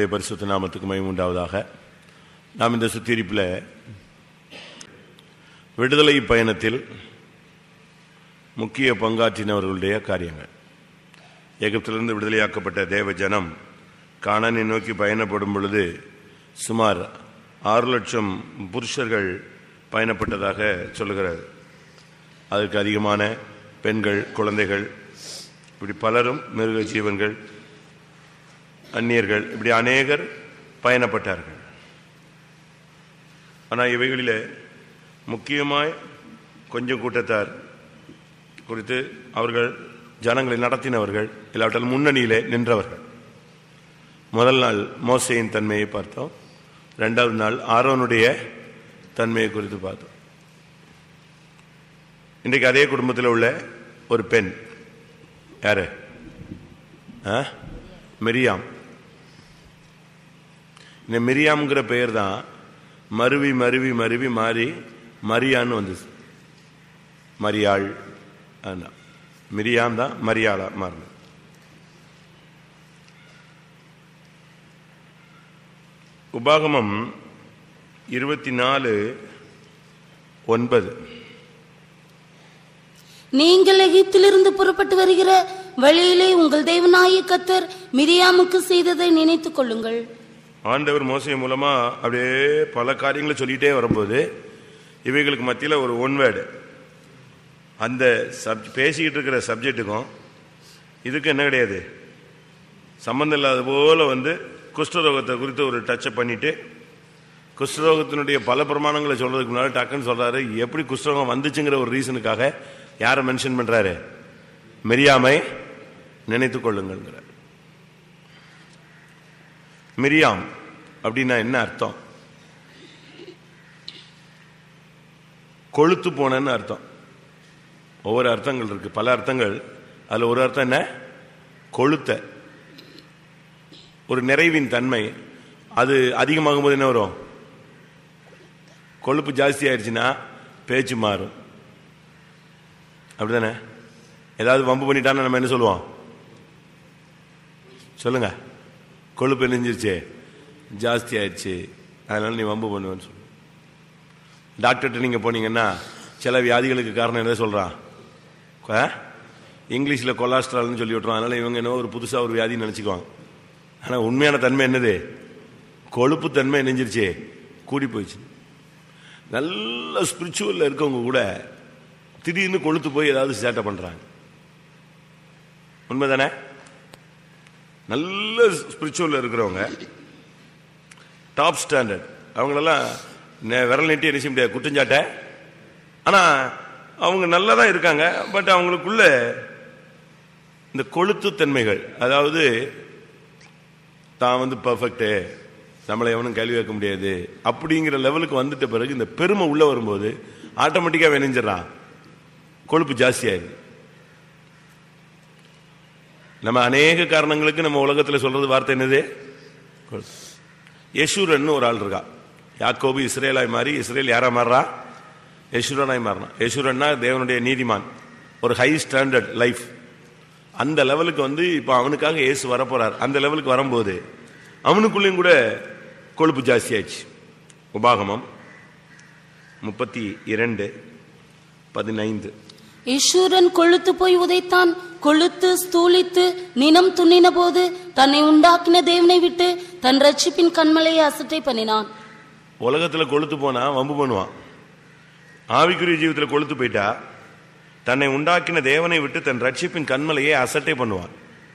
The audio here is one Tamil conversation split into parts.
கர்த்தருடைய பரிசுத்த நாமத்துக்கு மயம் உண்டாவதாக நாம் இந்த சுத்திகரிப்பில் விடுதலை பயணத்தில் முக்கிய பங்காற்றினவர்களுடைய காரியங்கள் எகிப்திலிருந்து விடுதலையாக்கப்பட்ட தேவ ஜனம் கானானை நோக்கி பயணப்படும் பொழுது சுமார் ஆறு லட்சம் புருஷர்கள் பயணப்பட்டதாக சொல்லுகிறார் அதுக்கு அதிகமான பெண்கள் குழந்தைகள் இப்படி பலரும் மிருக ஜீவன்கள் அந்நியர்கள் இப்படி அநேகர் பயணப்பட்டார்கள் ஆனால் இவைகளில் முக்கியமாய் கொஞ்சம் கூட்டத்தார் குறித்து அவர்கள் ஜனங்களை நடத்தினவர்கள் இல்லாவிட்டால் முன்னணியிலே நின்றவர்கள் முதல் நாள் மோசையின் தன்மையை பார்த்தோம் ரெண்டாவது நாள் ஆரோனுடைய தன்மையை குறித்து பார்த்தோம் இன்றைக்கு அதே குடும்பத்தில் உள்ள ஒரு பெண் யாரு ஆ? மிரியாம் இந்த மிரியாம்ங்கிற பெயர் தான் மருவி மருவி மருவி மாறி மரியான்னு வந்துச்சு மரியாள் ஆனா. மிரியாம் தான் மரியாளா மாறினது உபாகமம் இருபத்தி நாலு ஒன்பது நீங்கள் எகிப்திலிருந்து புறப்பட்டு வருகிற வழியிலே உங்கள் தேவனாய கத்தர் மிரியாமுக்கு செய்ததை நினைத்துக் கொள்ளுங்கள் ஆண்டவர் மோசை மூலமா அப்படியே பல காரியங்களை சொல்லிட்டே வரும்போது இவைகளுக்கு மத்தியில் ஒரு ஒன் வேர்டு அந்த சப் பேசிக்கிட்டு இருக்கிற சப்ஜெக்ட்டுக்கும் இதுக்கு என்ன கிடையாது சம்பந்தம் இல்லாத போல வந்து குஷ்டரோகத்தை குறித்து ஒரு டச்சை பண்ணிட்டு குஷ்டரோகத்தினுடைய பல பிரமாணங்களை சொல்றதுக்கு முன்னாடி டக்குன்னு சொல்றாரு எப்படி குஷ்டரோகம் வந்துச்சுங்கிற ஒரு ரீசனுக்காக யாரை மென்ஷன் பண்றாரு மெரியாமை நினைத்துக் கொள்ளுங்கள்ங்கிறார் மிரியாம் அப்படின்னா என்ன அர்த்தம் கொழுத்து போனன்னு அர்த்தம் ஒவ்வொரு அர்த்தங்கள் இருக்கு பல அர்த்தங்கள் அதுல ஒரு அர்த்தம் என்ன கொழுத்த ஒரு நிறைவின் தன்மை அது அதிகமாகும் போது என்ன வரும் கொழுப்பு ஜாஸ்தி ஆயிடுச்சுன்னா பேச்சு மாறும் அப்படிதானே ஏதாவது வம்பு பண்ணிட்டான்னா நம்ம என்ன சொல்லுவோம் சொல்லுங்க கொழுப்பு நெஞ்சிருச்சு ஜாஸ்தி ஆயிடுச்சு அதனால நீ வம்பு பண்ணுவேன்னு சொல்லு டாக்டர்கிட்ட நீங்க போனீங்கன்னா சில வியாதிகளுக்கு காரணம் என்ன சொல்றான் ஆ? இங்கிலீஷ்ல கொலாஸ்ட்ரால்னு சொல்லி விட்டுருவான் அதனால இவங்க என்ன ஒரு புதுசா ஒரு வியாதின்னு நினைச்சுக்குவாங்க ஆனா உண்மையான தன்மை என்னது கொழுப்பு தன்மை நெஞ்சிருச்சு கூடி போயிடுச்சு நல்ல ஸ்பிரிச்சுவல்ல இருக்கவங்க கூட திடீர்னு கொழுத்து போய் ஏதாவது சேட்டை பண்றாங்க உண்மைதானே நல்ல ஸ்பிரிச்சுவல்ல இருக்கிறவங்க டாப் ஸ்டாண்டர்ட் அவங்களெல்லாம் நெ- விரல் நீட்டி என்ன செய்ய முடியாது குற்றஞ்சாட்ட ஆனா அவங்க நல்லா தான் இருக்காங்க பட் அவங்களுக்குள்ள இந்த கொழுத்து தன்மைகள் அதாவது தான் வந்து பர்ஃபெக்ட் நம்மளை எவனும் கேள்வி கேட்க முடியாது அப்படிங்கிற லெவலுக்கு வந்துட்ட பிறகு இந்த பெருமை உள்ள வரும்போது ஆட்டோமேட்டிக்கா வெனிஞ்சிடறான் கொழுப்பு ஜாஸ்தியாயிருது நம்ம அநேக காரணங்களுக்கு நம்ம உலகத்துல சொல்றது வார்த்தை என்னது கொழுப்பு. யசூரன் ஒரு ஆள் இருக்கா யாக்கோபு இஸ்ரேலாய் மாறி இஸ்ரேல் யாரா மாறுறா யசூரனாய் மாறினான் யசூரன்னா தேவனுடைய நீதிமான் ஒரு ஹை ஸ்டாண்டர்ட் லைஃப் அந்த லெவலுக்கு வந்து இப்போ அவனுக்காக இயேசு வரப்போறார் அந்த லெவலுக்கு வரும்போது அவனுக்குள்ளேயும் கூட கொழுப்பு ஜாஸ்தி ஆயிடுச்சு உபாகமம் முப்பத்தி இரண்டு பதினைந்து ஈஸ்வரன் கொழுத்து போய் உதைத்தான் கொழுத்து ஸ்தூலித்து நினம் துண்ணின போது தன்னை உண்டாக்கின தேவனை விட்டு தன் ரட்சிப்பின் கண்மலையை அசட்டை பண்ணினான் உலகத்துல கொழுத்து போனா வம்பு பண்ணுவான் ஆவிக்குரிய ஜீவிதத்துல கொழுத்து போயிட்டா தன்னை உண்டாக்கின தேவனை விட்டு தன் ரட்சிப்பின் கண்மலையை அசட்டை பண்ணுவான்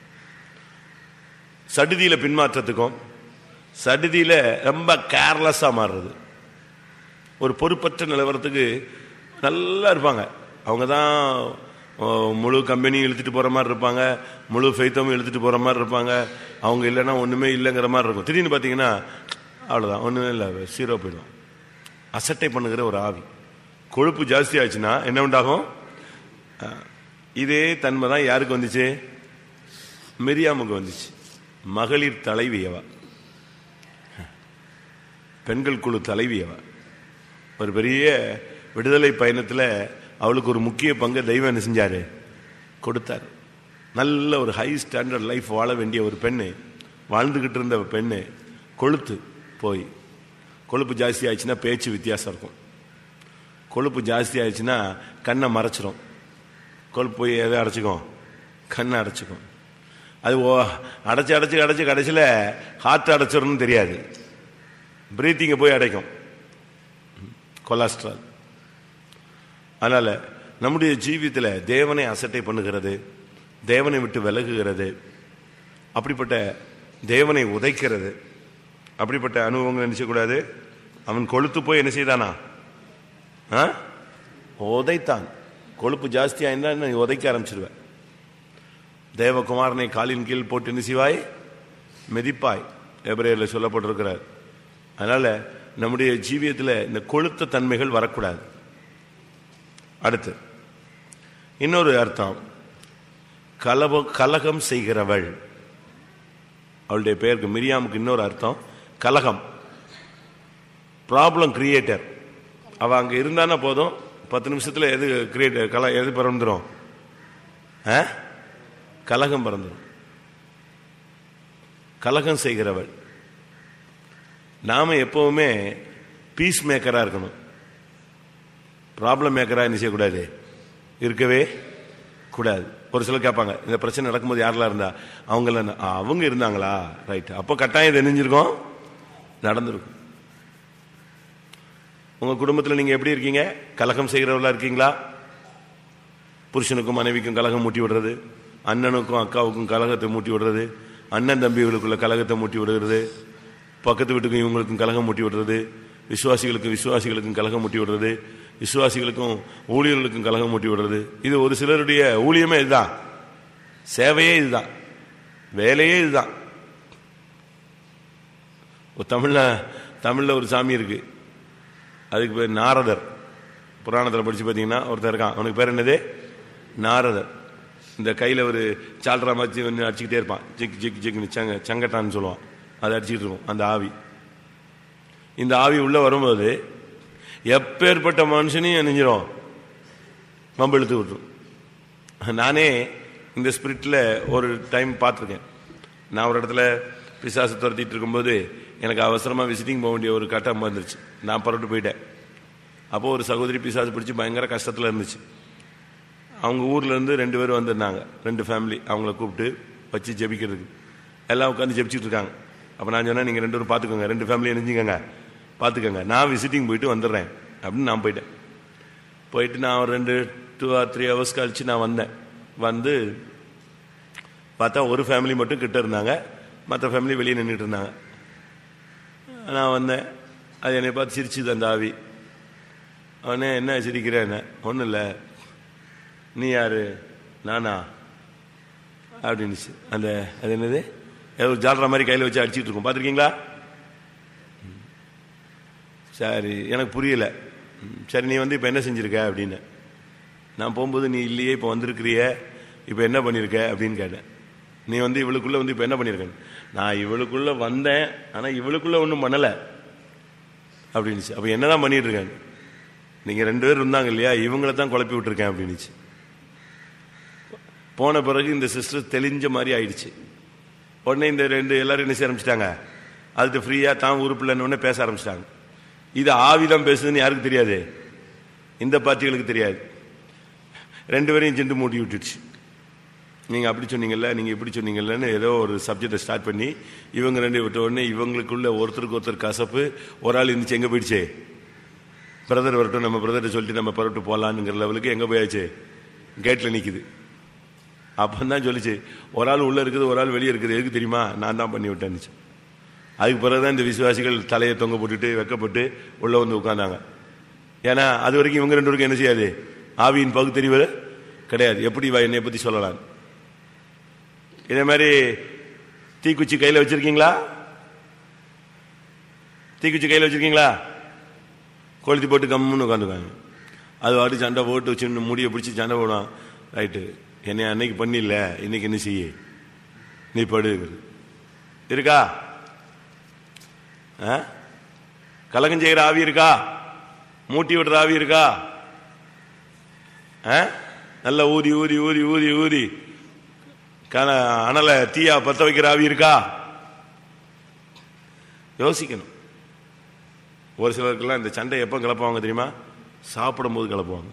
சடுதியில பின்மாற்றத்துக்கும் சடுதியில ரொம்ப கேர்லெஸ்ஸா மாறுறது ஒரு பொறுப்பற்ற நிலவரத்துக்கு நல்லா இருப்பாங்க அவங்க தான் முழு கம்பெனியும் இழுத்துட்டு போற மாதிரி இருப்பாங்க முழு ஃபெய்த்தமும் இழுத்துட்டு போற மாதிரி இருப்பாங்க அவங்க இல்லைன்னா ஒண்ணுமே இல்லைங்கிற மாதிரி இருக்கும் திடீர்னு பார்த்தீங்கன்னா அவ்வளோதான் ஒண்ணுமே இல்லை சீரோ போயிடும் அசட்டை பண்ணுகிற ஒரு ஆவி கொழுப்பு ஜாஸ்தி ஆச்சுன்னா என்ன உண்டாகும் அஹ், இதே தன்மை தான் யாருக்கு வந்துச்சு மிரியாமுக்கு வந்துச்சு மகளிர் தலைவியவா பெண்கள் குழு தலைவியவா ஒரு பெரிய விடுதலை பயணத்துல அவளுக்கு ஒரு முக்கிய பங்கு தெய்வம் என்ன செஞ்சாரு கொடுத்தார் நல்ல ஒரு ஹை ஸ்டாண்டர்ட் லைஃப் வாழ வேண்டிய ஒரு பெண்ணு வாழ்ந்துகிட்டு இருந்த பெண்ணு கொழுத்து போய் கொழுப்பு ஜாஸ்தி ஆயிடுச்சுன்னா பேச்சு வித்தியாசம் இருக்கும் கொழுப்பு ஜாஸ்தி ஆயிடுச்சுன்னா கண்ணை மறைச்சிரும் கொழுப்பு போய் எதை அடைச்சிக்கும் கண்ணை அடைச்சிக்கும் அது ஓ அடைச்சி அடைச்சி அடைச்சி கடைசியில் ஹார்ட் அடைச்சிடணும்னு தெரியாது பிரீத்திங்கை போய் அடைக்கும் கொலஸ்ட்ரால் அதனால் நம்முடைய ஜீவியத்தில் தேவனை அசட்டை பண்ணுகிறது தேவனை விட்டு விலகுகிறது அப்படிப்பட்ட தேவனை உதைக்கிறது அப்படிப்பட்ட அனுபவங்கள் என்ன செய்யக்கூடாது அவன் கொழுத்து போய் என்ன செய்தானா ஆ? உதைத்தான் கொழுப்பு ஜாஸ்தியாக இருந்தால் நீ உதைக்க ஆரம்பிச்சிருவேன் தேவகுமாரனை காலின் கீழ் போட்டு என்ன செய்வாய் மிதிப்பாய் எபிரேயரில் சொல்லப்பட்டிருக்கிறார் அதனால நம்முடைய ஜீவியத்தில் இந்த கொழுத்த தன்மைகள் வரக்கூடாது அடுத்து இன்னொரு அர்த்தம் கலவ கலகம் செய்கிறவள் அவளுடைய பெயருக்கு மிரியாமுக்கு இன்னொரு அர்த்தம் கலகம் ப்ராப்ளம் கிரியேட்டர் அவ அங்க இருந்தானா போதும் பத்து நிமிஷத்துல எது கிரியேட்டர் கல எது பிறந்துடும் ஆ? கலகம் பிறந்துடும் கலகம் செய்கிறவள் நாம எப்பவுமே பீஸ் மேக்கரா இருக்கணும் ப்ராப்ளம் மேக்கரா என்ன செய்யக்கூடாது இருக்கவே கூடாது ஒரு சிலர் கேட்பாங்க இந்த பிரச்சனை நடக்கும்போது யாரெல்லாம் இருந்தா அவங்கள அவங்க இருந்தாங்களா ரைட் அப்போ கட்டாயம் இது நெஞ்சிருக்கோம் நடந்திருக்கும் உங்க குடும்பத்தில் நீங்க எப்படி இருக்கீங்க கலகம் செய்கிறவர்களா இருக்கீங்களா புருஷனுக்கும் மனைவிக்கும் கலகம் மூட்டி விடுறது அண்ணனுக்கும் அக்காவுக்கும் கலகத்தை மூட்டி விடுறது அண்ணன் தம்பிகளுக்குள்ள கலகத்தை மூட்டி விடுறது பக்கத்து வீட்டுக்கும் இவங்களுக்கும் கலகம் மூட்டி விடுறது விசுவாசிகளுக்கும் விசுவாசிகளுக்கும் கலகம் மூட்டி விடுறது விசுவாசிகளுக்கும் ஊழியர்களுக்கும் கலகம் மூட்டி விடுறது இது ஒரு சிலருடைய ஊழியமே இதுதான் சேவையே இதுதான் வேலையே இதுதான் ஒரு தமிழ்ல தமிழ்ல ஒரு சாமி இருக்கு அதுக்கு பேர் நாரதர் புராணத்தில் படிச்சு பார்த்தீங்கன்னா ஒருத்தர் இருக்கான் அவனுக்கு பேர் என்னது நாரதர் இந்த கையில் ஒரு சால்ரா மாதிரி ஒன்று அடிச்சுக்கிட்டே இருப்பான் ஜிக் ஜிக் ஜிக்னு சங்க சங்கட்டான்னு சொல்லுவான் அதை அடிச்சுக்கிட்டு இருக்கும் அந்த ஆவி இந்த ஆவி உள்ள வரும்போது எப்பேற்பட்ட மனுஷனையும் நெஞ்சிரும் மம்பு இழுத்து விட்டுரும் நானே இந்த ஸ்பிரிட்டில் ஒரு டைம் பார்த்துருக்கேன் நான் ஒரு இடத்துல பிசாசு துரத்திட்டு இருக்கும்போது எனக்கு அவசரமாக விசிட்டிங் போக வேண்டிய ஒரு கட்டம் வந்துருச்சு நான் புறப்பட்டு போயிட்டேன் அப்போது ஒரு சகோதரி பிசாசு பிடிச்சி பயங்கர கஷ்டத்தில் இருந்துச்சு அவங்க ஊர்ல இருந்து ரெண்டு பேரும் வந்திருந்தாங்க ரெண்டு ஃபேமிலி அவங்கள கூப்பிட்டு வச்சு ஜெபிக்கிறதுக்கு எல்லாம் உட்காந்து ஜெபிச்சுட்டு இருக்காங்க அப்போ நான் சொன்னேன் நீங்கள் ரெண்டு பேரும் பார்த்துக்கோங்க ரெண்டு ஃபேமிலி நினைஞ்சுக்கோங்க பார்த்துக்கோங்க நான் விசிட்டிங் போயிட்டு வந்துடுறேன் அப்படின்னு நான் போயிட்டேன் போயிட்டு நான் ஒரு ரெண்டு டூ ஆர் த்ரீ ஹவர்ஸ் கழிச்சு நான் வந்தேன் வந்து பார்த்தா ஒரு ஃபேமிலி மட்டும் கிட்ட இருந்தாங்க மற்ற ஃபேமிலி வெளியே நின்றுட்டு இருந்தாங்க நான் வந்தேன் அது என்னை பார்த்து சிரிச்சுது அந்த ஆவி அவனே என்ன சிரிக்கிறேன் ஒன்றும் இல்லை நீ யாரு நானா அப்படின்னுச்சு அந்த அது என்னது ஏதோ ஒரு ஜாலரா மாதிரி கையில் வச்சு அடிச்சிட்டு இருக்கோம் பார்த்துருக்கீங்களா ம். சரி எனக்கு புரியல ம், சரி நீ வந்து இப்போ என்ன செஞ்சிருக்க அப்படின்னு நான் போகும்போது நீ இல்லையே இப்போ வந்திருக்கிறிய இப்போ என்ன பண்ணியிருக்க அப்படின்னு கேட்டேன் நீ வந்து இவளுக்குள்ள வந்து இப்போ என்ன பண்ணியிருக்க நான் இவளுக்குள்ள வந்தேன் ஆனால் இவளுக்குள்ள ஒன்றும் பண்ணலை அப்படின்னுச்சு அப்போ என்னதான் பண்ணிட்டு இருக்கேன் நீங்க ரெண்டு பேர் இருந்தாங்க இல்லையா இவங்கள தான் குழப்பி விட்டுருக்கேன் அப்படின்னுச்சு போன பிறகு இந்த சிஸ்டர் தெளிஞ்ச மாதிரி ஆயிடுச்சு உடனே இந்த ரெண்டு எல்லாரும் என்ன செய்ய ஆரம்பிச்சிட்டாங்க அதுக்கு ஃப்ரீயா தான் உறுப்பில்லைன்னு உடனே பேச ஆரம்பிச்சிட்டாங்க இது ஆவிதான் பேசுதுன்னு யாருக்கு தெரியாது இந்த பார்ட்டிகளுக்கு தெரியாது ரெண்டு பேரையும் சென்று மூட்டி விட்டுடுச்சு நீங்க அப்படி சொன்னீங்கல்ல நீங்க இப்படி சொன்னீங்கல்லன்னு ஏதோ ஒரு சப்ஜெக்டை ஸ்டார்ட் பண்ணி இவங்க ரெண்டு விட்ட உடனே இவங்களுக்குள்ள ஒருத்தருக்கு ஒருத்தர் கசப்பு ஒரு ஆள் இருந்துச்சு எங்க போயிடுச்சே பிரதர் வரட்டும் நம்ம பிரதர்கிட்ட சொல்லிட்டு நம்ம புறப்பட்டு போகலான்னுங்கிற லெவலுக்கு எங்கே போயாச்சு கேட்டில் நிற்குது அப்போ தான் சொல்லிச்சு ஒரு ஆள் உள்ளே இருக்குது ஒரு ஆள் வெளியே இருக்குது எதுக்கு தெரியுமா நான் தான் பண்ணி விட்டேன்னுச்சு அதுக்கு பிறகு தான் இந்த விசுவாசிகள் தலையை தொங்க போட்டுட்டு வெக்கப்பட்டு உள்ளே வந்து உட்கார்ந்தாங்க ஏன்னா அது வரைக்கும் இவங்க ரெண்டு பேருக்கும் என்ன செய்யாது ஆவியின் பகுத்தறிவு கிடையாது எப்படி வா என்னை பற்றி சொல்லலாம் இதே மாதிரி தீக்குச்சி கையில் வச்சிருக்கீங்களா தீக்குச்சி கையில் வச்சிருக்கீங்களா கொளுத்தி போட்டு கம்முன்னு உட்காந்துக்காங்க அது வாட்டி சண்டை போட்டு சின்ன முடியை பிடிச்சி சண்டை போடுவான் ரைட்டு என்னை அன்னைக்கு பண்ணில இன்னைக்கு என்ன செய்ய நீ படு இருக்கா ஆ? கலகம் செய்கிற ஆவி இருக்கா மூட்டி விடுற ஆவி இருக்கா ஆ? நல்லா ஊதி ஊதி ஊதி ஊதி ஊதி கன அனலை தீயா பத்த வைக்கிற ஆவி இருக்கா யோசிக்கணும் ஒரு சிலருக்கெல்லாம் இந்த சண்டை எப்போ கிளப்புவாங்க தெரியுமா சாப்பிடும் போது கிளப்புவாங்க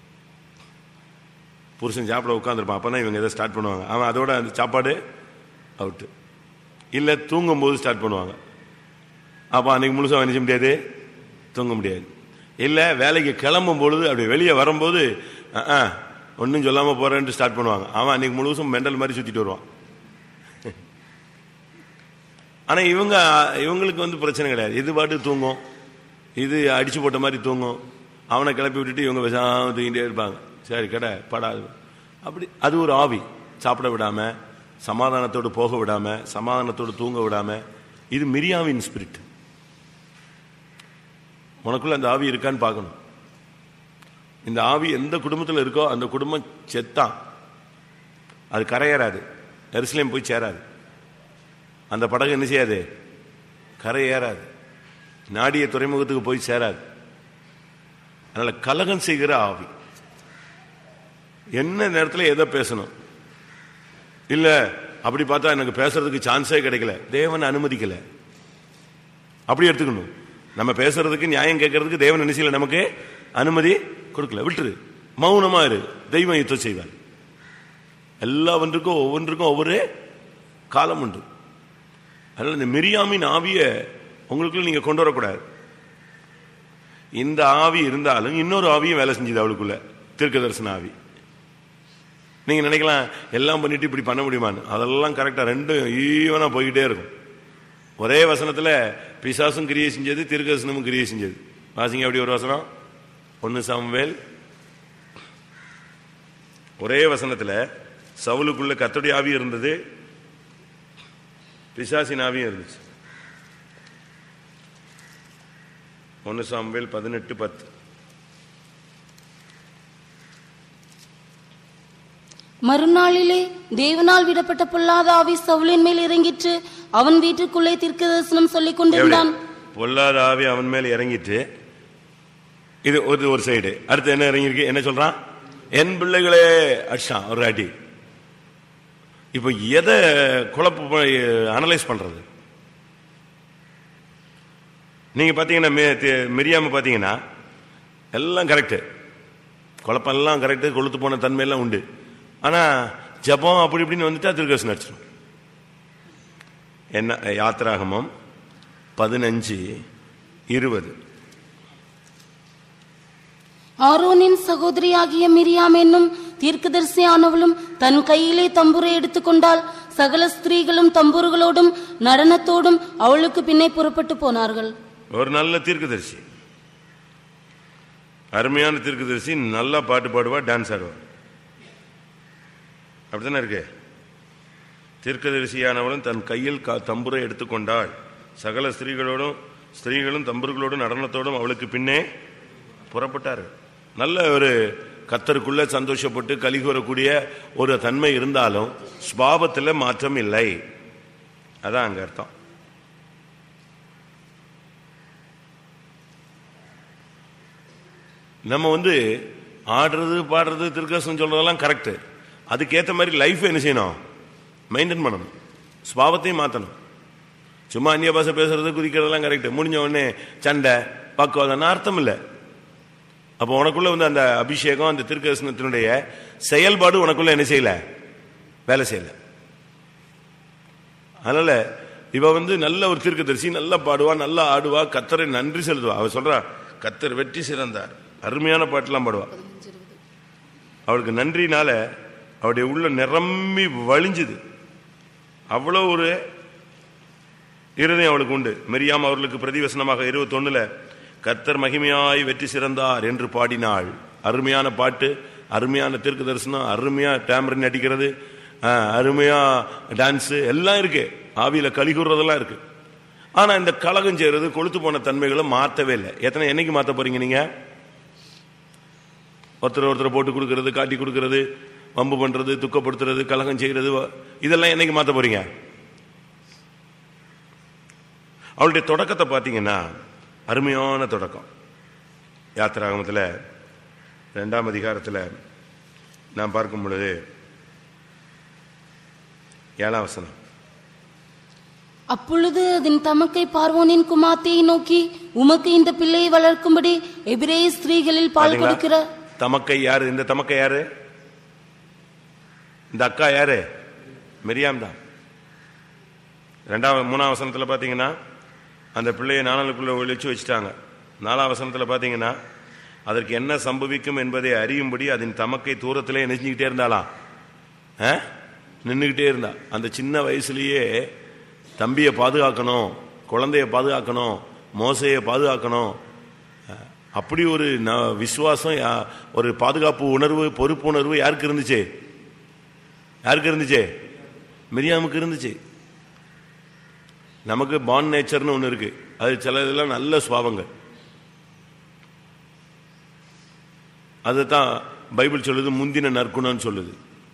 புருஷன் சாப்பிட உட்காந்துருப்பான் அப்போ தான் இவங்க எதை ஸ்டார்ட் பண்ணுவாங்க அவன் அதோட அந்த சாப்பாடு அவுட்டு இல்லை தூங்கும் போது ஸ்டார்ட் பண்ணுவாங்க அப்போ அன்னைக்கு முழுசாக நினைச்ச முடியாது தூங்க முடியாது இல்லை வேலைக்கு கிளம்பும் பொழுது அப்படி வெளியே வரும்போது ஒன்றும் சொல்லாமல் போகிறேன்ட்டு ஸ்டார்ட் பண்ணுவாங்க அவன் அன்னைக்கு முழுசும் மெண்டல் மாதிரி சுற்றிட்டு வருவான் ஆனால் இவங்க இவங்களுக்கு வந்து பிரச்சனை கிடையாது இது பாட்டு தூங்கும் இது அடிச்சு போட்ட மாதிரி தூங்கும் அவனை கிளப்பி விட்டுட்டு இவங்க பேசாம தூங்கிட்டே இருப்பாங்க சரி கடை படாது அப்படி அது ஒரு ஆவி சாப்பிட விடாம சமாதானத்தோடு போக விடாம சமாதானத்தோடு தூங்க விடாம இது மிரியாவின் ஸ்பிரிட் உனக்குள்ள அந்த ஆவி இருக்கான்னு பார்க்கணும் இந்த ஆவி எந்த குடும்பத்தில் இருக்கோ அந்த குடும்பம் செத்தான் அது கரையேறாது எருசலேம் போய் சேராது அந்த படகு என்ன செய்யாது கரை ஏறாது நாடிய துறைமுகத்துக்கு போய் சேராது அதனால கலகம் செய்கிற ஆவி என்ன நேரத்தில் எதை பேசணும் இல்ல அப்படி பார்த்தா எனக்கு பேசுறதுக்கு சான்ஸே கிடைக்கல தேவன் அனுமதிக்கல அப்படி எடுத்துக்கணும் நம்ம பேசுறதுக்கு நியாயம் கேட்கறதுக்கு தேவன் என்ன செய்யல நமக்கு அனுமதி கொடுக்கல விட்டுரு மௌனமா இரு தெய்வம் யுத்தம் செய்வார் எல்லாவற்றுக்கும் ஒவ்வொன்றுக்கும் ஒவ்வொரு காலம் உண்டு அதனால இந்த மிரியாமின் ஆவிய உங்களுக்குள்ள நீங்க கொண்டு வரக்கூடாது இந்த ஆவி இருந்தாலும் இன்னொரு ஆவியும் வேலை செஞ்சது அவளுக்குள்ள தீர்க்க தரிசன ஆவி நீங்க நினைக்கலாம் எல்லாம் பண்ணிட்டு இப்படி பண்ண முடியுமான்னு அதெல்லாம் கரெக்டா ரெண்டும் ஈவனா போய்கிட்டே இருக்கும் ஒரே வசனத்துல பிசாசும் கிரியை செஞ்சது தீர்க்கதரிசனமும் கிரியை செஞ்சது வாசிங்க அப்படி ஒரு வசனம் ஒன்னு சாமுவேல் ஒரே வசனத்துல சவுலுக்குள்ள கத்தோடைய ஆவி இருந்தது பிசாசின் ஆவியும் இருந்துச்சு ஒன்னு சாமுவேல் பதினெட்டு பத்து மறுநாளிலே தேவனால் விடப்பட்ட பொல்லாத ஆவி சவுலின் மேல் இறங்கிற்று அவன் வீட்டுக்குள்ளே தீர்க்க தரிசனம் சொல்லிக் கொண்டிருந்தான் பொல்லாத ஆவி அவன் மேல இறங்கிட்டு இது ஒரு ஒரு சைடு அடுத்து என்ன இறங்கியிருக்கு என்ன சொல்றான் என் பிள்ளைகளே அடிச்சான் ஒரு அடி இப்ப எதை குழப்ப அனலைஸ் பண்றது நீங்க பாத்தீங்கன்னா மெ- தெ- மிரியாம பாத்தீங்கன்னா எல்லாம் கரெக்ட் குழப்பம் எல்லாம் கரெக்ட் கொளுத்து போன தன்மை எல்லாம் உண்டு ஆனா ஜபம் அப்படி இப்படின்னு வந்துட்டா திருக்கசு நடிச்சிடும் என்ன யாத்திராகமம் பதினஞ்சு இருபது ஆரோனின் சகோதரியாகிய மிரியாம் என்னும் தீர்க்கதரிசியானவளும் தன் கையிலே தம்புரை எடுத்துக்கொண்டால் சகல ஸ்திரீகளும் தம்புர்களோடும் நடனத்தோடும் அவளுக்கு பின்னே புறப்பட்டு போனார்கள் ஒரு நல்ல தீர்க்கதரிசி அருமையான தீர்க்கதரிசி நல்லா பாட்டு பாடுவா டான்ஸ் ஆடுவா அப்படித்தானே இருக்கு தீர்க்கதரிசியானவளும் தன் கையில் கா- தம்புரை எடுத்துக்கொண்டாள் சகல ஸ்திரீகளோடும் ஸ்திரீகளும் தம்புர்களோடும் நடனத்தோடும் அவளுக்கு பின்னே புறப்பட்டார் நல்ல ஒரு கத்தருக்குள்ள சந்தோஷப்பட்டு கலிகூறக்கூடிய ஒரு தன்மை இருந்தாலும் ஸ்பாவத்தில் மாற்றம் இல்லை அதான் அங்க அர்த்தம் நம்ம வந்து ஆடுறது பாடுறது திருக்கசம் சொல்றதெல்லாம் கரெக்ட் அதுக்கேற்ற மாதிரி லைஃப் என்ன செய்யணும் மெயின்டைன் பண்ணணும் ஸ்பாவத்தையும் மாற்றணும் சும்மா அந்நிய பாஷை பேசுறது குதிக்கிறதெல்லாம் கரெக்ட் முடிஞ்ச உடனே சண்டை பக்குவம் அர்த்தம் இல்லை அப்போ உனக்குள்ள வந்து அந்த அபிஷேகம் அந்த திருக்கசனத்தினுடைய செயல்பாடு உனக்குள்ள என்ன செய்யல வேலை செய்யல அதனால இவ வந்து நல்ல ஒரு தீர்க்கதரிசி நல்லா பாடுவா நல்லா ஆடுவா கத்தரை நன்றி செலுத்துவா அவ சொல்றா கத்தர் வெற்றி சிறந்தார் அருமையான பாட்டெல்லாம் பாடுவா அவளுக்கு நன்றினால அவருடைய உள்ள நிரம்பி வழிஞ்சுது அவ்வளோ ஒரு இருதயம் அவளுக்கு உண்டு மெரியாம் அவர்களுக்கு பிரதிவசனமாக இருபத்தொன்னுல கர்த்தர் மகிமையாய் வெற்றி சிறந்தார் என்று பாடினாள் அருமையான பாட்டு அருமையான தீர்க்க தரிசனம் அருமையா டேமரின் அடிக்கிறது ஆஹ், அருமையா டான்ஸ் எல்லாம் இருக்கு ஆவியில கலிகூறதெல்லாம் இருக்கு ஆனா இந்த கலகம் செய்யறது கொளுத்து போன தன்மைகளை மாத்தவே இல்லை எத்தனை என்னைக்கு மாத்த போறீங்க நீங்க ஒருத்தர் ஒருத்தர் போட்டு கொடுக்கறது காட்டி கொடுக்கறது வம்பு பண்றது துக்கப்படுத்துறது கலகம் செய்யறது வ- இதெல்லாம் என்னைக்கு மாத்த போறீங்க அவளுடைய தொடக்கத்தை பார்த்தீங்கன்னா அருமையான தொடக்கம் யாத்திராகமத்தில் ரெண்டாம் அதிகாரத்தில் நான் பார்க்கும் பொழுது ஏழாம் வசனம் அப்பொழுது அதன் தமக்கை பார்வோனின் குமார்த்தியை நோக்கி உமக்கு இந்த பிள்ளையை வளர்க்கும்படி எபிரேய ஸ்திரீகளில் பால் பாத்தீங்களா? கொடுக்கிற தமக்கை யாரு இந்த தமக்கை யாரு இந்த அக்கா யாரு மெரியாம் தான் ரெண்டாவது மூணாம் வசனத்துல பாத்தீங்கன்னா அந்த பிள்ளையை நாணலுக்குள்ள ஒழிச்சு வச்சுட்டாங்க நாலாம் வசனத்துல பாத்தீங்கன்னா அதற்கு என்ன சம்பவிக்கும் என்பதை அறியும்படி அதன் தமக்கை தூரத்திலே நெஞ்சுக்கிட்டே இருந்தாளாம் ஆ? நின்னுக்கிட்டே இருந்தா அந்த சின்ன வயசுலயே தம்பியை பாதுகாக்கணும் குழந்தைய பாதுகாக்கணும் மோசையை பாதுகாக்கணும் அஹ், அப்படி ஒரு ந- விசுவாசம் யா- ஒரு பாதுகாப்பு உணர்வு பொறுப்பு உணர்வு யாருக்கு இருந்துச்சு யாருக்கு இருந்துச்சு மிரியாமுக்கு இருந்துச்சு நமக்கு பான் நேச்சர்னு ஒன்று இருக்கு அது சில இதெல்லாம் நல்ல சுவாபங்கள் அதுதான் பைபிள் சொல்லுது முந்தின நற்குணம்னு சொல்லுது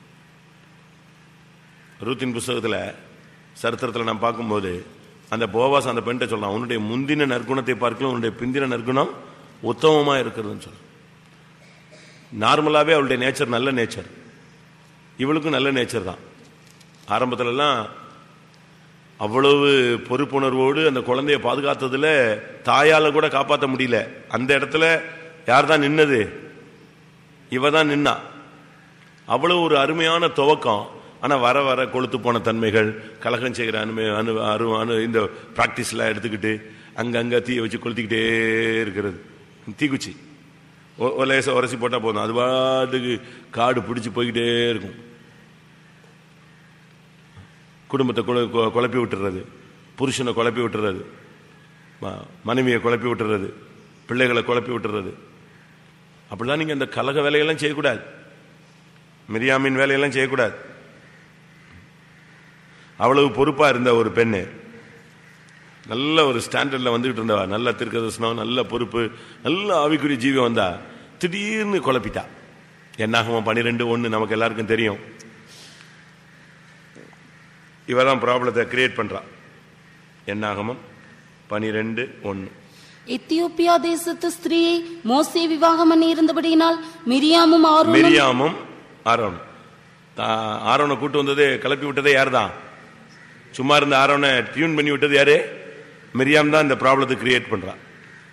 ரூத்தின் புஸ்தகத்தில் சரித்திரத்தில் நான் பார்க்கும்போது அந்த போவாஸ் அந்த பெண்கிட்ட சொல்றான் உன்னுடைய முந்தின நற்குணத்தை பார்க்கலாம் உன்னுடைய பிந்தின நற்குணம் உத்தமமா இருக்கிறதுன்னு சொல்றான் நார்மலாவே அவளுடைய நேச்சர் நல்ல நேச்சர் இவளுக்கும் நல்ல நேச்சர் தான் ஆரம்பத்துலலாம் அவ்வளவு பொறுப்புணர்வோடு அந்த குழந்தைய பாதுகாத்ததுல தாயால கூட காப்பாற்ற முடியல அந்த இடத்துல யார் தான் நின்னது இவ தான் நின்னா அவ்வளவு ஒரு அருமையான துவக்கம் ஆனா வர வர கொளுத்து போன தன்மைகள் கலகம் செய்கிற அனுமதி அனு அரு அனு இந்த ப்ராக்டிஸ்லாம் எடுத்துக்கிட்டு அங்கங்க தீயை வச்சு கொளுத்திக்கிட்டே இருக்கிறது தீக்குச்சி ஒ- ஒரு லேசா உரசி போட்டா போதும் அது பாட்டுக்கு காடு பிடிச்சி போய்கிட்டே இருக்கும் குடும்பத்தை குழ- கு- குழப்பி விட்டுறது புருஷனை குழப்பி விட்டுறது ம- மனைவியை குழப்பி விட்டுறது பிள்ளைகளை குழப்பி விட்டுறது அப்படிலாம் நீங்க அந்த கலக வேலையெல்லாம் செய்யக்கூடாது மிரியாமின் வேலையெல்லாம் செய்யக்கூடாது அவ்வளவு பொறுப்பா இருந்த ஒரு பெண்ணு நல்ல ஒரு ஸ்டாண்டர்ட்ல வந்துகிட்டு இருந்தவா நல்ல திருக்கதர்சனம் நல்ல பொறுப்பு நல்ல ஆவிக்குரிய ஜீவி வந்தா திடீர்னு குழப்பிட்டா என்னாகமோ பனிரெண்டு ஒன்று நமக்கு எல்லாருக்கும் தெரியும் இவ தான் ப்ராப்ளத்தை கிரியேட் பண்றா என்னாகமம் பனிரெண்டு ஒன்று எத்தியோப்பியா தேசத்து ஸ்திரீயை மோசே விவாகம் பண்ணி இருந்தபடியினால் மிரியாமும் ஆரோனும் மிரியாமும் ஆரோன் தா- ஆரோனை கூட்டு வந்தது கிளப்பி விட்டதே யார் தான் சும்மா இருந்த ஆரோனை டியூன் பண்ணி விட்டது யாரு மிரியாம் தான் இந்த ப்ராப்ளத்தை கிரியேட் பண்றான்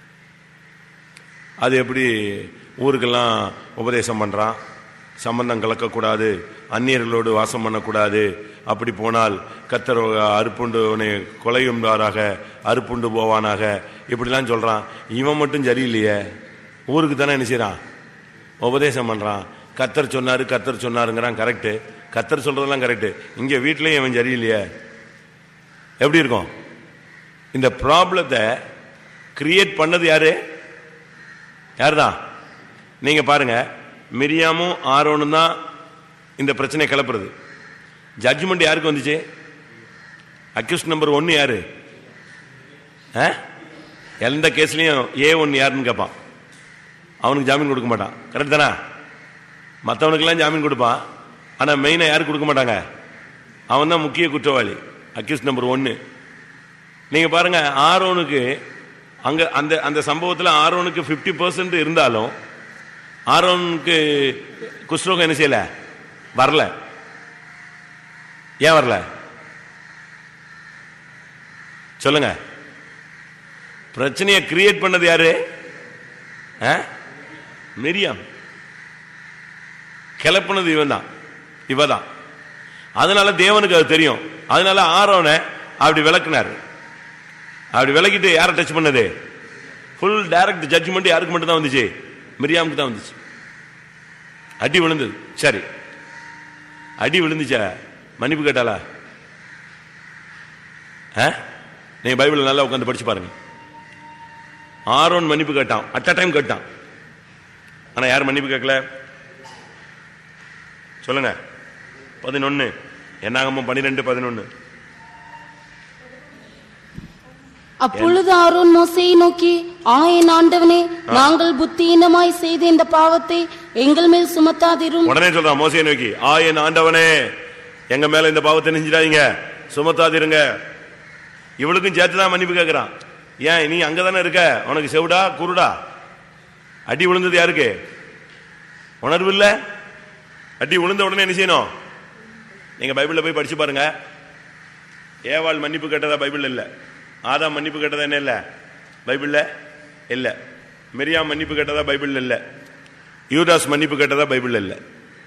அது எப்படி ஊருக்கெல்லாம் உபதேசம் பண்றான் சம்பந்தம் கலக்கக்கூடாது அந்நியர்களோடு வாசம் பண்ணக்கூடாது அப்படி போனால் கத்தர் அறுப்புண்டு உன்னை கொலையுண்டாராக அறுப்புண்டு போவானாக இப்படிலாம் சொல்றான் இவன் மட்டும் சரியில்லையே ஊருக்கு தானே என்ன செய்றான் உபதேசம் பண்றான் கத்தர் சொன்னாரு கத்தர் சொன்னாருங்கிறான் கரெக்ட் கத்தர் சொல்றதெல்லாம் கரெக்ட் இங்க வீட்லயும் இவன் சரியில்லையே எப்படி இருக்கும் இந்த ப்ராப்ளத்தை கிரியேட் பண்ணது யாரு யாருதான் நீங்க பாருங்க மிரியாமும் ஆரோனும் தான் இந்த பிரச்சனையை கிளப்புறது ஜட்ஜ்மெண்ட் யாருக்கு வந்துச்சு அக்யூஸ்ட் நம்பர் ஒன்னு யாரு ஆ? எந்த கேஸ்லயும் ஏ ஒன்னு யாருன்னு கேட்பான் அவனுக்கு ஜாமீன் கொடுக்க மாட்டான் கரெக்ட் தானே மற்றவனுக்கெல்லாம் ஜாமீன் கொடுப்பான் ஆனா மெயினா யாருக்கு கொடுக்க மாட்டாங்க அவன் தான் முக்கிய குற்றவாளி அக்யூஸ்ட் நம்பர் ஒன்னு நீங்க பாருங்க ஆரோனுக்கு அங்க அந்த அந்த சம்பவத்துல ஆரோனுக்கு 50% பர்சன்ட் இருந்தாலும் ஆரோனுக்கு குஷ்ரோகம் என்ன செய்யல வரல ஏன் வரல சொல்லுங்க பிரச்சனையை கிரியேட் பண்ணது யாரு ஆ? மிரியாம் கிளப்புனது இவன் தான் இவதான் அதனால தேவனுக்கு அது தெரியும் அதனால ஆரோனை அப்படி விளக்குனாரு அப்படி விளக்கிட்டு யாரை டச் பண்ணது ஃபுல் டைரக்ட் ஜட்ஜ்மெண்ட் யாருக்கு மட்டும் தான் வந்துச்சு மிரியாமுக்கு தான் வந்துச்சு அடி விழுந்தது சரி அடி விழுந்துச்சா மன்னிப்பு கேட்டாளா ஆ? நீங்க பைபிள் நல்லா உட்காந்து படிச்சு பாருங்க ஆரோன் மன்னிப்பு கேட்டான் அட் அ டைம் கேட்டான் ஆனா யார் மன்னிப்பு கேட்கல சொல்லுங்க பதினொன்னு என்னாகமோ பன்னிரெண்டு பதினொன்னு அப்பொழுது ஆரோன் மோசேயை நோக்கி ஆ என் ஆண்டவனே நாங்கள் புத்தியீனமாய் செய்த இந்த பாவத்தை எங்கள் மேல் சுமத்தாதிரும் உடனே சொல்றான் மோசையை நோக்கி ஆ என் ஆண்டவனே எங்க மேல இந்த பாவத்தை நெஞ்சிடாதீங்க சுமத்தாதிருங்க இவளுக்கும் சேர்த்து தான் மன்னிப்பு கேட்கிறான் ஏன் நீ அங்கதானே இருக்க உனக்கு செவிடா குருடா அடி விழுந்தது யாருக்கு உணர்வு இல்ல அடி விழுந்த உடனே என்ன செய்யணும் நீங்க பைபிள்ல போய் படிச்சு பாருங்க ஏவாள் மன்னிப்பு கேட்டதா பைபிள் இல்ல ஆதாம் மன்னிப்பு கேட்டதா என்ன இல்ல பைபிள்ல இல்ல மிரியாம் மன்னிப்பு கேட்டதா பைபிள் இல்ல யூதாஸ் மன்னிப்பு கேட்டதா பைபிள் இல்ல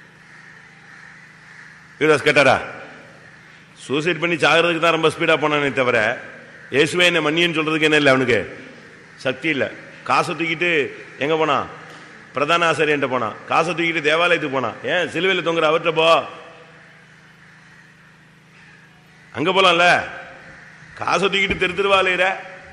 யூதாஸ் கேட்டாரா சூசைட் பண்ணி சாகிறதுக்கு தான் ரொம்ப ஸ்பீடா போனானே தவிர இயேசுவே என்ன மன்னின்னு சொல்றதுக்கு என்ன இல்லை அவனுக்கு சக்தி இல்லை காசை தூக்கிட்டு எங்க போனான் பிரதான ஆசிரியன்ட்ட போனான் காசை தூக்கிட்டு தேவாலயத்துக்கு போனான் ஏன் சிலுவையில் தொங்குற அவர்கிட்ட போ அங்க போலாம்ல காசை தூக்கிட்டு தெரு தெருவா அலையிற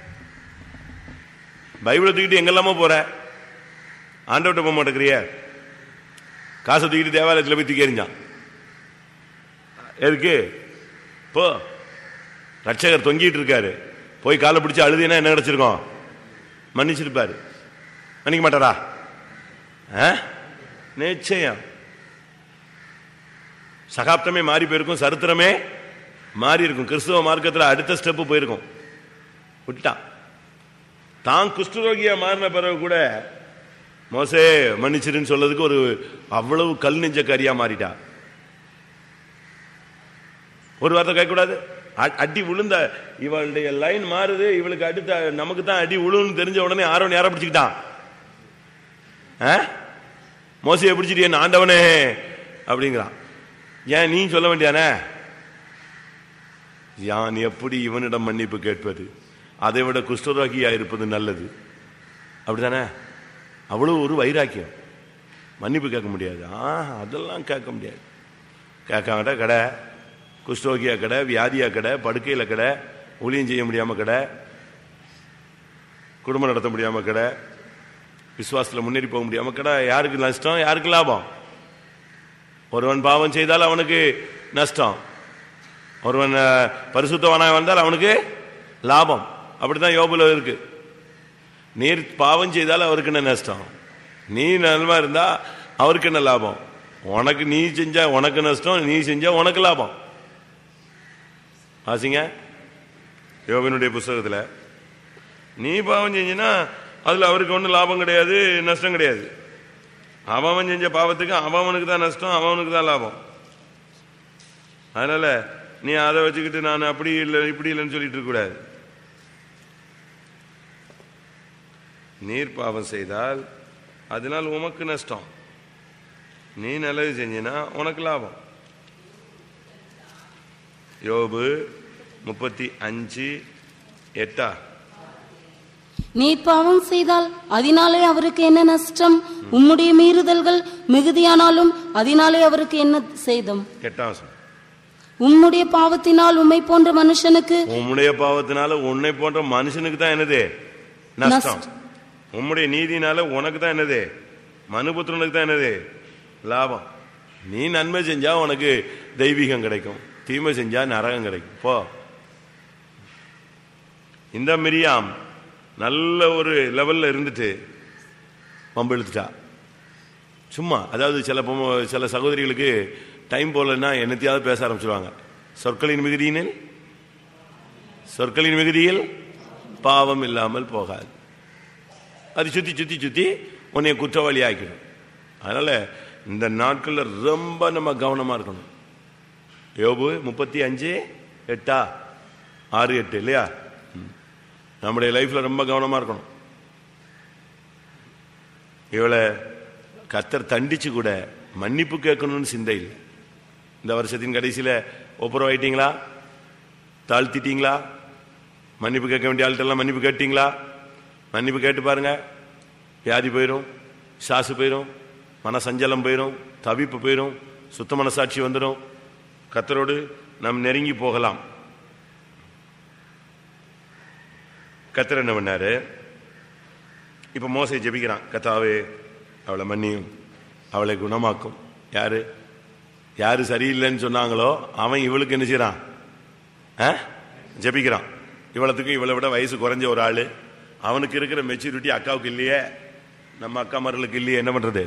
பைபிளை தூக்கிட்டு எங்கெல்லாமோ போற ஆண்டவட்ட போக மாட்டேங்கிறிய காசை தூக்கிட்டு தேவாலயத்தில் போய் தூக்கி எறிஞ்சான் எதுக்கு போ ரட்சகர் தொங்கிட்டு இருக்காரு போய் காலை பிடிச்சு அழுதினா என்ன கிடைச்சிருக்கோம் மன்னிச்சிருப்பாரு மன்னிக்க மாட்டாரா ஆ? நிச்சயம் சகாப்தமே மாறி போயிருக்கும் சரித்திரமே மாறி இருக்கும் கிறிஸ்துவ மார்க்கத்தில் அடுத்த ஸ்டெப் போயிருக்கும் விட்டான் தான் குஷ்டரோகியா மாறின பிறகு கூட மோசே மன்னிச்சிருன்னு சொல்லதுக்கு ஒரு அவ்வளவு கல் நெஞ்சக்காரியா மாறிட்டா ஒரு வார்த்தை கேட்கக்கூடாது அ- அடி விழுந்த இவளுடைய லைன் மாறுது இவளுக்கு அடுத்த நமக்கு தான் அடி விழுன்னு தெரிஞ்ச உடனே ஆரோன் யாரை பிடிச்சுக்கிட்டான் ஆ? மோசையை பிடிச்சிட்டு என்ன ஆண்டவனே அப்படிங்கிறான் ஏன் நீ சொல்ல வேண்டியானே யான் எப்படி இவனிடம் மன்னிப்பு கேட்பது அதை விட குஷ்டரோகியா இருப்பது நல்லது அப்படிதானே அவ்வளவு ஒரு வைராக்கியம் மன்னிப்பு கேட்க முடியாது ஆ அதெல்லாம் கேட்க முடியாது கேட்காங்கடா கடை குஷ்டோகியா கடை வியாதியா கடை படுக்கையில கடை ஊழியம் செய்ய முடியாம கடை குடும்பம் நடத்த முடியாம கடை விசுவாசத்துல முன்னேறி போக முடியாம கடை யாருக்கு நஷ்டம் யாருக்கு லாபம் ஒருவன் பாவம் செய்தால் அவனுக்கு நஷ்டம் ஒருவன் அஹ், பரிசுத்தவனாய் வந்தால் அவனுக்கு லாபம் அப்படித்தான் யோபுல இருக்கு நீர் பாவம் செய்தால் அவருக்கு என்ன நஷ்டம் நீ நலமா இருந்தா அவருக்கு என்ன லாபம் உனக்கு நீ செஞ்சா உனக்கு நஷ்டம் நீ செஞ்சா உனக்கு லாபம் வாசிங்க யோகனுடைய புஸ்தகத்துல நீ பாவம் செஞ்சினா அதுல அவருக்கு ஒன்றும் லாபம் கிடையாது நஷ்டம் கிடையாது அவன் செஞ்ச பாவத்துக்கு அவனுக்கு தான் நஷ்டம் அவனுக்கு தான் லாபம் அதனால நீ அதை வச்சுக்கிட்டு நான் அப்படி இல்லை இப்படி இல்லைன்னு சொல்லிட்டு இருக்க கூடாது நீர் பாவம் செய்தால் அதனால் உமக்கு நஷ்டம் நீ நல்லது செஞ்சினா உனக்கு லாபம் யோபு முப்பத்தி அஞ்சு எட்டா நீர் பாவம் செய்தால் அதனாலே அவருக்கு என்ன நஷ்டம் உம்முடைய மீறுதல்கள் மிகுதியானாலும் அதனாலே அவருக்கு என்ன சேதம் எட்டாம் வசனம். உம்முடைய பாவத்தினால் உம்மை போன்ற மனுஷனுக்கு உம்முடைய பாவத்தினால உன்னை போன்ற மனுஷனுக்கு தான் என்னது நஷ்டம் நஷ்டம். உம்முடைய நீதினால உனக்கு தான் என்னது மனுபுத்திரனுக்கு தான் என்னது லாபம் நீ நன்மை செஞ்சா உனக்கு தெய்வீகம் கிடைக்கும் தீமை செஞ்சா நரகம் கிடைக்கும் போ இந்த மிரியாம் நல்ல ஒரு லெவல்ல இருந்துட்டு பம்பு இழுத்துட்டா சும்மா அதாவது சில பொம்ம- சில சகோதரிகளுக்கு டைம் போலன்னா என்னத்தையாவது பேச ஆரம்பிச்சிருவாங்க சொற்களின் மிகுதியினில் சொற்களின் மிகுதியில் பாவம் இல்லாமல் போகாது அது சுத்தி சுத்தி சுத்தி உன்னை குற்றவாளி ஆக்கிடும் அதனால இந்த நாட்கள்ல ரொம்ப நம்ம கவனமா இருக்கணும் யோபு முப்பத்தி அஞ்சு எட்டா ஆறு எட்டு இல்லையா ம். நம்முடைய லைஃப்ல ரொம்ப கவனமா இருக்கணும் இவளை கத்தர் தண்டிச்சு கூட மன்னிப்பு கேட்கணும்னு சிந்தை இல்லை இந்த வருஷத்தின் கடைசியில ஒப்புரவாயிட்டீங்களா தாழ்த்திட்டீங்களா மன்னிப்பு கேட்க வேண்டிய ஆள்கிட்டலாம் மன்னிப்பு கேட்டீங்களா மன்னிப்பு கேட்டு பாருங்க வியாதி போயிடும் சாசு போயிடும் மனசஞ்சலம் போயிடும் தவிப்பு போயிடும் சுத்த மனசாட்சி வந்துடும் கத்தரோடு நாம் நெருங்கி போகலாம் கத்தர் என்ன பண்ணாரு இப்ப மோசை ஜெபிக்கிறான் கத்தாவே அவளை மன்னியும் அவளை குணமாக்கும் யாரு யாரு சரியில்லைன்னு சொன்னாங்களோ அவன் இவளுக்கு என்ன செய்யறான் ஆ? ஜெபிக்கிறான் இவ்வளத்துக்கும் இவளை விட வயசு குறைஞ்ச ஒரு ஆளு அவனுக்கு இருக்கிற மெச்சூரிட்டி அக்காவுக்கு இல்லையே நம்ம அக்கா மர்களுக்கு இல்லையே என்ன பண்றது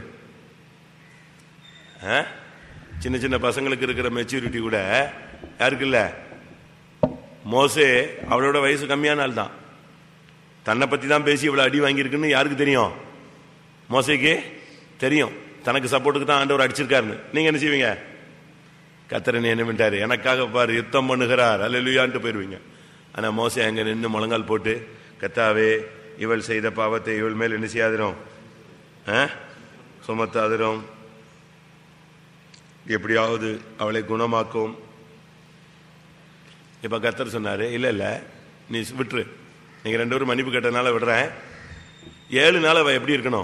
ஆ? சின்ன சின்ன பசங்களுக்கு இருக்கிற மெச்சூரிட்டி கூட யாருக்கு இல்ல மோசே அவளோட வயசு கம்மியான ஆள் தான் தன்னை பத்தி தான் பேசி இவ்வளவு அடி வாங்கியிருக்குன்னு யாருக்கு தெரியும் மோசைக்கு தெரியும் தனக்கு சப்போர்ட்டுக்கு தான் ஆண்டவர் அடிச்சிருக்காருன்னு நீங்க என்ன செய்வீங்க கத்தரன் என்ன பண்ணிட்டாரு எனக்காக பாரு யுத்தம் பண்ணுகிறார் அல்லலுயான்ட்டு போயிருவீங்க ஆனா மோசை அங்க நின்று முழங்கால் போட்டு கத்தாவே இவள் செய்த பாவத்தை இவள் மேல் என்ன செய்யாதிரும் ஆ? சுமத்தாதிரும் எப்படியாவது அவளை குணமாக்கும் இப்ப கத்தர் சொன்னாரு இல்ல இல்ல நீ விட்டுரு நீங்க ரெண்டு பேரும் மன்னிப்பு கேட்டதுனால விடுறேன் ஏழு நாள் அவ எப்படி இருக்கணும்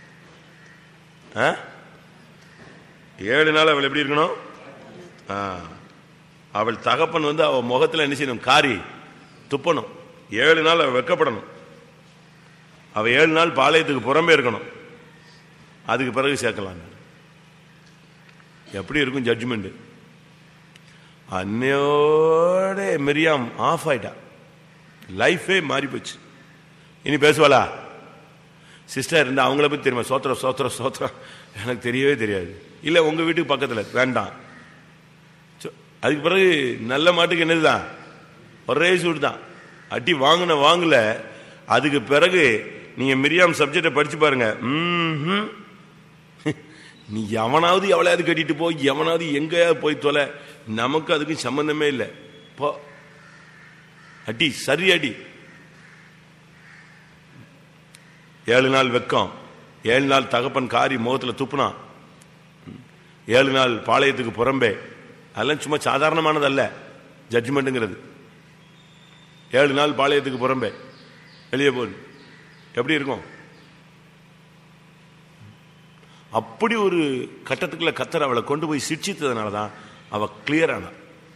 ஆ? ஏழு நாள் அவள் எப்படி இருக்கணும் ஆ. அவள் தகப்பன் வந்து அவள் முகத்தில் என்ன செய்யணும் காரி துப்பணும் ஏழு நாள் அவள் வெக்கப்படணும் அவள் ஏழு நாள் பாளையத்துக்கு புறம்பே இருக்கணும் அதுக்கு பிறகு சேர்க்கலாம் எப்படி இருக்கும் ஜட்ஜ்மெண்ட் அன்னையோட மிரியாம் ஆஃப் ஆயிட்டா லைஃபே மாறி போச்சு இனி பேசுவாளா சிஸ்டர் இருந்தா அவங்கள பத்தி தெரியுமா சோத்திரம் சோத்திரம் சோத்திரம் எனக்கு தெரியவே தெரியாது இல்ல உங்க வீட்டுக்கு பக்கத்துல வேண்டாம் சோ, அதுக்கு பிறகு நல்ல மாட்டுக்கு என்னதுதான் ஒரே சூடு தான் அடி வாங்கின வாங்கல அதுக்கு பிறகு நீங்க மிரியாம் சப்ஜெக்டை படிச்சு பாருங்க ம்ஹும். நீ எவனாவது எவ்வளவு கட்டிட்டு போ எவனாவது எங்கேயாவது போய் தொலை நமக்கு அதுக்கு சம்பந்தமே இல்லை போ அடி சரி அடி ஏழு நாள் வெக்கம் ஏழு நாள் தகப்பன் காரி முகத்துல துப்புனான் ஏழு நாள் பாளையத்துக்கு புறம்பே அதெல்லாம் சும்மா சாதாரணமானதல்ல ஜட்ஜ்மெண்ட்டுங்கிறது ஏழு நாள் பாளையத்துக்கு புறம்பே வெளியே போகுது எப்படி இருக்கும் அப்படி ஒரு கட்டத்துக்குள்ள கத்தர் அவளை கொண்டு போய் சிக்ஷித்ததுனால தான் அவ கிளியர் ஆனா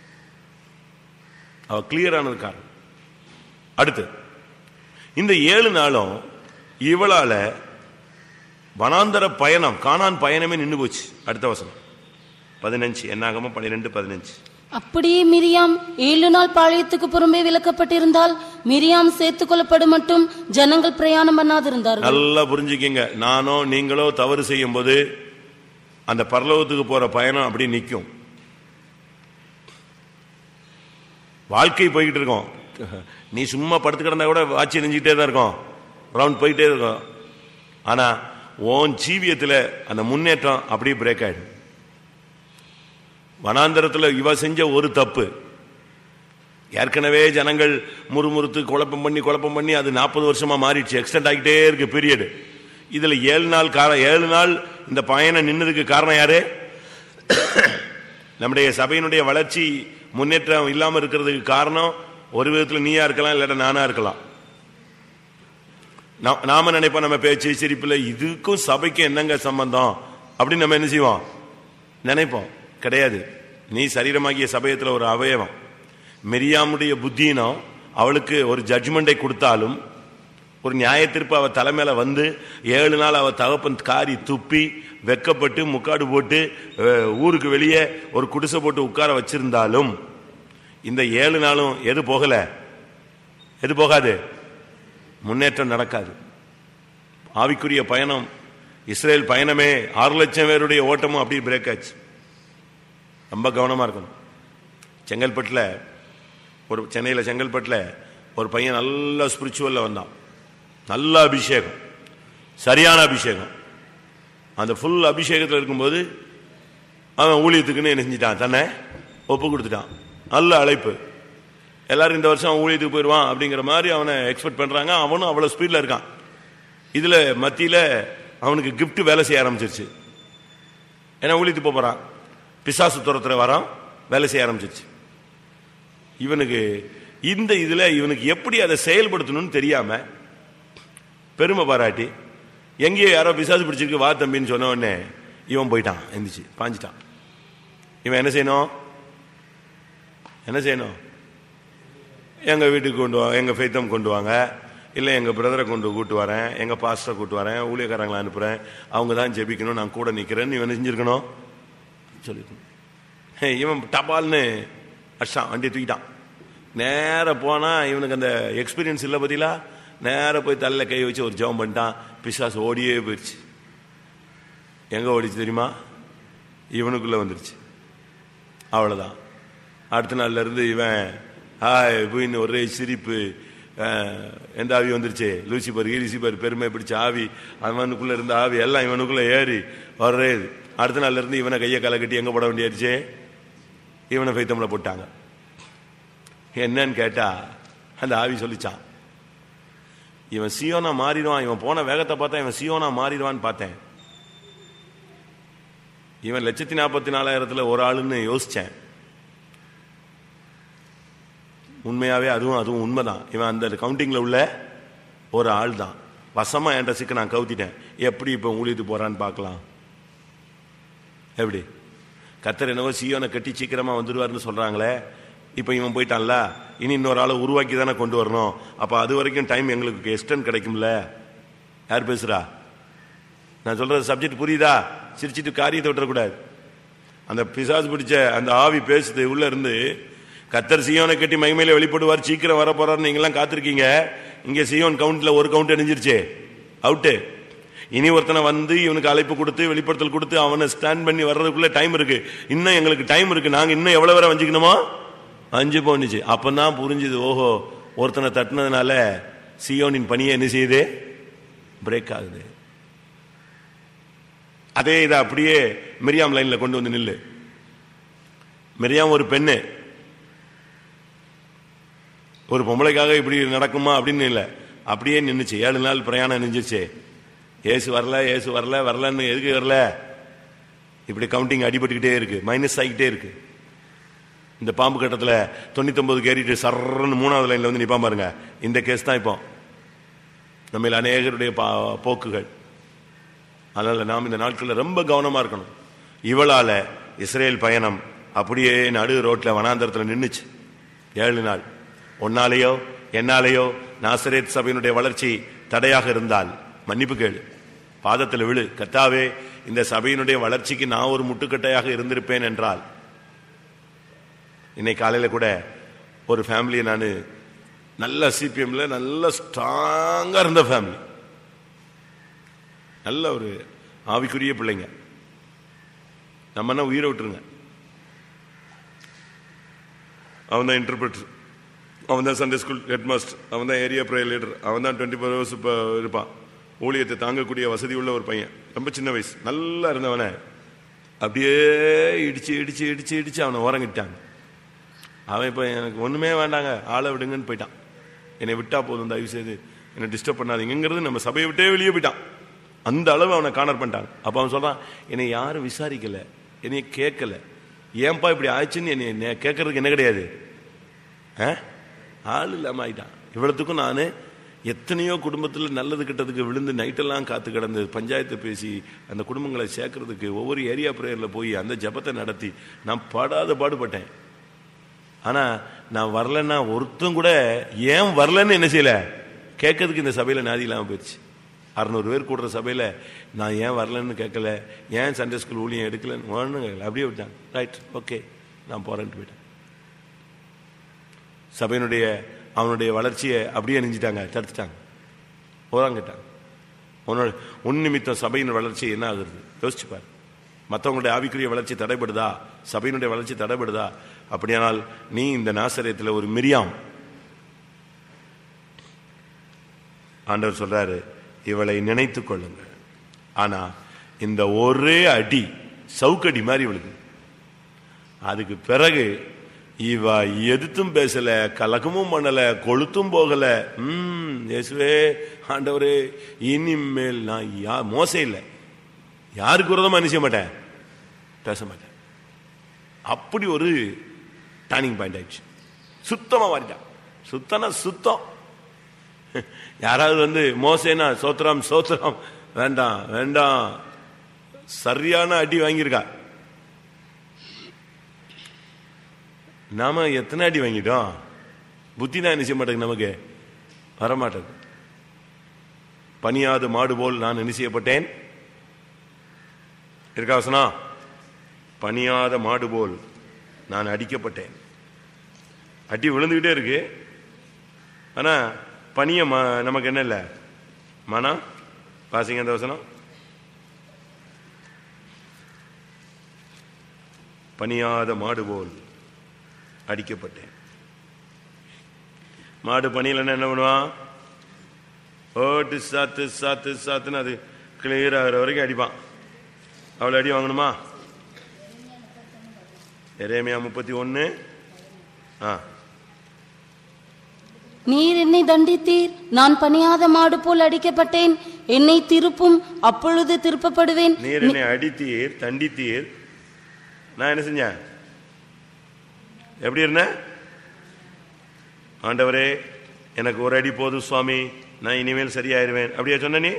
அவ கிளியர் ஆனது காரணம் அடுத்து இந்த ஏழு நாளும் இவளால வனாந்தர பயணம் காணான் பயணமே நின்னு போச்சு அடுத்த வசனம் பதினஞ்சு என்னாகமோ பன்னிரெண்டு பதினஞ்சு அப்படியே மிரியாம் ஏழு நாள் பாளையத்துக்கு புறம்பே விலக்கப்பட்டிருந்தால் மிரியாம் சேர்த்துக் கொள்ளப்படும் மட்டும் ஜனங்கள் பிரயாணம் பண்ணாதிருந்தார்கள் நல்லா புரிஞ்சுக்கிங்க நானோ நீங்களோ தவறு செய்யும் போது அந்த பரலோகத்துக்கு போற பயணம் அப்படி நிற்கும் வாழ்க்கை போய்கிட்டு இருக்கோம் நீ சும்மா படுத்து கிடந்தா கூட வாட்சி நெஞ்சிக்கிட்டே தான் இருக்கும் ரவுண்ட் போயிட்டே இருக்கும் ஆனா உன் ஜீவியத்துல அந்த முன்னேற்றம் அப்படியே பிரேக் ஆயிடும் வனாந்தரத்துல இவ செஞ்ச ஒரு தப்பு ஏற்கனவே ஜனங்கள் முறுமுறுத்து குழப்பம் பண்ணி குழப்பம் பண்ணி அது நாற்பது வருஷமா மாறிடுச்சு எக்ஸ்டெண்ட் ஆகிட்டே இருக்கு பீரியடு இதுல ஏழு நாள் கார ஏழு நாள் இந்த பயணம் நின்னதுக்கு காரணம் யாரு நம்முடைய சபையினுடைய வளர்ச்சி முன்னேற்றம் இல்லாம இருக்கிறதுக்கு காரணம் ஒரு விதத்துல நீயா இருக்கலாம் இல்லாட்ட நானா இருக்கலாம் நா- நாம நினைப்போம் நம்ம பேச்சு சிரிப்புல இதுக்கும் சபைக்கும் என்னங்க சம்பந்தம் அப்படின்னு நம்ம என்ன செய்வோம் நினைப்போம் கிடையாது நீ சரீரமாகிய சபையத்துல ஒரு அவயவம் மெரியாமுடைய புத்தியினம் அவளுக்கு ஒரு ஜட்ஜ்மெண்டை கொடுத்தாலும் ஒரு நியாய தீர்ப்பு அவ தலைமையில வந்து ஏழு நாள் அவ தகப்பன் காரி துப்பி வெக்கப்பட்டு முக்காடு போட்டு அஹ், ஊருக்கு வெளியே ஒரு குடிசை போட்டு உட்கார வச்சிருந்தாலும் இந்த ஏழு நாளும் எது போகல எது போகாது முன்னேற்றம் நடக்காது ஆவிக்குரிய பயணம் இஸ்ரேல் பயணமே ஆறு லட்சம் பேருடைய ஓட்டமும் அப்படி பிரேக் ஆச்சு ரொம்ப கவனமா இருக்கணும் செங்கல்பட்டில் ஒரு சென்னையில் செங்கல்பட்டில் ஒரு பையன் நல்ல ஸ்பிரிச்சுவலில் வந்தான் நல்ல அபிஷேகம் சரியான அபிஷேகம் அந்த ஃபுல் அபிஷேகத்தில் இருக்கும்போது அவன் ஊழியத்துக்குன்னு என்ன செஞ்சிட்டான் தன்னை ஒப்பு கொடுத்துட்டான் நல்ல அழைப்பு எல்லாரும் இந்த வருஷம் அவன் ஊழியத்துக்கு போயிடுவான் அப்படிங்கிற மாதிரி அவனை எக்ஸ்பெக்ட் பண்றாங்க அவனும் அவ்வளவு ஸ்பீட்ல இருக்கான் இதுல மத்தியில அவனுக்கு gift வேலை செய்ய ஆரம்பிச்சிருச்சு ஏன்னா ஊழியத்துக்கு போப் போறான் பிசாசு துரத்துற வரான் வேலை செய்ய ஆரம்பிச்சிருச்சு இவனுக்கு இந்த இதுல இவனுக்கு எப்படி அதை செயல்படுத்தணும்னு தெரியாம பெருமை பாராட்டி எங்கேயோ யாரோ பிசாசு பிடிச்சிருக்கு வா தம்பின்னு சொன்ன உடனே இவன் போயிட்டான் எந்திரிச்சு பாஞ்சிட்டான் இவன் என்ன செய்யணும் என்ன செய்யணும் எங்க வீட்டுக்கு கொண்டு வா எங்க ஃபைத்தம் கொண்டு வாங்க இல்ல எங்க பிரதரை கொண்டு கூட்டு வரேன் எங்க பாஸ்டரை கூட்டு வரேன் ஊழியக்காரங்களை அனுப்புறேன் அவங்க தான் ஜெபிக்கணும் நான் கூட நிக்கிறேன்னு இவன் செஞ்சிருக்கணும் சொல்லிருக்கணும் ஹே, இவன் டபால்னு அடிச்சான் வண்டியை தூக்கிட்டான் நேரா போனா இவனுக்கு அந்த எக்ஸ்பீரியன்ஸ் இல்லை பத்திலா நேரா போய் தலையில கை வச்சு ஒரு ஜெபம் பண்ணிட்டான் பிசாசு ஓடியே போயிடுச்சு எங்க ஓடிச்சு தெரியுமா இவனுக்குள்ள வந்துருச்சு அவ்வளவுதான் அடுத்த நாள்ல இருந்து இவன் ஹாய் புயின்னு ஒரே சிரிப்பு அஹ், எந்த ஆவி வந்துருச்சு லூசிபர் ஈலிசிபர் பெருமை பிடிச்ச ஆவி அவனுக்குள்ள இருந்த ஆவி எல்லாம் இவனுக்குள்ள ஏறி ஒரே இது. அடுத்த நாள்ல இருந்து இவனை கையை காலை கட்டி எங்க போட வேண்டியாச்சு இவனை பைத்தம்ல போட்டாங்க என்னன்னு கேட்டா அந்த ஆவி சொல்லிச்சான் இவன் சியோனா மாறிடுவான் இவன் போன வேகத்தை பார்த்தா இவன் சியோனா மாறிடுவான்னு பார்த்தேன் இவன் லட்சத்தி நாற்பத்தி நாலாயிரத்துல ஒரு ஆளுன்னு யோசிச்சேன் உண்மையாவே அதுவும் அதுவும் உண்மைதான் இவன் அந்த கவுண்டிங்ல உள்ள ஒரு ஆள் தான் வசமா என்ற சிக்க நான் கவுத்திட்டேன் எப்படி இப்ப ஊழிட்டு போறான்னு பார்க்கலாம் எப்படி கத்தர் என்னவோ சியோனை கட்டி சீக்கிரமா வந்துடுவாருன்னு சொல்றாங்களே இப்ப இவன் போயிட்டான்ல இனி இன்னொரு ஆளை உருவாக்கி தானே கொண்டு வரணும் அப்ப அது வரைக்கும் டைம் எங்களுக்கு எக்ஸ்டென்ட் கிடைக்கும்ல யார் பேசுறா நான் சொல்றது சப்ஜெக்ட் புரியுதா சிரிச்சிட்டு காரியத்தை விட்டுறக்கூடாது அந்த பிசாசு பிடிச்ச அந்த ஆவி பேசுது உள்ள இருந்து கத்தர் சியோனை கட்டி மகிமையில வெளிப்படுவார் சீக்கிரம் வர போறாரு நீங்களாம் காத்திருக்கீங்க இங்க சியோன் கவுண்ட்ல ஒரு கவுண்ட் அணிஞ்சிருச்சே அவுட்டு இனி ஒருத்தனை வந்து இவனுக்கு அழைப்பு கொடுத்து வெளிப்படுத்தல் கொடுத்து அவனை ஸ்டாண்ட் பண்ணி வர்றதுக்குள்ள டைம் இருக்கு இன்னும் எங்களுக்கு டைம் இருக்கு நாங்க இன்னும் எவ்வளவு வரை வஞ்சிக்கணுமோ அஞ்சு போனுச்சு அப்பதான் புரிஞ்சுது ஓஹோ ஒருத்தனை தட்டினதுனால சியோனின் பணியை என்ன செய்யுது பிரேக் ஆகுது அதே இதை அப்படியே மிரியாம் லைன்ல கொண்டு வந்து நில்லு மிரியாம் ஒரு பெண்ணு ஒரு பொம்பளைக்காக இப்படி நடக்குமா அப்படின்னு இல்லை அப்படியே நின்னுச்சு ஏழு நாள் பிரயாணம் நின்றுச்சு ஏசு வரல ஏசு வரல வரலன்னு எதுக்கு வரல இப்படி கவுண்டிங் அடிபட்டுக்கிட்டே இருக்கு மைனஸ் ஆகிக்கிட்டே இருக்கு இந்த பாம்பு கட்டத்தில் தொண்ணூத்தொன்பது ஏறிட்டு சர்றன்னு மூணாவது லைன்ல வந்து நிப்பான் பாருங்க இந்த கேஸ் தான் இப்போ நம்ம அநேகருடைய பா- போக்குகள் அதனால நாம் இந்த நாட்களில் ரொம்ப கவனமா இருக்கணும் இவளால இஸ்ரேல் பயணம் அப்படியே நடு ரோட்ல வனாந்தரத்தில் நின்னுச்சு ஏழு நாள் ஒன்னாலேயோ என்னாலேயோ நாசரேத் சபையினுடைய வளர்ச்சி தடையாக இருந்தால் மன்னிப்பு கேளு பாதத்தில் விழு கத்தாவே இந்த சபையினுடைய வளர்ச்சிக்கு நான் ஒரு முட்டுக்கட்டையாக இருந்திருப்பேன் என்றால் இன்னைக்கு காலையில கூட ஒரு ஃபேமிலியை நான் நல்ல சிபிஎம்ல நல்ல ஸ்ட்ராங்கா இருந்த ஃபேமிலி நல்ல ஒரு ஆவிக்குரிய பிள்ளைங்க நம்ம என்ன உயிரை விட்டுருங்க அவன் தான் இன்டர்பிரட்டர் அவன் தான் சண்டே ஸ்கூல் ஹெட் மாஸ்டர் அவன் தான் ஏரியா ப்ரேயர் லீடர் அவன் தான் டுவெண்ட்டி ஃபோர் ஹவர்ஸ் இப்போ இருப்பான் ஊழியத்தை தாங்கக்கூடிய வசதி உள்ள ஒரு பையன் ரொம்ப சின்ன வயசு நல்லா இருந்தவனை அப்படியே இடிச்சு இடிச்சு இடிச்சு இடிச்சு அவனை ஓரங்கிட்டாங்க அவன் இப்போ எனக்கு ஒண்ணுமே வேண்டாங்க ஆளை விடுங்கன்னு போயிட்டான் என்னை விட்டா போதும் தயவு செய்து என்னை டிஸ்டர்ப் பண்ணாதீங்கிறது நம்ம சபையை விட்டே வெளியே போயிட்டான் அந்த அளவு அவனை காணர் பண்ணிட்டாங்க அப்ப அவன் சொல்றான் என்னை யாரும் விசாரிக்கல என்னைய கேட்கல ஏன்பா இப்படி ஆச்சுன்னு என்னை என்னை கேட்கறதுக்கு என்ன கிடையாது ஆ? ஆள் இல்லாம ஆயிட்டான் இவ்வளவுக்கும் நான் எத்தனையோ குடும்பத்தில் நல்லது கிட்டதுக்கு விழுந்து நைட்டெல்லாம் காத்து கிடந்து பஞ்சாயத்து பேசி அந்த குடும்பங்களை சேர்க்கறதுக்கு ஒவ்வொரு ஏரியா பிரேயர்ல போய் அந்த ஜெபத்தை நடத்தி நான் படாத பாடுபட்டேன் ஆனா நான் வரலன்னா ஒருத்தன் கூட ஏன் வரலன்னு என்ன செய்யல கேட்கறதுக்கு இந்த சபையில நாதி இல்லாம போயிடுச்சு அறுநூறு பேர் கூடுற சபையில நான் ஏன் வரலன்னு கேட்கல ஏன் சண்டே ஸ்கூல் ஊழியம் எடுக்கலன்னு ஒண்ணும் கேட்கல அப்படியே விட்டாங்க ரைட் ஓகே நான் போறேன்ட்டு போயிட்டேன் சபையினுடைய அவனுடைய வளர்ச்சியை அப்படியே நெஞ்சிட்டாங்க தடுத்துட்டாங்க போறாங்கிட்டாங்க உன்னோட உன் நிமித்தம் சபையின் வளர்ச்சி என்ன ஆகுறது யோசிச்சு பாரு மற்றவங்களுடைய ஆவிக்குரிய வளர்ச்சி தடைபடுதா சபையினுடைய வளர்ச்சி தடைபடுதா அப்படியானால் நீ இந்த நாசரியத்தில் ஒரு மிரியாம் ஆண்டவர் சொல்றாரு இவளை நினைத்துக் கொள்ளுங்க ஆனா இந்த ஒரே அடி சவுக்கடி மாதிரி இவளுக்கு அதுக்கு பிறகு இவ எதிர்த்தும் பேசல கலக்கமும் பண்ணல கொளுத்தும் போகல ம் இயேசுவே ஆண்டவரே இனிமேல் நான் யா மோசம் இல்லை யாருக்கு விரோதமா என்ன செய்ய மாட்டேன் பேச மாட்டேன் அப்படி ஒரு டர்னிங் பாயிண்ட் ஆயிடுச்சு சுத்தமா மாறிட்டான் சுத்தனா சுத்தம் யாராவது வந்து மோசேனா சோத்திரம் சோத்திரம் வேண்டாம் வேண்டாம் சரியான அடி வாங்கியிருக்கா நாம எத்தனை அடி வாங்கிட்டோம் புத்தி தான் என்ன செய்ய மாட்டேங்குது நமக்கு வரமாட்டேங்குது பணியாத மாடு போல் நான் என்ன செய்யப்பட்டேன் இருக்கா வசனம் பணியாத மாடு போல் நான் அடிக்கப்பட்டேன் அடி விழுந்துகிட்டே இருக்கு ஆனா பணிய ம- நமக்கு என்ன இல்லை மனம் வாசிங்க அந்த வசனம் பணியாத மாடு போல் அடிக்கப்பட்டேன் மாடு பணியில் என்ன பண்ணுவான் ஓட்டு சாத்து சாத்து சாத்துன்னு அது கிளியர் ஆகிற வரைக்கும் அடிப்பான் அவ்வளோ அடி வாங்கணுமா எரேமியா முப்பத்தி ஒன்று ஆ நீர் என்னை தண்டித்தீர் நான் பணியாத மாடு போல் அடிக்கப்பட்டேன் என்னை திருப்பும் அப்பொழுது திருப்பப்படுவேன் நீர் என்னை அடித்தீர் தண்டித்தீர் நான் என்ன செஞ்சேன் எப்படி இருந்தேன் ஆண்டவரே எனக்கு ஒரு அடி போதும் சுவாமி நான் இனிமேல் சரியாயிருவேன் அப்படியா சொன்ன நீ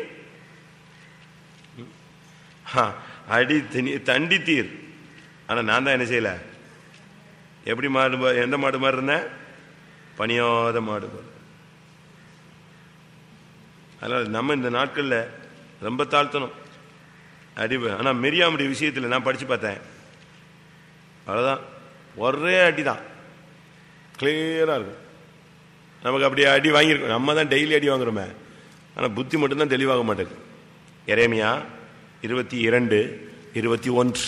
ஆ, அடி திணி- தண்டித்தீர் ஆனா நான் தான் என்ன செய்யல எப்படி மாடு மா- எந்த மாடு மாதிரி இருந்தேன் பணியாத மாடு போல அதனால நம்ம இந்த நாட்கள்ல ரொம்ப தாழ்த்தணும் அடி ஆனா மெரியாமுடைய விஷயத்துல நான் படிச்சு பார்த்தேன் அவ்வளவுதான் ஒரே அடி தான் கிளியரா இருக்கும் நமக்கு அப்படி அடி வாங்கியிருக்கோம் நம்ம தான் டெய்லி அடி வாங்குறோமே ஆனா புத்தி மட்டும்தான் தெளிவாக மாட்டேங்குது எரேமியா இருபத்தி இரண்டு இருபத்தி ஒன்று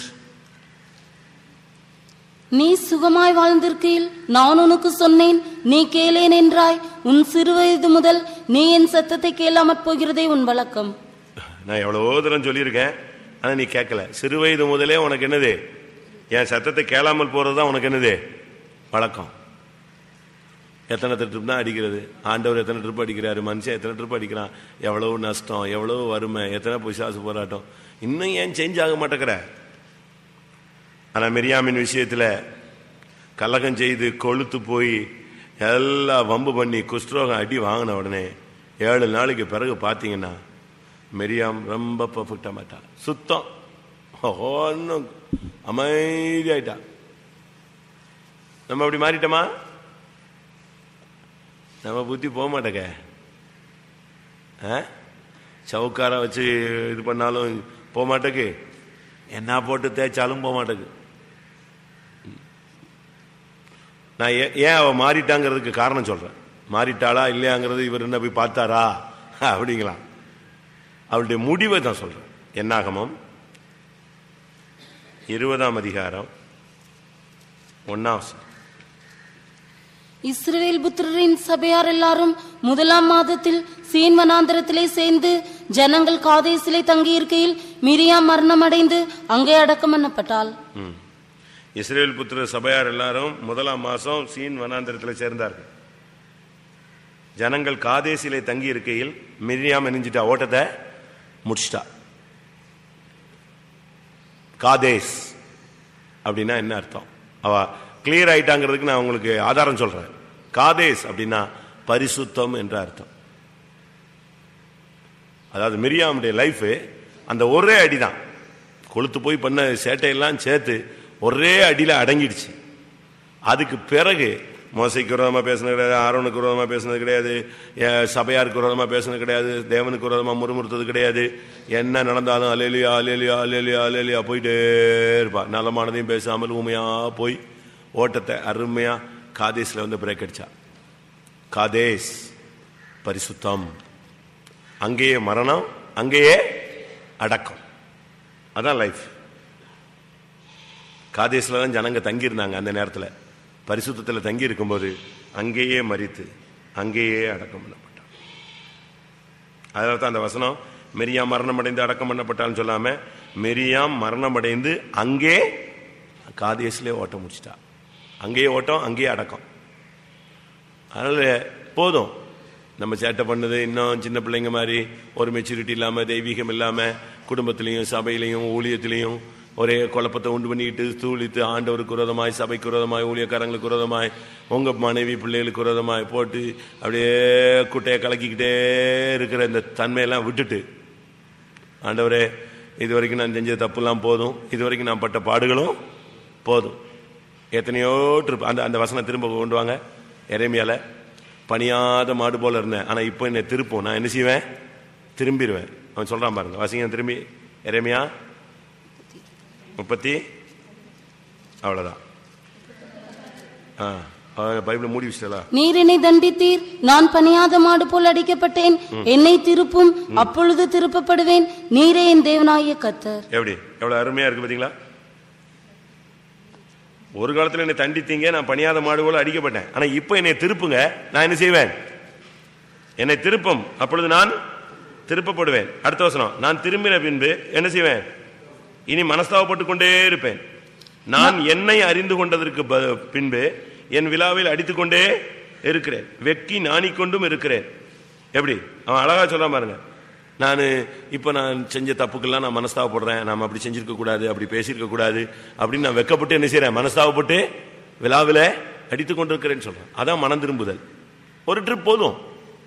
நீ சுகமாய் வாழ்ந்திருக்கையில் நான் உனக்கு சொன்னேன் நீ கேளேன் என்றாய் உன் சிறுவயது முதல் நீ என் சத்தத்தை கேளாமற் போகிறதே உன் வழக்கம் நான் எவ்வளவோ தூரம் சொல்லியிருக்கேன் ஆனா நீ கேட்கல சிறு வயது முதலே உனக்கு என்னது என் சத்தத்தை கேளாமல் போறது தான் உனக்கு என்னது வழக்கம் எத்தனை ட்ரிப் தான் அடிக்கிறது ஆண்டவர் எத்தனை ட்ரிப் அடிக்கிறாரு மனுஷன் எத்தனை ட்ரிப் அடிக்கிறான் எவ்வளவு நஷ்டம் எவ்வளவு வறுமை எத்தனை பிசாசு போராட்டம் இன்னும் ஏன் சேஞ்ச் ஆக மாட்டேங்கிற ஆனா மிரியாமின் விஷயத்துல கலகம் செய்து கொழுத்து போய் எல்லாம் வம்பு பண்ணி குஷ்டரோகம் அடி வாங்கின உடனே ஏழு நாளைக்கு பிறகு பார்த்தீங்கன்னா மெரியாம் ரொம்ப பர்ஃபெக்டா மாட்டா சுத்தம் ஒன்றும் அமைதியாயிட்டா நம்ம அப்படி மாறிட்டோமா நம்ம புத்தி போக மாட்டேங்க சவுக்கார வச்சு இது பண்ணாலும் போக மாட்டேக்கு என்ன போட்டு தேய்ச்சாலும் போக மாட்டேக்கு நான் ஏன் ஏன் அவ மாறிட்டாங்கிறதுக்கு காரணம் சொல்றேன் மாறிட்டாளா இல்லையாங்கிறது இவர் என்ன போய் பார்த்தாரா அப்படிங்களாம் அவளுடைய முடிவை தான் சொல்றேன் என்னாகமம் இருபதாம் அதிகாரம் ஒன்னாம் இஸ்ரவேல் புத்திரரின் சபையார் எல்லாரும் முதலாம் மாதத்தில் சீன் வனாந்தரத்திலே சேர்ந்து ஜனங்கள் காதேசிலே தங்கியிருக்கையில் மிரியாம் மரணமடைந்து அங்கே அடக்கம் பண்ணப்பட்டாள் ம். இஸ்ரேல் புத்திர சபையார் எல்லாரும் முதலாம் மாசம் சீன் வனாந்திரத்தில் சேர்ந்தார்கள் ஜனங்கள் காதேசிலே தங்கி இருக்கையில் மிரியாம் எரிஞ்சிட்டா ஓட்டத்தை முடிச்சிட்டா காதேஸ் அப்படின்னா என்ன அர்த்தம் அவ கிளியர் ஆயிட்டாங்கிறதுக்கு நான் உங்களுக்கு ஆதாரம் சொல்றேன் காதேஸ் அப்படின்னா பரிசுத்தம் என்ற அர்த்தம் அதாவது மிரியாமுடைய லைஃப் அந்த ஒரே அடிதான் கொளுத்து போய் பண்ண சேட்டையெல்லாம் சேர்த்து ஒரே அடியில அடங்கிடுச்சு அதுக்கு பிறகு மோசைக்கு விரோதமா பேசுனது கிடையாது ஆரோனுக்கு விரோதமா பேசுனது கிடையாது அஹ் சபையாருக்கு விரோதமா பேசுனது கிடையாது தேவனுக்கு விரோதமா முறுமுறுத்தது கிடையாது என்ன நடந்தாலும் அலேலியா அலேலியா அலேலியா அலேலியா போயிட்டே இருப்பா நலமானதையும் பேசாமல் ஊமையா போய் ஓட்டத்தை அருமையா காதேஸ்ல வந்து பிரேக் அடிச்சா காதேஸ் பரிசுத்தம் அங்கேயே மரணம் அங்கேயே அடக்கம் அதான் லைஃப் காதேஸ்ல தான் ஜனங்க தங்கியிருந்தாங்க அந்த நேரத்தில் பரிசுத்தத்தில் தங்கி இருக்கும்போது அங்கேயே மறித்து அங்கேயே அடக்கம் பண்ணப்பட்டான் அதனால தான் அந்த வசனம் மெரியாம் மரணம் அடைந்து அடக்கம் பண்ணப்பட்டான்னு சொல்லாம மெரியாம் மரணம் அடைந்து அங்கே காதேஸ்லே ஓட்டம் முடிச்சிட்டா அங்கேயே ஓட்டம் அங்கேயே அடக்கம் அதனால போதும் நம்ம சேட்டை பண்ணது இன்னும் சின்ன பிள்ளைங்க மாதிரி ஒரு மெச்சூரிட்டி இல்லாம தெய்வீகம் இல்லாம குடும்பத்திலையும் சபையிலையும் ஊழியத்திலையும் ஒரே குழப்பத்தை உண்டு பண்ணிக்கிட்டு தூளித்து ஆண்டவருக்கு விரோதமாய் சபைக்கு விரோதமாய் ஊழியக்காரங்களுக்கு விரோதமாய் உங்க மனைவி பிள்ளைகளுக்கு விரோதமாய் போட்டு அப்படியே குட்டையை கலக்கிக்கிட்டே இருக்கிற இந்த தன்மையெல்லாம் விட்டுட்டு ஆண்டவரே இது வரைக்கும் நான் செஞ்ச தப்புலாம் போதும் இது வரைக்கும் நான் பட்ட பாடுகளும் போதும் எத்தனையோ ட்ரிப் அந்த அந்த வசனம் திரும்ப கொண்டு வாங்க எரேமியால பணியாத மாடு போல இருந்தேன் ஆனா இப்போ என்னை திருப்போம் நான் என்ன செய்வேன் திரும்பிடுவேன் அவன் சொல்றான் பாருங்க வாசிங்க திரும்பி எரேமியா முப்பத்தி அவ்வளவுதான் ஆ அவன் பைபிள் மூடி வச்சிட்டலா நீர் என்னை தண்டித்தீர் நான் பணியாத மாடு போல் அடிக்கப்பட்டேன் என்னை திருப்பும் அப்பொழுது திருப்பப்படுவேன் நீரே என் தேவனாகிய கத்தர் எப்படி எவ்வளவு அருமையா இருக்கு பாத்தீங்களா ஒரு காலத்துல என்னை தண்டித்தீங்க நான் பணியாத மாடு போல அடிக்கப்பட்டேன் ஆனா இப்ப என்னை திருப்புங்க நான் என்ன செய்வேன் என்னை திருப்பும் அப்பொழுது நான் திருப்பப்படுவேன் அடுத்த வசனம் நான் திரும்பின பின்பு என்ன செய்வேன் இனி மனஸ்தாபப்பட்டு கொண்டே இருப்பேன் நான் என்னை அறிந்து கொண்டதற்கு ப- பின்பு என் விழாவில் அடித்துக்கொண்டே இருக்கிறேன் வெக்கி நாணிக்கொண்டும் இருக்கிறேன் எப்படி அவன் அழகா சொல்றான் பாருங்க நான் இப்போ நான் செஞ்ச தப்புக்கெல்லாம் நான் மனஸ்தாபப்படுறேன் நாம் அப்படி செஞ்சிருக்க கூடாது அப்படி பேசியிருக்க கூடாது அப்படின்னு நான் வெக்கப்பட்டு என்ன செய்றேன் மனஸ்தாபப்பட்டு விழாவில் அடித்துக் கொண்டிருக்கிறேன்னு சொல்றேன் அதான் மனம் திரும்புதல் ஒரு ட்ரிப் போதும்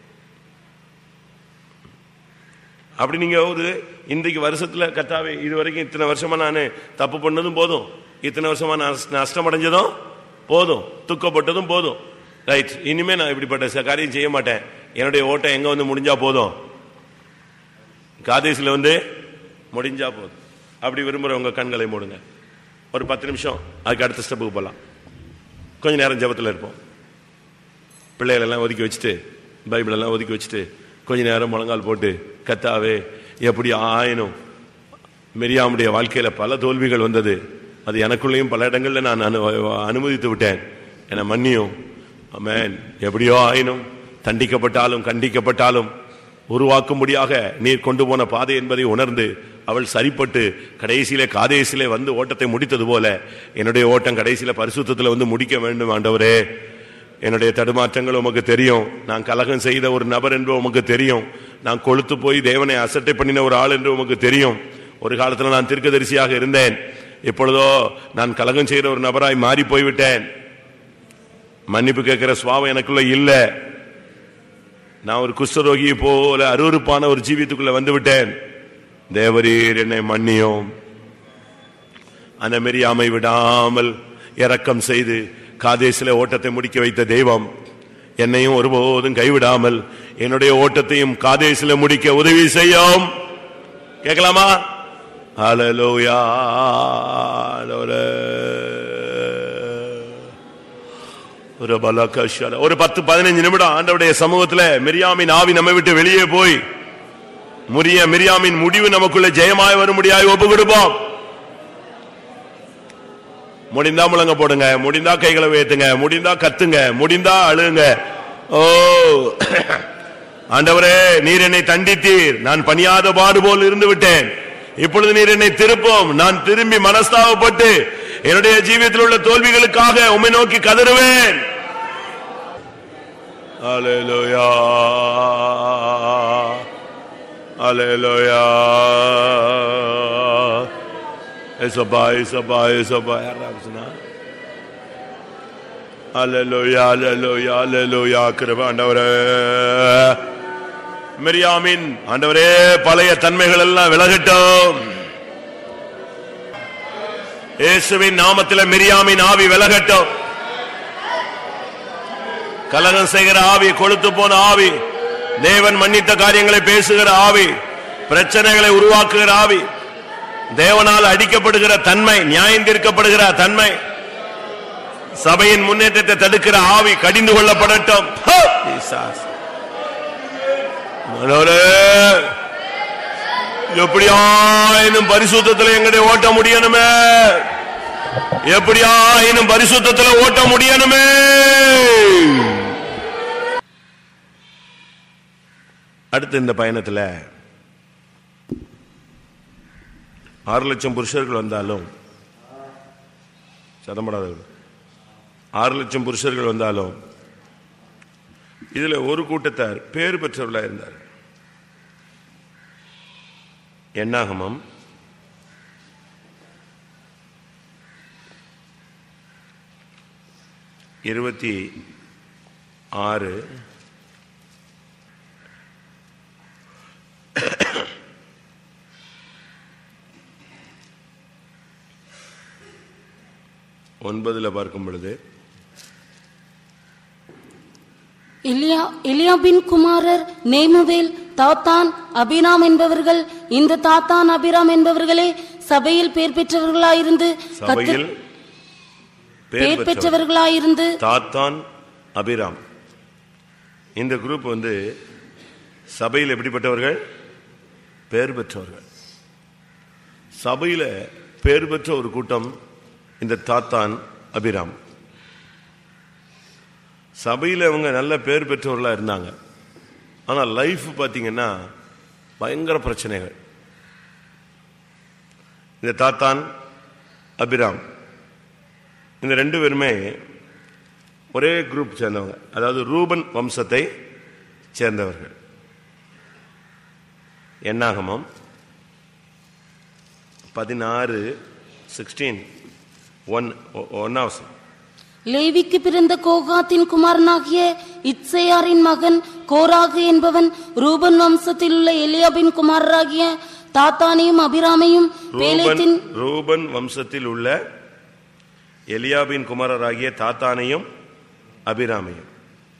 அப்படி நீங்க ஒரு இன்றைக்கு வருஷத்துல கத்தாவே இது வரைக்கும் இத்தனை வருஷமா நான் தப்பு பண்ணதும் போதும் இத்தனை வருஷமா நான் நஷ்டம் அடைஞ்சதும் போதும் துக்கப்பட்டதும் போதும் ரைட் இனிமே நான் இப்படிப்பட்ட ச- காரியம் செய்ய மாட்டேன் என்னுடைய ஓட்டம் எங்க வந்து முடிஞ்சா போதும் காதேசில் வந்து முடிஞ்சா போதும் அப்படி விரும்புறவங்க கண்களை மூடுங்க ஒரு பத்து நிமிஷம் அதுக்கு அடுத்த ஸ்டெப்புக்கு போகலாம் கொஞ்ச நேரம் ஜெபத்தில் இருப்போம் பிள்ளைகள் எல்லாம் ஒதுக்கி வச்சுட்டு பைபிள் எல்லாம் ஒதுக்கி வச்சுட்டு கொஞ்ச நேரம் முழங்கால் போட்டு கத்தாவே எப்படி ஆயினும் மெரியாமுடைய வாழ்க்கையில பல தோல்விகள் வந்தது அது எனக்குள்ளேயும் பல இடங்கள்ல நான் அனு அனுமதித்து விட்டேன் என மன்னியும் அமேன் எப்படியோ ஆயினும் தண்டிக்கப்பட்டாலும் கண்டிக்கப்பட்டாலும் உருவாக்கும்படியாக நீர் கொண்டு போன பாதை என்பதை உணர்ந்து அவள் சரிப்பட்டு கடைசியிலே காதேசிலே வந்து ஓட்டத்தை முடித்தது போல என்னுடைய ஓட்டம் கடைசியில பரிசுத்தத்தில் வந்து முடிக்க வேண்டும் ஆண்டவரே என்னுடைய தடுமாற்றங்கள் உமக்கு தெரியும் நான் கலகம் செய்த ஒரு நபர் என்று உமக்கு தெரியும் நான் கொழுத்து போய் தேவனை அசட்டை பண்ணின ஒரு ஆள் என்று உமக்கு தெரியும் ஒரு காலத்துல நான் தீர்க்கதரிசியாக இருந்தேன் இப்பொழுதோ நான் கலகம் செய்கிற ஒரு நபராய் மாறி போய்விட்டேன் மன்னிப்பு கேட்கிற சுவாவம் எனக்குள்ள இல்ல நான் ஒரு குஷ்டரோகியை போல அருவருப்பான ஒரு ஜீவியத்துக்குள்ள வந்து விட்டேன் தேவரீர் என்னை மன்னியும் அந்த மெரியாமை விடாமல் இரக்கம் செய்து காதேசில ஓட்டத்தை முடிக்க வைத்த தெய்வம் என்னையும் ஒருபோதும் கைவிடாமல் என்னுடைய ஓட்டத்தையும் காதேசில முடிக்க உதவி செய்யும் கேட்கலாமா ஹalleluya ஒரு பலகஷல ஒரு பத்து பதினஞ்சு நிமிடம் ஆண்டவருடைய சமூகத்துல மிரியாமின் ஆவி நம்ம விட்டு வெளியே போய் முறிய மிரியாமின் முடிவு நமக்குள்ள ஜெயமாய் வரும்படியாய் ஒப்பு கொடுப்போம் முடிந்தா முழங்க போடுங்க முடிந்தா கைகளை உயர்த்துங்க முடிந்தா கத்துங்க முடிந்தா அழுங்க ஓ ஆண்டவரே நீர் என்னை தண்டித்தீர் நான் பணியாத பாடு போல் இருந்து விட்டேன் இப்பொழுது நீர் என்னை திருப்போம் நான் திரும்பி மனஸ்தாபப்பட்டு என்னுடைய ஜீவியத்தில் உள்ள தோல்விகளுக்காக உம்மை நோக்கி கதறுவேன் அல்லேலூயா அல்லேலூயா ஏசப்பா ஏசப்பா ஏசப்பா யாராவது சொன்னா அல்லேலூயா அல்லேலூயா அல்லேலூயா கிருப ஆண்டவரே மிரியாமின் ஆண்டவரே பழைய தன்மைகள் எல்லாம் விலகட்டும் இயேசுவின் நாமத்தில் மிரியாமின் ஆவி விலகட்டும் கலகம் செய்கிற ஆவி கொழுத்து போன ஆவி தேவன் மன்னித்த காரியங்களை பேசுகிற ஆவி பிரச்சனைகளை உருவாக்குகிற ஆவி தேவனால் அடிக்கப்படுகிற தன்மை நியாயம் தீர்க்கப்படுகிற தன்மை சபையின் முன்னேற்றத்தை தடுக்கிற ஆவி கடிந்து கொள்ளப்படட்டும் ஹோ! ஜீசஸ். மனோரே, எப்படியாயினும் பரிசுத்தத்தில் எங்களுடைய ஓட்ட முடியணுமே எப்படியாயினும் பரிசுத்தத்தில் ஓட்ட முடியணுமே அடுத்து இந்த பயணத்துல ஆறு லட்சம் புருஷர்கள் வந்தாலும் சதம்படாதவர்கள் ஆறு லட்சம் புருஷர்கள் வந்தாலும் இதுல ஒரு கூட்டத்தார் பேர் பெற்றவர்களா இருந்தார் எண்ணாகமம் இருபத்தி ஆறு ஒன்பதுல பார்க்கும் பொழுது எலியா எலியாபின் குமாரர் நேமுவேல் தாத்தான் அபிராம் என்பவர்கள் இந்த தாத்தான் அபிராம் என்பவர்களே சபையில் பேர் பெற்றவர்களாயிருந்து கர்த்தர்- சபையில் பேர் பேர் பெற்றவர் பெற்றவர்களாயிருந்து தாத்தான் அபிராம் இந்த குரூப் வந்து சபையில் எப்படிப்பட்டவர்கள் பேர் பெற்றவர்கள் சபையில பேர் பெற்ற ஒரு கூட்டம் இந்த தாத்தான் அபிராம் சபையில் அவங்க நல்ல பேர் பெற்றவர்களா இருந்தாங்க ஆனா லைஃப் பாத்தீங்கன்னா பயங்கர பிரச்சனைகள் இந்த தாத்தான் அபிராம் இந்த ரெண்டு பேருமே ஒரே குரூப் சேர்ந்தவங்க அதாவது ரூபன் வம்சத்தை சேர்ந்தவர்கள் எண்ணாகமம் பதினாறு சிக்ஸ்டீன் ஒன் ஒன்னாவசம் லேவிக்கு பிறந்த கோகாத்தின் குமாரனாகிய இத்சேயாரின் மகன் கோராகு என்பவன் ரூபன் வம்சத்தில் உள்ள எலியாபின் குமாரராகிய தாத்தானையும் அபிராமையும் ரூபன் பேலேத்தின் ரூபன் வம்சத்தில் உள்ள எலியாபின் குமாரராகிய தாத்தானையும் அபிராமையும்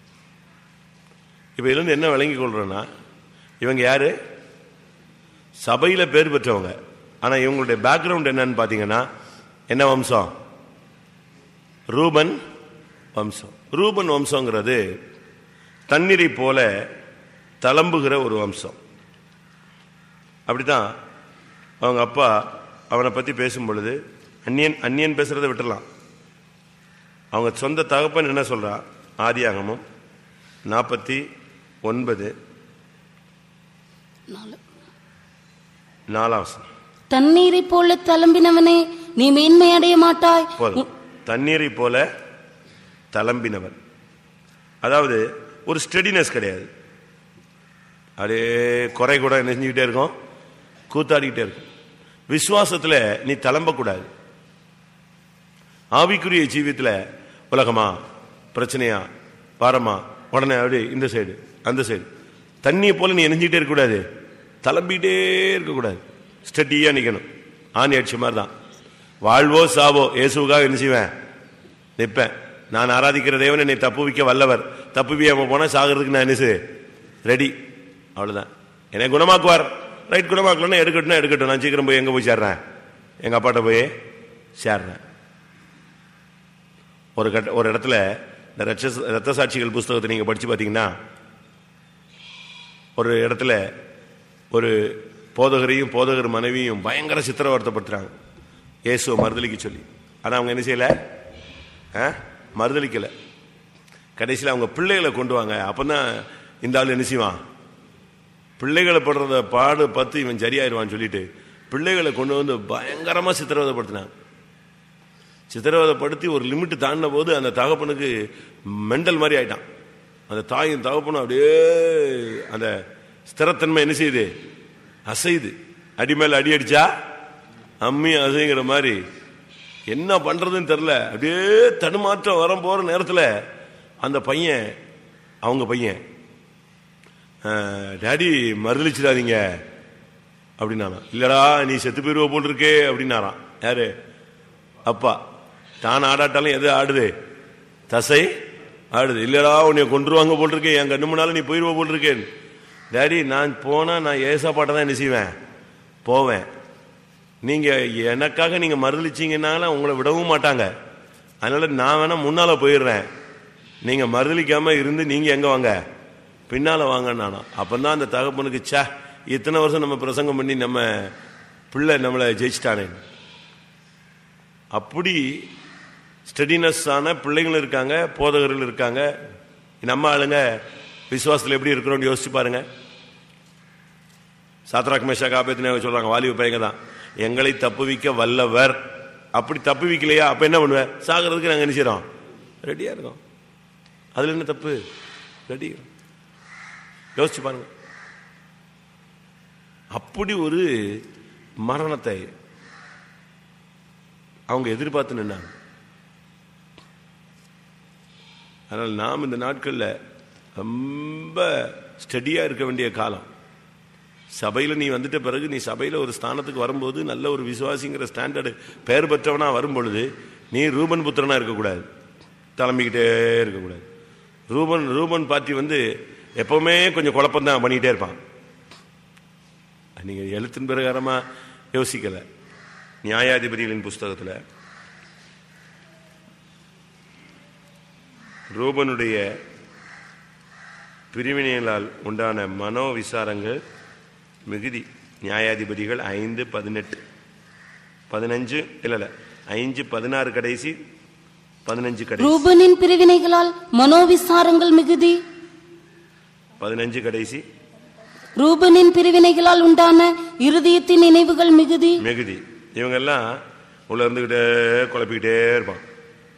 இப்ப இதுல இருந்து என்ன விளங்கி கொள்றோம்னா இவங்க யாரு சபையில பேர் பெற்றவங்க ஆனா இவங்களுடைய பேக்ரவுண்ட் என்னன்னு பாத்தீங்கன்னா என்ன வம்சம் ரூபன் வம்சம் ரூபன் வம்சங்கிறது தண்ணீரை போல தளம்புகிற ஒரு வம்சம் அப்படிதான் அவங்க அப்பா அவனை பத்தி பேசும் பொழுது அந்நியன் அந்நியன் பேசுறதை விட்டுறலாம் அவங்க சொந்த தகப்பன் என்ன சொல்றா ஆதியாகமம் நாற்பத்தி ஒன்பது நாலாம் வசனம். தண்ணீரை போல தளம்பினவனே நீ மேன்மை அடைய மாட்டாய் போதும் தண்ணீரை போல தளம்பினவன் அதாவது ஒரு ஸ்டெடினஸ் கிடையாது அப்படியே குறை கூட நெஞ்சுக்கிட்டே இருக்கும் கூத்தாடிக்கிட்டே இருக்கும் விசுவாசத்துல நீ தளம்பக்கூடாது ஆவிக்குரிய ஜீவியத்துல உலகமா பிரச்சனையா பாரமா உடனே அப்படி இந்த சைடு அந்த சைடு தண்ணியை போல நீ எரிஞ்சிட்டே இருக்கக்கூடாது தளம்பிட்டே இருக்கக்கூடாது ஸ்டெடியா நிக்கணும் ஆணி அடிச்ச மாதிரி தான் வாழ்வோ சாவோ இயேசுவுக்காக என்ன செய்வேன் நிற்பேன் நான் ஆராதிக்கிற தேவன் என்னை தப்புவிக்க வல்லவர் தப்புவியாம போனா சாகிறதுக்கு நான் என்ன ரெடி அவ்வளவுதான் என்னை குணமாக்குவார் ரைட் குணமாக்கலன்னா எடுக்கட்டும்னா எடுக்கட்டும் நான் சீக்கிரம் போய் எங்க போய் சேர்றேன் எங்க அப்பாட்ட போய் சேர்றேன் ஒரு கட்ட ஒரு இடத்துல இந்த ரட்ச ரத்த சாட்சிகள் புஸ்தகத்தை நீங்க படிச்சு பார்த்தீங்கன்னா ஒரு இடத்துல ஒரு போதகரையும் போதகர் மனைவியும் பயங்கர சித்திரவர்த்தப்படுத்துறாங்க இயேசுவை மறுதலிக்க சொல்லி ஆனா அவங்க என்ன செய்யல ஆ? மறுதலிக்கல கடைசியில் அவங்க பிள்ளைகளை கொண்டு வாங்க அப்பதான் இந்த ஆள் என்ன செய்வான் பிள்ளைகளை படுறத பாடு பத்து இவன் சரியாயிருவான்னு சொல்லிட்டு பிள்ளைகளை கொண்டு வந்து பயங்கரமா சித்திரவதைப்படுத்தினாங்க சித்திரவதைப்படுத்தி ஒரு லிமிட் தாண்டின போது அந்த தகப்பனுக்கு மெண்டல் மாதிரி ஆயிட்டான் அந்த தாயும் தகப்பனும் அப்படியே அந்த ஸ்திரத்தன்மை என்ன செய்யுது அசையுது அடி மேல அடி அடிச்சா அம்மி அசைங்கிற மாதிரி என்ன பண்றதுன்னு தெரியல அப்படியே தடுமாற்றம் வர போற நேரத்துல அந்த பையன் அவங்க பையன் "அஹ், டாடி மறுதளிச்சிடாதீங்க அப்படின்னாராம் இல்லடா நீ செத்து போயிருவ போல் இருக்கே அப்படின்னாராம் யாரு அப்பா தான் ஆடாட்டாலும் எது ஆடுது தசை ஆடுது இல்லடா உன்னை கொண்டுருவாங்க போல் இருக்கே என் கண்ணு முன்னால நீ போயிருவ போல் இருக்கேன் டாடி நான் போனா நான் ஏசா பாட்டை தான் என்ன செய்வேன் போவேன் நீங்க எனக்காக நீங்க மறுதளிச்சீங்கன்னால உங்களை விடவும் மாட்டாங்க அதனால நான் வேணா முன்னால போயிடுறேன் நீங்க மறுதளிக்காம இருந்து நீங்க எங்க வாங்க பின்னால வாங்க நானும் அப்பதான் அந்த தகப்பனுக்கு ச்சே இத்தனை வருஷம் நம்ம பிரசங்கம் பண்ணி நம்ம பிள்ளை நம்மளை ஜெயிச்சிட்டானே அப்படி ஸ்டெடினஸ் ஆன பிள்ளைங்களும் இருக்காங்க போதகர்கள் இருக்காங்க நம்ம ஆளுங்க விசுவாசத்தில் எப்படி இருக்கிறோம்னு யோசிச்சு பாருங்க சாத்ராக் மேஷா காப்பேத்தின சொல்றாங்க வாலிப பையங்க தான் எங்களை தப்புவிக்க வல்லவர் அப்படி தப்புவிக்கலையா அப்ப என்ன பண்ணுவேன் சாகிறதுக்கு நாங்க என்ன செய்றோம் ரெடியா இருக்கோம் அதுல என்ன தப்பு ரெடி யோசிச்சு பாருங்க அப்படி ஒரு மரணத்தை அவங்க எதிர்பார்த்து நின்னாங்க அதனால் நாம் இந்த நாட்கள்ல ரொம்ப ஸ்டடியா இருக்க வேண்டிய காலம் சபையில நீ வந்துட்ட பிறகு நீ சபையில ஒரு ஸ்தானத்துக்கு வரும்போது நல்ல ஒரு விசுவாசிங்கிற ஸ்டாண்டர்டு பெயர் பெற்றவனா வரும் பொழுது நீ ரூபன் புத்திரனா இருக்கக்கூடாது தலைம்பிக்கிட்டே இருக்கக்கூடாது ரூபன் ரூபன் பார்ட்டி வந்து எப்பவுமே கொஞ்சம் குழப்பம் தான் பண்ணிக்கிட்டே இருப்பான் நீங்க எழுத்தின் பிரகாரமா யோசிக்கல நியாயாதிபதிகளின் புஸ்தகத்துல ரூபனுடைய பிரிவினைகளால் உண்டான மனோ விசாரங்கள் மிகுதி நியாயாதிபதிகள் ஐந்து பதினெட்டு பதினஞ்சு இல்ல இல்ல ஐந்து பதினாறு கடைசி பதினஞ்சு கடைசி ரூபனின் பிரிவினைகளால் மனோவிசாரங்கள் மிகுதி பதினஞ்சு கடைசி ரூபனின் பிரிவினைகளால் உண்டான இருதயத்தின் நினைவுகள் மிகுதி மிகுதி இவங்கெல்லாம் உள்ள இருந்துகிட்டே குழப்பிக்கிட்டே இருப்பான்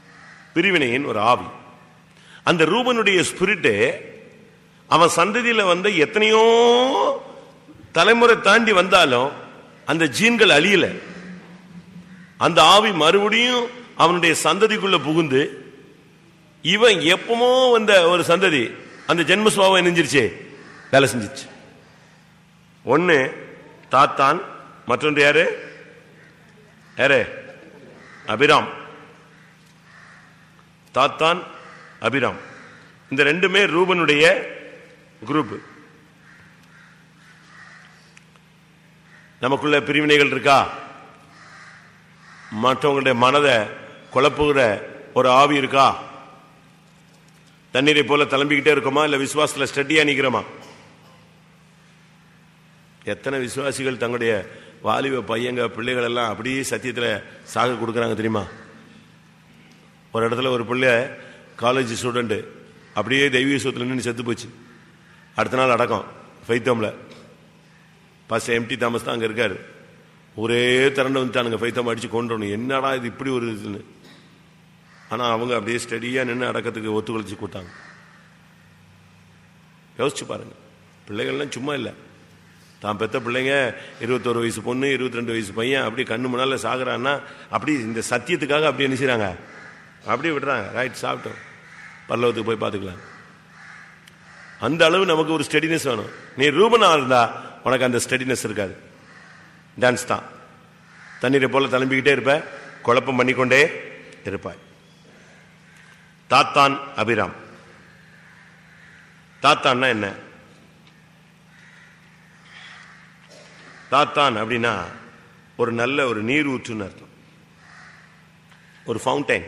பிரிவினையின் ஒரு ஆவி அந்த ரூபனுடைய ஸ்பிரிட்டு அவன் சந்ததியில வந்த எத்தனையோ தலைமுறை தாண்டி வந்தாலும் அந்த ஜீன்கள் அழியல அந்த ஆவி மறுபடியும் அவனுடைய சந்ததிக்குள்ள புகுந்து இவன் எப்பமோ வந்த ஒரு சந்ததி அந்த ஜென்ம சுவாபம் நெஞ்சிருச்சே வேலை செஞ்சிச்சு ஒன்னு தாத்தான் மற்றொன்று யாரு யாரு அபிராம் தாத்தான் அபிராம் இந்த ரெண்டுமே ரூபனுடைய குரூப் நமக்குள்ள பிரிவினைகள் இருக்கா மற்றவங்களுடைய மனதை குழப்புகிற ஒரு ஆவி இருக்கா தண்ணீரை போல தளம்பிக்கிட்டே இருக்கோமா இல்ல விசுவாசத்துல ஸ்டடியா நிக்கிறோமா எத்தனை விசுவாசிகள் தங்களுடைய வாலிப பையங்க பிள்ளைகள் எல்லாம் அப்படியே சத்தியத்துல சாக கொடுக்கறாங்க தெரியுமா ஒரு இடத்துல ஒரு பிள்ளை காலேஜ் ஸ்டூடெண்ட் அப்படியே தெய்வீக சுகத்தில் நின்று செத்து போச்சு அடுத்த நாள் அடக்கம் ஃபைத்தம்ல பாஸ் எம்டி தாமஸ் தான் அங்க இருக்காரு ஒரே திரண்டு வந்துட்டானுங்க ஃபைத்தம் அடிச்சு கொண்டுறணும் என்னடா இது இப்படி ஒரு இதுன்னு ஆனா அவங்க அப்படியே ஸ்டடியா நின்று அடக்கத்துக்கு ஒத்துழைச்சு கொடுத்தாங்க யோசிச்சு பாருங்க பிள்ளைகள்லாம் சும்மா இல்லை தான் பெத்த பிள்ளைங்க இருபத்தோரு வயசு பொண்ணு இருபத்தி ரெண்டு வயசு பையன் அப்படி கண்ணு முன்னால சாகுறான்னா அப்படி இந்த சத்தியத்துக்காக அப்படி என்ன செய்றாங்க அப்படியே விடுறாங்க ரைட் சாப்பிட்டோம் பல்லவத்துக்கு போய் பார்த்துக்கலாம் அந்த அளவு நமக்கு ஒரு ஸ்டெடினஸ் வேணும் நீ ரூபனா இருந்தா உனக்கு அந்த ஸ்டெடினஸ் இருக்காது டான்ஸ் தான் தண்ணீரை போல தளம்பிக்கிட்டே இருப்ப குழப்பம் பண்ணிக்கொண்டே இருப்பாய் தாத்தான் அபிராம் தாத்தான்னா என்ன தாத்தான் அப்படின்னா ஒரு நல்ல ஒரு நீர் ஊற்றுன்னு அர்த்தம் ஒரு ஃபவுண்டைன்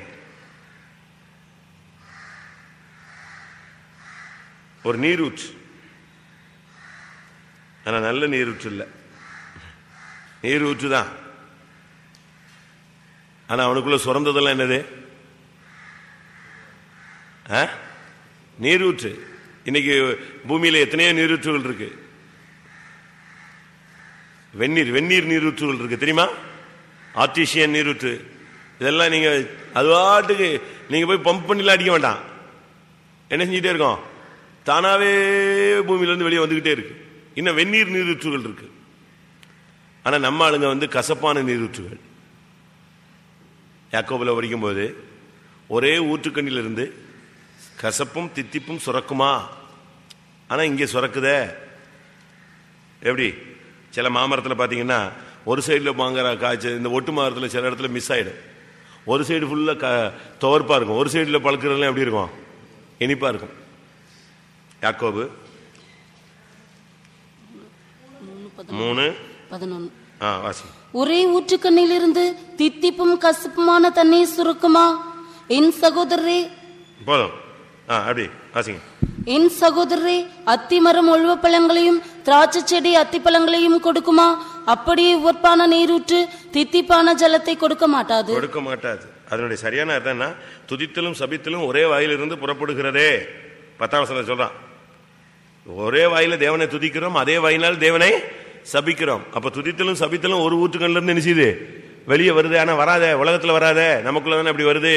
ஒரு நீரூற்று ஆனா நல்ல நீரூற்று இல்லை நீரூற்று தான் ஆனா அவனுக்குள்ள சுரந்ததெல்லாம் என்னது ஆ? நீரூற்று இன்னைக்கு பூமியில எத்தனையோ நீரூற்றுகள் இருக்கு வெந்நீர் வெந்நீர் நீரூற்றுகள் இருக்கு தெரியுமா ஆர்டிசியன் நீரூற்று இதெல்லாம் நீங்க அது பாட்டுக்கு நீங்க போய் பம்ப் பண்ணிலாம் அடிக்க வேண்டாம் என்ன செஞ்சுட்டே இருக்கோம் தானாவே பூமியில இருந்து வெளியே வந்துகிட்டே இருக்கு இன்னும் வெந்நீர் நீரூற்றுகள் இருக்கு ஆனா நம்ம ஆளுங்க வந்து கசப்பான நீரூற்றுகள் யாக்கோபுல படிக்கும்போது ஒரே ஊற்றுக்கண்ணிலிருந்து கசப்பும் தித்திப்பும் சுரக்குமா ஆனா இங்கே சுரக்குதே எப்படி சில மாமரத்தில் பார்த்தீங்கன்னா ஒரு சைடில் மாங்கிற காய்ச்சல் இந்த ஒட்டு மரத்தில் சில இடத்துல மிஸ் ஆயிடும் ஒரு சைடு ஃபுல்லாக க துவர்ப்பாக இருக்கும் ஒரு சைடில் பழுக்கிறதுலாம் எப்படி இருக்கும் இனிப்பாக இருக்கும் யாக்கோபு மூணு பதினொன்னு ஆ வாசி ஒரே ஊற்றுக்கண்ணிலிருந்து தித்திப்பும் கசப்புமான தண்ணீர் சுருக்குமா என் சகோதரரே போதும் ஆ அப்படி வாசிங்க என் சகோதரரே அத்திமரம் ஒழுவ பழங்களையும் திராட்சை செடி அத்திப்பழங்களையும் கொடுக்குமா அப்படியே உவர்ப்பான நீரூற்று தித்திப்பான ஜலத்தை கொடுக்க மாட்டாது கொடுக்க மாட்டாது அதனுடைய சரியான அர்த்தம் என்ன துதித்தலும் சபித்தலும் ஒரே வாயிலிருந்து புறப்படுகிறதே பத்தாம் வசனம் சொல்றான் ஒரே வாயில தேவனை துதிக்கிறோம் அதே வாயினால் தேவனை சபிக்கிறோம் அப்ப துதித்தலும் சபித்தலும் ஒரு ஊற்றுக்கண்ல இருந்து என்ன செய்யுது வெளியே வருது ஆனா வராதே உலகத்துல வராதே நமக்குள்ள தானே அப்படி வருது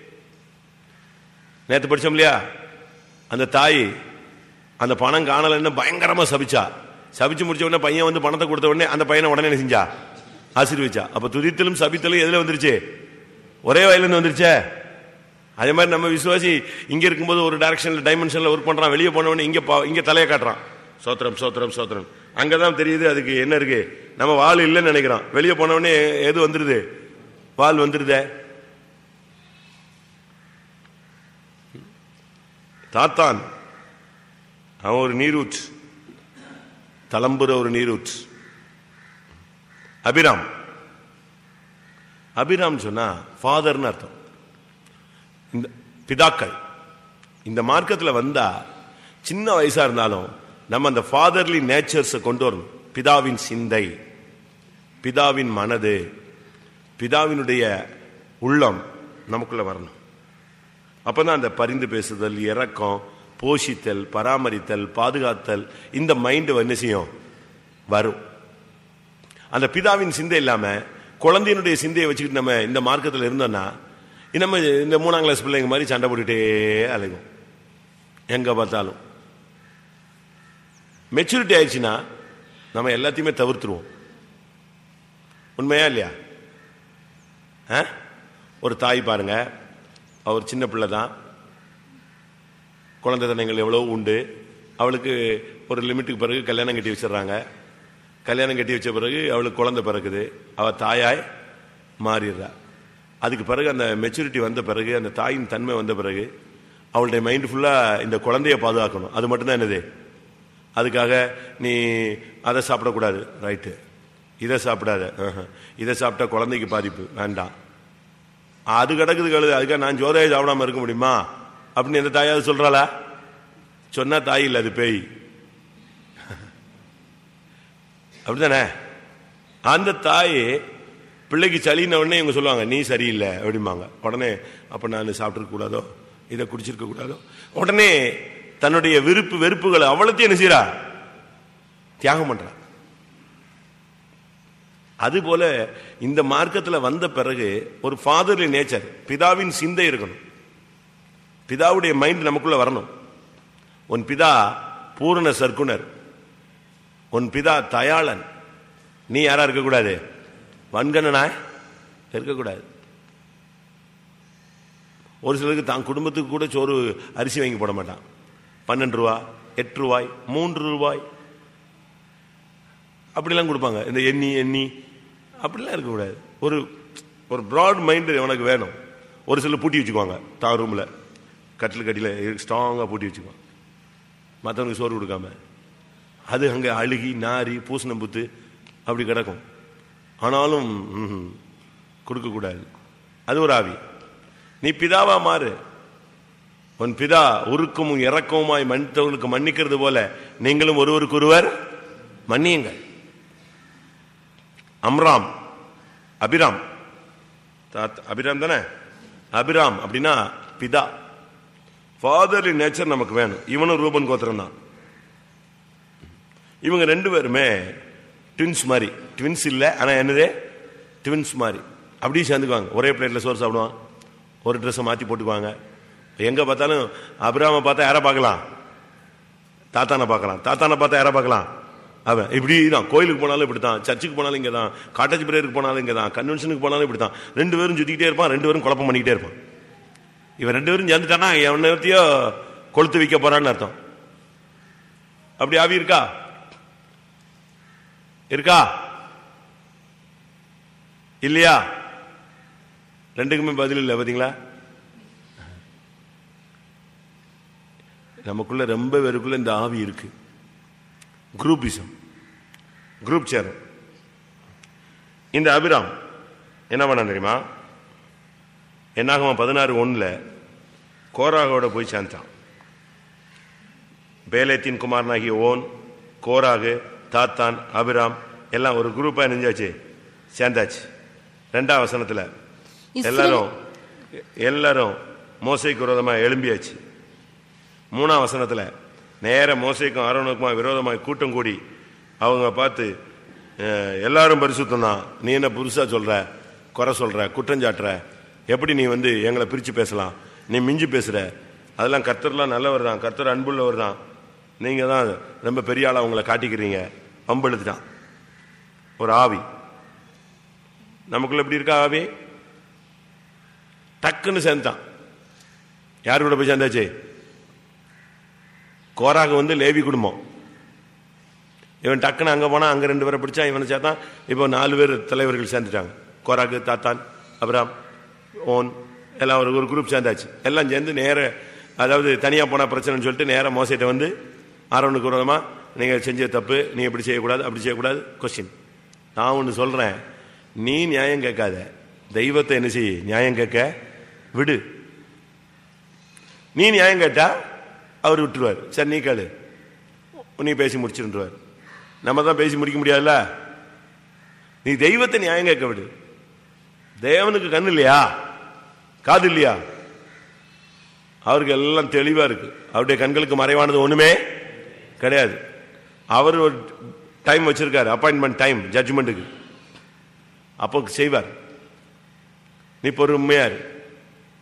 நேத்து படிச்சோம் இல்லையா அந்த தாய் அந்த பணம் காணலன்னு பயங்கரமா சபிச்சா சபிச்சு முடிச்ச உடனே பையன் வந்து பணத்தை கொடுத்த உடனே அந்த பையனை உடனே என்ன செஞ்சா ஆசீர்வச்சா அப்ப துதித்தலும் சபித்தலும் எதுல வந்துருச்சு ஒரே வயல இருந்து வந்துருச்சே அதே மாதிரி நம்ம விசுவாசி இங்க இருக்கும்போது ஒரு டைரக்ஷன்ல டைமென்ஷன்ல ஒர்க் பண்றான் வெளியே போன உடனே இங்க பா- இங்க தலையை காட்டுறான் சோத்திரம் சோத்திரம் சோத்திரம் அங்கதான் தெரியுது அதுக்கு என்ன இருக்கு நம்ம வால் இல்லைன்னு நினைக்கிறோம் வெளியே போன உடனே எது வந்துருது வால் வந்துருதே தாத்தான் அவன் ஒரு நீரூற்று தளம்புற ஒரு நீரூற்று அபிராம் அபிராம் சொன்னா ஃபாதர்னு அர்த்தம் இந்த பிதாக்கள் இந்த மார்க்கத்தில் வந்தா சின்ன வயசா இருந்தாலும் நம்ம அந்த ஃபாதர்லி நேச்சர்ஸை கொண்டு வரணும் பிதாவின் சிந்தை பிதாவின் மனது பிதாவினுடைய உள்ளம் நமக்குள்ள வரணும் அப்பதான் அந்த பரிந்து பேசுதல் இரக்கம் போஷித்தல் பராமரித்தல் பாதுகாத்தல் இந்த மைண்ட் என்ன செய்யும் வரும் அந்த பிதாவின் சிந்தை இல்லாம குழந்தையினுடைய சிந்தையை வச்சுக்கிட்டு நம்ம இந்த மார்க்கத்தில் இருந்தோம்னா நம்ம இந்த மூணாம் கிளாஸ் பிள்ளைங்க மாதிரி சண்டை போட்டுட்டே அலைகும் எங்க பார்த்தாலும் மெச்சூரிட்டி ஆயிடுச்சுன்னா நம்ம எல்லாத்தையுமே தவிர்த்துருவோம் உண்மையா இல்லையா ஆ? ஒரு தாய் பாருங்க அவர் சின்ன பிள்ளை தான் குழந்தை தனங்கள் எவ்வளோ உண்டு அவளுக்கு ஒரு லிமிட்டுக்கு பிறகு கல்யாணம் கட்டி வச்சிடுறாங்க கல்யாணம் கட்டி வச்ச பிறகு அவளுக்கு குழந்தை பிறகுது அவள் தாயாய் மாறிடுறா அதுக்கு பிறகு அந்த மெச்சூரிட்டி வந்த பிறகு அந்த தாயின் தன்மை வந்த பிறகு அவளுடைய மைண்ட் ஃபுல்லாக இந்த குழந்தைய பாதுகாக்கணும் அது மட்டும்தான் என்னது அதுக்காக நீ அதை சாப்பிடக்கூடாது ரைட்டு இதை சாப்பிடாத ஆஹா. இதை சாப்பிட்டா குழந்தைக்கு பாதிப்பு வேண்டாம் அது கிடக்குது கழுது அதுக்காக நான் ஜோதையை சாப்பிடாம இருக்க முடியுமா அப்படின்னு எந்த தாயாவது சொல்றாளா சொன்னா தாய் இல்லை அது பேய் அப்படிதானே அந்த தாய் பிள்ளைக்கு சளின உடனே இவங்க சொல்லுவாங்க நீ சரியில்லை அப்படிம்பாங்க உடனே அப்ப நான் சாப்பிட்டுருக்க கூடாதோ இதை குடிச்சிருக்க கூடாதோ உடனே தன்னுடைய விருப்பு வெறுப்புகளை அவ்வளோத்தையும் என்ன செய்றா தியாகம் பண்றா அதுபோல இந்த மார்க்கத்துல வந்த பிறகு ஒரு ஃபாதர்லி நேச்சர் பிதாவின் சிந்தை இருக்கணும் பிதாவுடைய மைண்ட் நமக்குள்ள வரணும் உன் பிதா பூரண சர்க்குணர் உன் பிதா தயாளன் நீ யாரா இருக்கக்கூடாது வன்கணனா இருக்கக்கூடாது ஒரு சிலருக்கு தான் குடும்பத்துக்கு கூட சோறு அரிசி வாங்கி போட மாட்டான் பன்னெண்டு ரூபா எட்டு ரூபாய் மூன்று ரூபாய் அப்படிலாம் கொடுப்பாங்க இந்த எண்ணி எண்ணி அப்படிலாம் இருக்கக்கூடாது ஒரு ஒரு ப்ராட் மைண்டு உனக்கு வேணும் ஒரு சிலர் பூட்டி வச்சுக்குவாங்க தா ரூமில் கட்டில் கட்டியில் ஸ்ட்ராங்காக பூட்டி வச்சுக்குவாங்க மற்றவனுக்கு சோறு கொடுக்காம அது அங்கே அழுகி நாரி பூசணம் புத்து அப்படி கிடக்கும் ஆனாலும் ம்ஹும், கொடுக்கக்கூடாது அது ஒரு ஆவி நீ பிதாவா மாறு உன் பிதா உருக்கமும் இறக்கமுமாய் மன்னித்தவர்களுக்கு மன்னிக்கிறது போல நீங்களும் ஒருவருக்கு ஒருவர் மன்னியுங்கள் அம்ராம் அபிராம் தாத்- அபிராம் தானே அபிராம் அப்படின்னா பிதா ஃபாதர்லி நேச்சர் நமக்கு வேணும் இவனும் ரூபன் கோத்திரம் தான் இவங்க ரெண்டு பேருமே ட்வின்ஸ் மாதிரி ட்வின்ஸ் இல்லை ஆனால் என்னது ட்வின்ஸ் மாதிரி அப்படியே சேர்ந்துக்குவாங்க ஒரே பிளேட்டில் சோறு சாப்பிடுவான் ஒரு ட்ரெஸ்ஸை மாற்றி போட்டுக்குவாங்க எங்கே பார்த்தாலும் அபிராம பார்த்தா யாரை பார்க்கலாம் தாத்தானை பார்க்கலாம் தாத்தானை பார்த்தா யாரை பார்க்கலாம் அவன் இப்படி தான் கோயிலுக்கு போனாலும் இப்படி தான் சர்ச்சுக்கு போனாலும் இங்கே தான் காட்டேஜ் பிரேயருக்கு போனாலும் இங்கே தான் கன்வென்ஷனுக்கு போனாலும் இப்படி தான் ரெண்டு பேரும் சுற்றிக்கிட்டே இருப்பான் ரெண்டு பேரும் குழப்பம் பண்ணிக்கிட்டே இருப்பான் இவன் ரெண்டு பேரும் சேர்ந்துட்டானா எவனையோ கொளுத்து வைக்க போறான்னு அர்த்தம் அப்படி ஆவி இருக்கா இருக்கா இல்லையா ரெண்டுக்குமே பதில் இல்லை பாத்தீங்களா நமக்குள்ள ரொம்ப பேருக்குள்ள இந்த ஆவி இருக்கு குரூப்பிசம் குரூப் சேரும் இந்த அபிராம் என்ன பண்ண தெரியுமா என்னாகுமா பதினாறு ஒண்ணுல கோராகோட போய் சேர்ந்தான் பேலேத்தின் குமாரனாகிய ஓன் கோராகு தாத்தான் அபிராம் எல்லாம் ஒரு குரூப்பா நெஞ்சாச்சு சேர்ந்தாச்சு ரெண்டாம் வசனத்துல இஸ்ரேல் எல்லாரும் எல்லாரும் மோசைக்கு விரோதமா எழும்பியாச்சு மூணாம் வசனத்துல நேர மோசைக்கும் ஆரோனுக்குமா விரோதமாய் கூட்டம் கூடி அவங்க பார்த்து அஹ், எல்லாரும் பரிசுத்தம் தான் நீ என்ன புதுசா சொல்ற குறை சொல்ற குற்றம் சாட்டுற எப்படி நீ வந்து எங்களை பிரிச்சு பேசலாம் நீ மிஞ்சி பேசுற அதெல்லாம் கர்த்தர்லாம் நல்லவர் தான் கர்த்தர் அன்புள்ளவர் தான் நீங்க தான் ரொம்ப பெரிய ஆளா உங்களை காட்டிக்கிறீங்க பம்பெழுத்துட்டான் ஒரு ஆவி நமக்குள்ள எப்படி இருக்கா ஆவி டக்குன்னு சேர்ந்தான் யார் கூட போய் சேர்ந்தாச்சு கோராக வந்து லேவி குடும்பம் இவன் டக்குன்னு அங்க போனா அங்க ரெண்டு பேரை பிடிச்சா இவனை சேர்த்தான் இப்போ நாலு பேர் தலைவர்கள் சேர்ந்துட்டாங்க கோராக்கு தாத்தான் அப்ராம் ஓன் எல்லாம் ஒரு ஒரு குரூப் சேர்ந்தாச்சு எல்லாம் சேர்ந்து நேர அதாவது தனியா போனா பிரச்சனைன்னு சொல்லிட்டு நேரா மோசைட்ட வந்து ஆரோனுக்கு விரோதமா நீங்க செஞ்ச தப்பு நீ இப்படி செய்யக்கூடாது அப்படி செய்யக்கூடாது கொஸ்டின் நான் ஒன்று சொல்றேன் நீ நியாயம் கேட்காத தெய்வத்தை என்ன செய்ய நியாயம் கேட்க விடு நீ நியாயம் கேட்டா அவர் விட்டுருவார் சரி நீ கேளு நீ பேசி முடிச்சிருவார் நம்ம தான் பேசி முடிக்க முடியாதுல்ல நீ தெய்வத்தை நியாயம் கேட்க விடு தேவனுக்கு கண்ணு இல்லையா காது இல்லையா அவருக்கு எல்லாம் தெளிவா இருக்கு அவருடைய கண்களுக்கு மறைவானது ஒண்ணுமே கிடையாது அவர் ஒரு டைம் வச்சிருக்காரு அப்பாயின்மெண்ட் டைம் ஜட்ஜ்மெண்ட்டுக்கு அப்போ செய்வார் நீ பொறுமையா இரு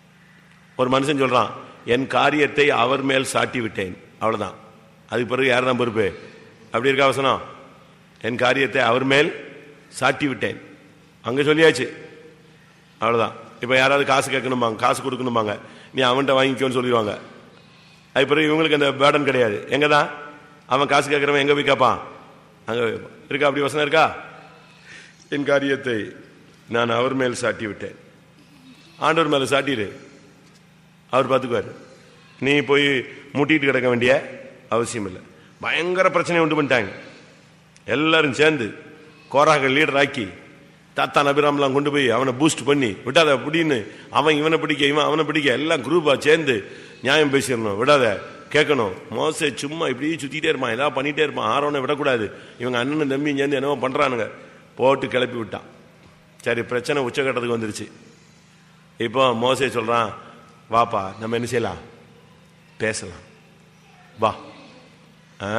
ஒரு மனுஷன் சொல்றான் என் காரியத்தை அவர் மேல் சாட்டி விட்டேன் அவ்வளவுதான் அதுக்கு பிறகு யார் தான் பொறுப்பு அப்படி இருக்கா வசனம் என் காரியத்தை அவர் மேல் சாட்டி விட்டேன் அங்க சொல்லியாச்சு அவ்வளவுதான் இப்ப யாராவது காசு கேட்கணுமாங்க காசு கொடுக்கணுமாங்க நீ அவன்கிட்ட வாங்கிக்கோன்னு சொல்லிடுவாங்க அது பிறகு இவங்களுக்கு அந்த பேர்டன் கிடையாது எங்க தான் அவன் காசு கேட்கறவன் எங்க போய் கேட்பான் அங்க இருக்கா அப்படி வசனம் இருக்கா என் காரியத்தை நான் அவர் மேல் சாட்டி விட்டேன் ஆண்டவர் மேல சாட்டிடு அவர் பார்த்துக்குவார் நீ போய் முட்டிட்டு கிடக்க வேண்டிய அவசியம் இல்லை பயங்கர பிரச்சனை உண்டு பண்ணிட்டாங்க எல்லாரும் சேர்ந்து கோராக லீடர் ஆக்கி தாத்தா நபிராம்லாம் கொண்டு போய் அவனை பூஸ்ட் பண்ணி விடாத அப்படின்னு அவன் இவனை பிடிக்க இவன் அவனை பிடிக்க எல்லாம் குரூப்பா சேர்ந்து நியாயம் பேசிடணும் விடாத கேட்கணும் மோசே சும்மா இப்படியே சுத்திட்டே இருப்பான் ஏதாவது பண்ணிட்டே இருப்பான் ஆரோனை விடக்கூடாது இவங்க அண்ணன் தம்பி சேர்ந்து என்னவோ பண்றானுங்க போட்டு கிளப்பி விட்டான் சரி பிரச்சனை உச்சகட்டத்துக்கு வந்துருச்சு இப்போ மோசே சொல்றான் வாப்பா நம்ம என்ன செய்யலாம் பேசலாம் வா ஆ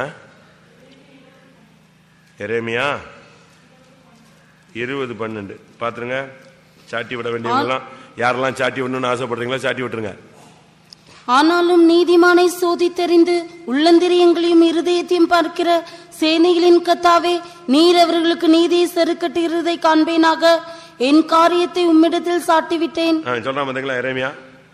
எரேமியா இருபது பன்னெண்டு பாத்துருங்க சாட்டி விட வேண்டியவங்கலாம் யாரெல்லாம் சாட்டி விடணும்னு ஆசைப்படுறீங்களோ சாட்டி விட்டுருங்க ஆனாலும் நீதிமானை சோதித்தறிந்து உள்ளந்திரியங்களையும் இருதயத்தையும் பார்க்கிற சேனைகளின் கத்தாவே நீர் அவர்களுக்கு நீதியை செருக்கட்டுகிறதை காண்பேனாக என் காரியத்தை உம்மிடத்தில் சாட்டிவிட்டேன் ஆ, சொல்றான் பாத்தீங்களா எரேமியா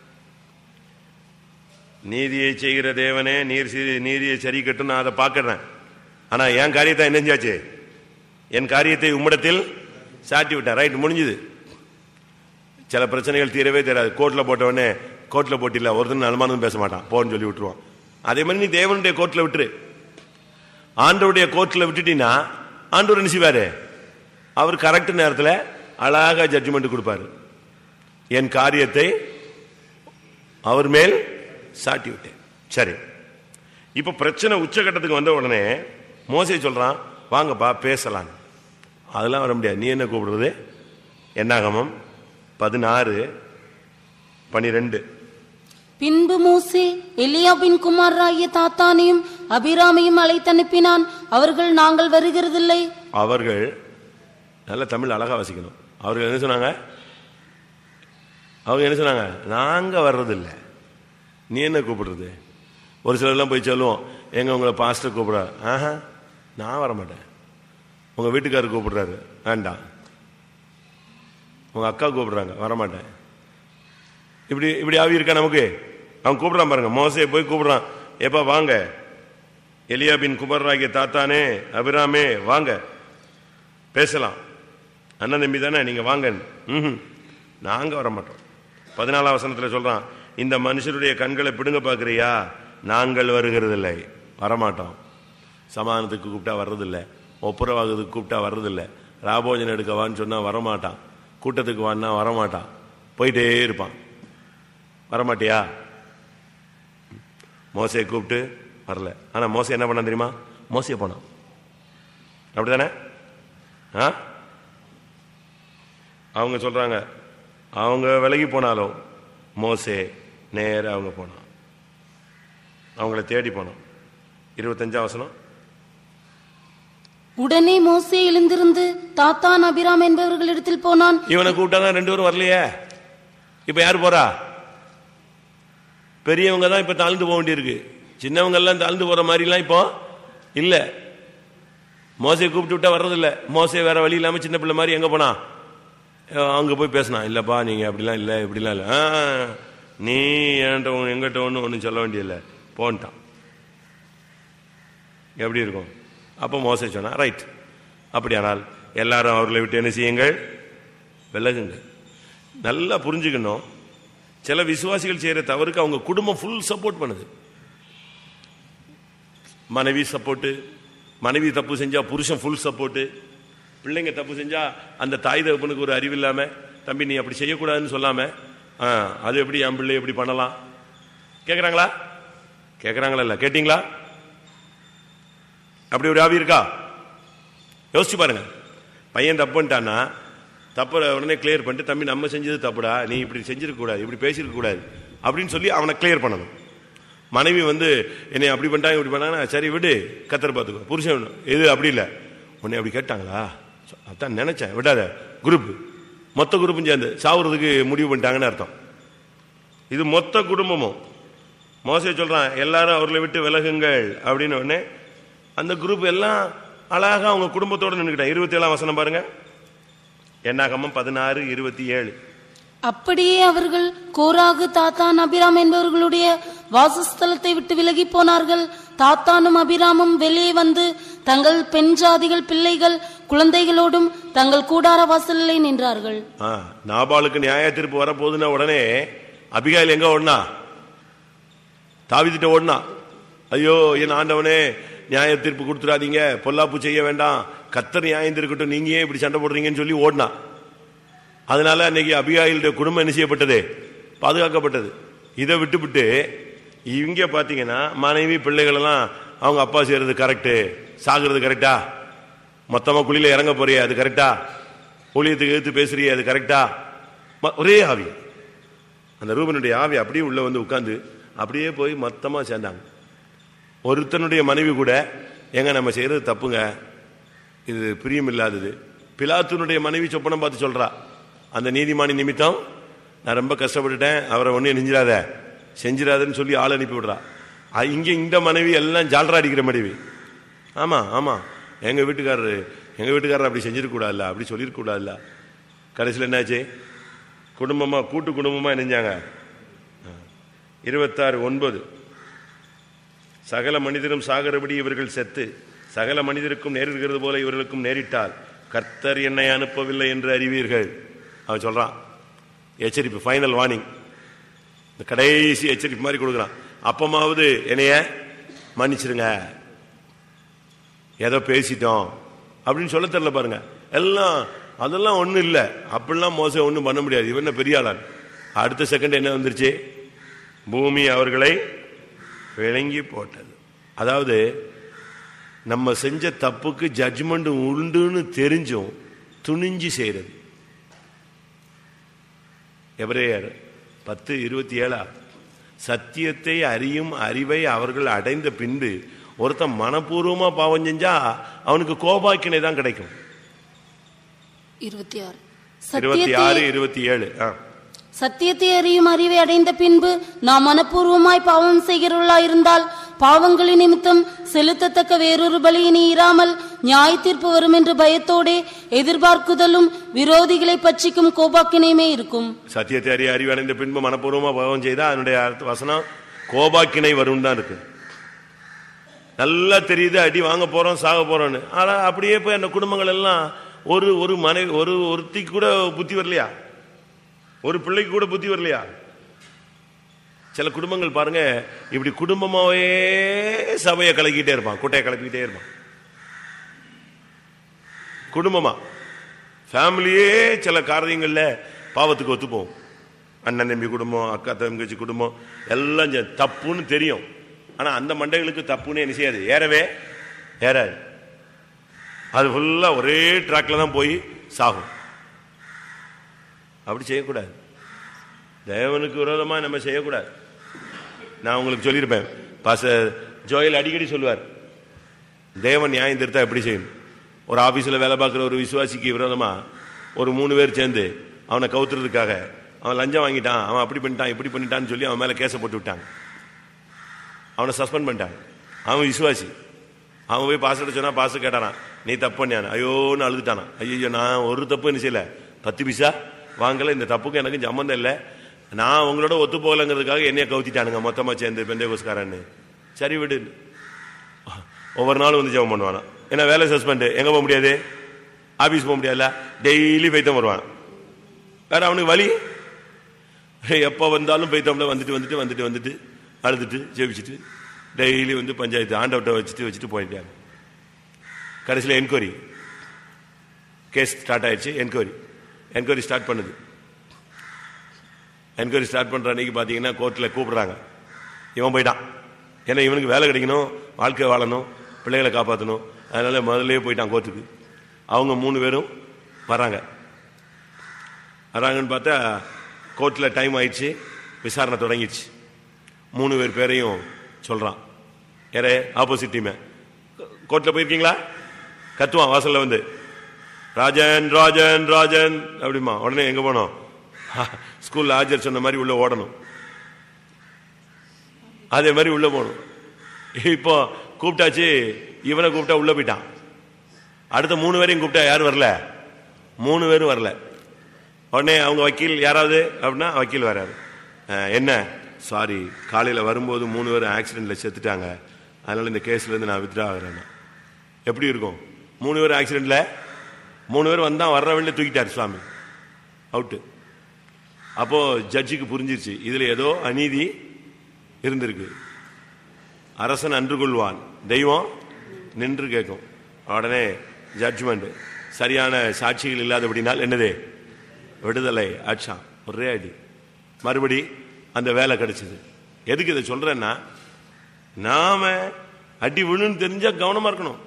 நீதியை செய்கிற தேவனே நீர் சி- நீதியை சரி கட்டும் நான் அதை பார்க்கறேன் ஆனா என் காரியத்தை என்ன செஞ்சாச்சு என் காரியத்தை உம்மிடத்தில் சாட்டி விட்டேன் ரைட் முடிஞ்சுது சில பிரச்சனைகள் தீரவே தெரியாது கோர்ட்ல போட்டவனே கோர்ட்ல போட்டில்ல ஒருத்தன் அனுமானம் பேச மாட்டான் போன்னு சொல்லி விட்டுருவான் அதே மாதிரி நீ தேவனுடைய கோர்ட்ல விட்டுரு ஆண்டவருடைய கோர்ட்ல விட்டுட்டீங்கன்னா ஆண்டவர் என்ன செய்வாரு அவர் கரெக்ட் நேரத்தில் அழகா ஜட்ஜ்மெண்ட் கொடுப்பாரு என் காரியத்தை அவர் மேல் சாட்டி விட்டேன் சரி இப்ப பிரச்சனை உச்சகட்டத்துக்கு வந்த உடனே மோசே சொல்றான் வாங்கப்பா பேசலாம் அதெல்லாம் வர முடியாது நீ என்ன கூப்பிடுறது என்னாகமம் பதினாறு பனிரெண்டு பின்பு மூசே எலியாவின் குமாரராகிய தாத்தானையும் அபிராமையும் அழைத்தனுப்பினான் அவர்கள் நாங்கள் வருகிறதில்லை அவர்கள் நல்ல தமிழ் அழகா வாசிக்கணும் அவர்கள் என்ன சொன்னாங்க அவங்க என்ன சொன்னாங்க நாங்க வர்றதில்லை நீ என்ன கூப்பிடுறது ஒரு சிலர்லாம் போய் சொல்லுவோம் எங்க உங்களை பாஸ்டர் கூப்பிடுறாரு ஆஹா நான் வர மாட்டேன் உங்க வீட்டுக்காரர் கூப்பிடுறாரு வேண்டாம் உங்க அக்கா கூப்பிடுறாங்க வர மாட்டேன் இப்படி இப்படி ஆவி இருக்கா நமக்கு அவன் கூப்பிடுறான் பாருங்க மோசையை போய் கூப்பிடுறான் ஏப்பா வாங்க எலியாபின் குமரராகிய தாத்தானே அபிராமே வாங்க பேசலாம் அண்ணன் தம்பி தானே நீங்க வாங்க ம்ஹும். நாங்க வர மாட்டோம் பதினாலாம் வசனத்துல சொல்றான் இந்த மனுஷருடைய கண்களை பிடுங்க பார்க்கறியா நாங்கள் வருகிறதில்லை வரமாட்டோம் சமாதானத்துக்கு கூப்பிட்டா வர்றதில்லை ஒப்புரவாகுறதுக்கு கூப்பிட்டா வர்றதில்லை ராபோஜனம் எடுக்கவான்னு சொன்னா வரமாட்டான் கூட்டத்துக்கு வான்னா வரமாட்டான் போயிட்டே இருப்பான் வரமாட்டியா மோசையை கூப்பிட்டு வரல ஆனா மோசை என்ன பண்ணான் தெரியுமா மோசையை போனான் அப்படிதானே ஆ அவங்க சொல்றாங்க அவங்க விலகி போனாலும் மோசே நேர அவங்க போனான் அவங்கள தேடி போனோம் இருபத்தஞ்சாம் வசனம் உடனே மோசே எழுந்திருந்து தாத்தான் அபிராம் என்பவர்களிடத்தில் போனான் இவனை கூப்பிட்டாதான் ரெண்டு பேரும் வரலையே இப்ப யார் போறா பெரியவங்க தான் இப்ப தாழ்ந்து போக வேண்டியிருக்கு சின்னவங்க எல்லாம் தாழ்ந்து போற மாதிரிலாம் இப்போ இல்ல மோசையை கூப்பிட்டு விட்டா வர்றதில்ல மோசை வேற வழி இல்லாம சின்ன பிள்ளை மாதிரி எங்க போனா அஹ் அங்க போய் பேசினா இல்லப்பா நீங்க அப்படிலாம் இல்ல இப்படிலாம் இல்ல ஆ, நீ என்கிட்ட ஒண்ணு, எங்கிட்ட ஒண்ணு ஒன்றும் சொல்ல வேண்டியதில்ல போன்ட்டான் எப்படி இருக்கும் அப்போ மோசை சொன்னா ரைட் அப்படியானால் எல்லாரும் அவர்களை விட்டு என்ன செய்யுங்கள் விலகுங்க நல்லா புரிஞ்சுக்கணும் சில விசுவாசிகள் செய்யற தவறுக்கு அவங்க குடும்பம் ஃபுல் சப்போர்ட் பண்ணுது மனைவி சப்போர்ட்டு மனைவி தப்பு செஞ்சா புருஷன் ஃபுல் சப்போர்ட்டு பிள்ளைங்க தப்பு செஞ்சா அந்த தாய் தகப்பனுக்கு ஒரு அறிவு இல்லாம தம்பி நீ அப்படி செய்யக்கூடாதுன்னு சொல்லாம ஆ, அது எப்படி என் பிள்ளை எப்படி பண்ணலாம் கேக்குறாங்களா கேக்குறாங்களா இல்ல கேட்டீங்களா அப்படி ஒரு ஆவி இருக்கா யோசிச்சு பாருங்க பையன் தப்பு பண்ணிட்டான்னா தப்பை உடனே கிளியர் பண்ணிட்டு தம்பி நம்ம செஞ்சது தப்புடா நீ இப்படி செஞ்சிருக்க கூடாது இப்படி பேசியிருக்க கூடாது அப்படின்னு சொல்லி அவனை கிளியர் பண்ணணும் மனைவி வந்து என்னை அப்படி பண்ணிட்டாங்க இப்படி பண்ணாங்கன்னா சரி விடு கத்தர் பார்த்துக்கோ புருஷன் எது அப்படி இல்லை உன்னை அப்படி கேட்டாங்களா அதான் நினைச்சேன் விடாத குரூப் மொத்த குரூப்பும் சேர்ந்து சாவுறதுக்கு முடிவு பண்ணிட்டாங்கன்னு அர்த்தம் இது மொத்த குடும்பமும் மோசே சொல்றான் எல்லாரும் அவர்களை விட்டு விலகுங்கள் அப்படின்னு உடனே அந்த குரூப் எல்லாம் அழகா அவங்க குடும்பத்தோட நின்றுக்கிட்டான் இருபத்தி ஏழாம் வசனம் பாருங்க என்னாகமம் பதினாறு இருபத்தி ஏழு அப்படியே அவர்கள் கோராகு தாத்தான் அபிராம் என்பவர்களுடைய வாசஸ்தலத்தை விட்டு விலகி போனார்கள் தாத்தானும் அபிராமும் வெளியே வந்து தங்கள் பெண் ஜாதிகள் பிள்ளைகள் குழந்தைகளோடும் தங்கள் கூடார வாசலிலே நின்றார்கள் ஆ, நாபாலுக்கு நியாய தீர்ப்பு வரப்போகுதுன்னா உடனே அபிகாயில் எங்க ஓடினா தாவிதிட்ட ஓடினா ஐயோ என் ஆண்டவனே நியாய தீர்ப்பு கொடுத்துடாதீங்க பொல்லாப்பு செய்ய வேண்டாம் கத்தர் நியாயம் இருக்கட்டும் நீங்க ஏன் இப்படி சண்டை போடுறீங்கன்னு சொல்லி ஓடினா அதனால அன்னைக்கு அபிகாயிலுடைய குடும்பம் என்ன செய்யப்பட்டது பாதுகாக்கப்பட்டது இதை விட்டுவிட்டு இங்க பாத்தீங்கன்னா மனைவி பிள்ளைகள் எல்லாம் அவங்க அப்பா செய்யறது கரெக்டு சாகுறது கரெக்டா மொத்தமா குழியில இறங்க போறியே அது கரெக்டா ஊழியத்துக்கு எடுத்து பேசுறியே அது கரெக்டா ம- ஒரே ஆவி அந்த ரூபனுடைய ஆவி அப்படியே உள்ள வந்து உட்கார்ந்து அப்படியே போய் மொத்தமா சேர்ந்தாங்க ஒருத்தனுடைய மனைவி கூட எங்க நம்ம செய்யறது தப்புங்க இது பிரியம் இல்லாதது பிலாத்துனுடைய மனைவி சொப்பனம் பார்த்து சொல்றா அந்த நீதிமானி நிமித்தம் நான் ரொம்ப கஷ்டப்பட்டுட்டேன் அவரை ஒன்றும் நெஞ்சிடாத செஞ்சிடாதன்னு சொல்லி ஆள் அனுப்பி விடுறா அ, இங்க இந்த மனைவி எல்லாம் ஜால்ரா அடிக்கிற மனைவி ஆமா ஆமா எங்க வீட்டுக்காரரு எங்க வீட்டுக்காரர் அப்படி செஞ்சிருக்க கூடாதுல்ல அப்படி சொல்லிருக்க கூடாதுல்ல கடைசியில் என்னாச்சு குடும்பமா கூட்டு குடும்பமா இணைஞ்சாங்க இருபத்தாறு ஒன்பது சகல மனிதரும் சாகிறபடி இவர்கள் செத்து சகல மனிதருக்கும் நேரிடுகிறது போல இவர்களுக்கும் நேரிட்டால் கர்த்தர் என்னை அனுப்பவில்லை என்று அறிவீர்கள் அவன் சொல்றான் எச்சரிப்பு ஃபைனல் வார்னிங் இந்த கடைசி எச்சரிப்பு மாதிரி கொடுக்குறான் அப்பமாவது என்னைய மன்னிச்சிருங்க ஏதோ பேசிட்டோம் அப்படின்னு சொல்ல தெரியல பாருங்க எல்லாம் அதெல்லாம் ஒண்ணும் இல்லை அப்படிலாம் மோசம் ஒண்ணும் பண்ண முடியாது இவன் என்ன பெரிய ஆளான் அடுத்த செகண்ட் என்ன வந்துருச்சு பூமி அவர்களை விளங்கி போட்டது அதாவது நம்ம செஞ்ச தப்புக்கு ஜட்ஜ்மெண்ட் உண்டுன்னு தெரிஞ்சும் துணிஞ்சு செய்யறது எவரேயர் பத்து இருபத்தி ஏழா சத்தியத்தை அறியும் அறிவை அவர்கள் அடைந்த பின்பு ஒருத்தன் மனப்பூர்வமா பாவம் செஞ்சா அவனுக்கு கோபாக்கினை தான் கிடைக்கும் இருபத்தி ஆறு இருபத்தி சத்தியத்தை ஆறு இருபத்தி ஏழு ஆ. சத்தியத்தை அறியும் அறிவை அடைந்த பின்பு நாம் மனப்பூர்வமாய் பாவம் செய்கிறவர்களா இருந்தால் பாவங்களின் நிமித்தம் செலுத்தத்தக்க வேறொரு பலி இனி இராமல் நியாய தீர்ப்பு வரும் என்று பயத்தோடே எதிர்பார்க்குதலும் விரோதிகளை பட்சிக்கும் கோபாக்கினையுமே இருக்கும் சத்தியத்தை அறிய அறிவு அடைந்த பின்பு மனப்பூர்வமா பாவம் செய்தா அதனுடைய அர்த்த வசனம் கோபாக்கினை வரும் தான் இருக்கு நல்லா தெரியுது அடி வாங்க போறோம் சாக போறோம்னு ஆனா அப்படியே போய் அந்த குடும்பங்கள் எல்லாம் ஒரு ஒரு மனைவி ஒரு ஒருத்திக்கு கூட புத்தி வரலையா ஒரு பிள்ளைக்கு கூட புத்தி வரலையா சில குடும்பங்கள் பாருங்க இப்படி குடும்பமாவே சபையை கலக்கிட்டே இருப்பான் குட்டையை கிளப்பிக்கிட்டே இருப்பான் குடும்பமா ஃபேமிலியே சில காரியங்கள்ல பாவத்துக்கு ஒத்து போகும் அண்ணன் தம்பி குடும்பம் அக்கா தங்கச்சி குடும்பம் எல்லாம் சே- தப்புன்னு தெரியும் ஆனா அந்த மண்டைகளுக்கு தப்புன்னு என்ன செய்யாது ஏறவே ஏறாது அது ஃபுல்லா ஒரே ட்ராக்ல தான் போய் சாகும் அப்படி செய்யக்கூடாது தேவனுக்கு விரோதமா நம்ம செய்யக்கூடாது நான் உங்களுக்கு சொல்லியிருப்பேன் பாச ஜோயல் அடிக்கடி சொல்லுவார் தேவன் நியாயம் திருத்தா எப்படி செய்யணும் ஒரு ஆபீஸ்ல வேலை பார்க்குற ஒரு விசுவாசிக்கு விரோதமா ஒரு மூணு பேர் சேர்ந்து அவனை கவுத்துறதுக்காக அவன் லஞ்சம் வாங்கிட்டான் அவன் அப்படி பண்ணிட்டான் இப்படி பண்ணிட்டான்னு சொல்லி அவன் மேல கேஸை போட்டு விட்டாங்க அவனை சஸ்பெண்ட் பண்ணிட்டாங்க அவன் விசுவாசி அவன் போய் பாஸ்டர் சொன்னா பாஸ்டர் கேட்டானா நீ தப்பு பண்ணியான் ஐயோன்னு அழுதுட்டானா ஐயோ நான் ஒரு தப்பு என்ன செய்யல பத்து பைசா வாங்கல இந்த தப்புக்கு எனக்கு சம்மந்தம் இல்லை நான் உங்களோட ஒத்து போகலங்கிறதுக்காக என்னைய கவுத்திட்டானுங்க மொத்தமா சேர்ந்து பெந்தேகோஸ்காரன்னு சரி விடு ஒவ்வொரு நாளும் வந்து ஜெபம் பண்ணுவானா ஏன்னா வேலை சஸ்பெண்ட் எங்க போக முடியாது ஆபீஸ் போக முடியாதுல்ல டெய்லி பைத்தம் வருவான் வேற அவனுக்கு வழி எப்போ வந்தாலும் பைத்தம்ல வந்துட்டு வந்துட்டு வந்துட்டு வந்துட்டு அழுதுட்டு ஜெபிச்சுட்டு டெய்லி வந்து பஞ்சாயத்து ஆண்டவட்ட வச்சுட்டு வச்சுட்டு போயிட்டாங்க கடைசியில் என்கொயரி கேஸ் ஸ்டார்ட் ஆயிடுச்சு என்கொயரி என்கொயரி ஸ்டார்ட் பண்ணுது என்கொயரி ஸ்டார்ட் பண்ற அன்னைக்கு பார்த்தீங்கன்னா கோர்ட்டில் கூப்பிடுறாங்க இவன் போயிட்டான் ஏன்னா இவனுக்கு வேலை கிடைக்கணும் வாழ்க்கை வாழணும் பிள்ளைகளை காப்பாற்றணும் அதனால முதல்லயே போயிட்டான் கோர்ட்டுக்கு அவங்க மூணு பேரும் வராங்க வராங்கன்னு பார்த்தா கோர்ட்டில் டைம் ஆயிடுச்சு விசாரணை தொடங்கிடுச்சு மூணு பேர் பேரையும் சொல்றான் யாரே ஆப்போசிட் டீமே கோர்ட்டில் போயிருக்கீங்களா கத்துவான் வாசல்ல வந்து ராஜன் ராஜன் ராஜன் அப்படிமா உடனே எங்க போனோம் ஸ்கூல்ல ஆஜர் சொன்ன மாதிரி உள்ள ஓடணும் அதே மாதிரி உள்ள போகணும் இப்போ கூப்பிட்டாச்சு இவனை கூப்பிட்டா உள்ள போயிட்டான் அடுத்த மூணு பேரையும் கூப்பிட்டா யாரும் வரல மூணு பேரும் வரல உடனே அவங்க வக்கீல் யாராவது அப்படின்னா வக்கீல் வராரு அஹ், என்ன சாரி காலையில் வரும்போது மூணு பேரும் ஆக்சிடென்ட்ல செத்துட்டாங்க அதனால இந்த கேஸ்ல இருந்து நான் வித்ரா ஆகிறேன் எப்படி இருக்கும் மூணு பேர் ஆக்சிடென்ட்ல மூணு பேர் வந்தா வர்ற வழியில தூக்கிட்டார் சுவாமி அவுட்டு அப்போ ஜட்ஜுக்கு புரிஞ்சிருச்சு இதுல ஏதோ அநீதி இருந்திருக்கு அரசன் அன்று கொள்வான் தெய்வம் நின்று கேட்கும் உடனே ஜட்ஜ்மெண்ட் சரியான சாட்சிகள் இல்லாதபடினால் என்னது விடுதலை ஆச்சா ஒரே அடி மறுபடி அந்த வேலை கிடைச்சது எதுக்கு இதை சொல்றேன்னா நாம அடி விழுன்னு தெரிஞ்சா கவனமா இருக்கணும்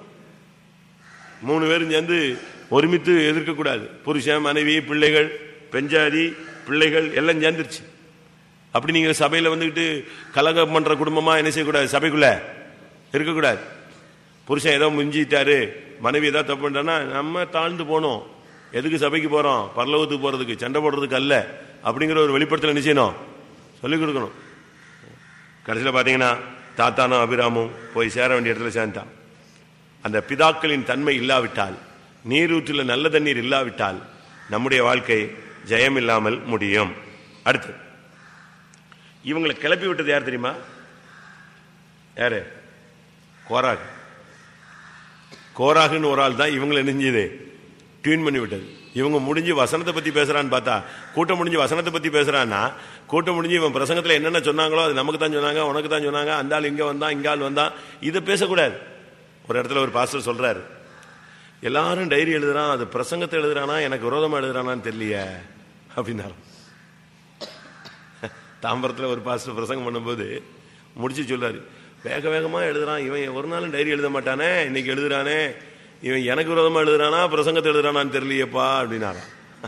மூணு பேரும் சேர்ந்து ஒருமித்து எதிர்க்க கூடாது புருஷன் மனைவி பிள்ளைகள் பெஞ்சாதி பிள்ளைகள் எல்லாம் சேர்ந்துருச்சு அப்படி நீங்க சபையில வந்துகிட்டு கலகம் பண்ற குடும்பமா என்ன செய்யக்கூடாது சபைக்குள்ள இருக்கக்கூடாது புருஷன் ஏதோ முஞ்சிட்டாரு மனைவி ஏதாவது தப்பு பண்ணிட்டான்னா நம்ம தாழ்ந்து போனோம் எதுக்கு சபைக்கு போறோம் பரலோகத்துக்கு போறதுக்கு சண்டை போடுறதுக்கு அல்ல அப்படிங்கிற ஒரு வெளிப்படுத்தல என்ன செய்யணும் சொல்லிக் கொடுக்கணும் கடைசியில் பார்த்தீங்கன்னா தாத்தானும் அபிராமும் போய் சேர வேண்டிய இடத்துல சேர்ந்தான் அந்த பிதாக்களின் தன்மை இல்லாவிட்டால் நீரூற்றில் நல்ல தண்ணீர் இல்லாவிட்டால் நம்முடைய வாழ்க்கை ஜெயம் இல்லாமல் முடியும் அடுத்து இவங்களை கிளப்பி விட்டது யார் தெரியுமா யாரு கோராகு கோராகுன்னு ஒரு ஆள் தான் இவங்களை நெஞ்சது டியூன் பண்ணி விட்டது இவங்க முடிஞ்சு வசனத்தை பத்தி பேசுறான்னு பார்த்தா கூட்டம் முடிஞ்சு வசனத்தை பத்தி பேசுறான்னா கூட்டம் முடிஞ்சு இவன் பிரசங்கத்துல என்னென்ன சொன்னாங்களோ அது நமக்கு தான் சொன்னாங்க உனக்கு தான் சொன்னாங்க அந்த ஆள் இங்க வந்தான் இங்க ஆள் வந்தான் இதை பேசக்கூடாது ஒரு இடத்துல ஒரு பாஸ்டர் சொல்றாரு எல்லாரும் டைரி எழுதுறான் அது பிரசங்கத்தை எழுதுறானா எனக்கு விரோதமா எழுதுறானான்னு தெரியலையே அப்படின்னாரு தாம்பரத்தில் ஒரு பாஸ்டர் பிரசங்கம் பண்ணும்போது முடிச்சு சொல்லாரு வேக வேகமா எழுதுறான் இவன் ஒரு நாளும் டைரி எழுத மாட்டானே இன்னைக்கு எழுதுறானே இவன் எனக்கு விரோதமா எழுதுறானா பிரசங்கத்தை எழுதுறானான்னு தெரியலையேப்பா அப்படின்னாராம்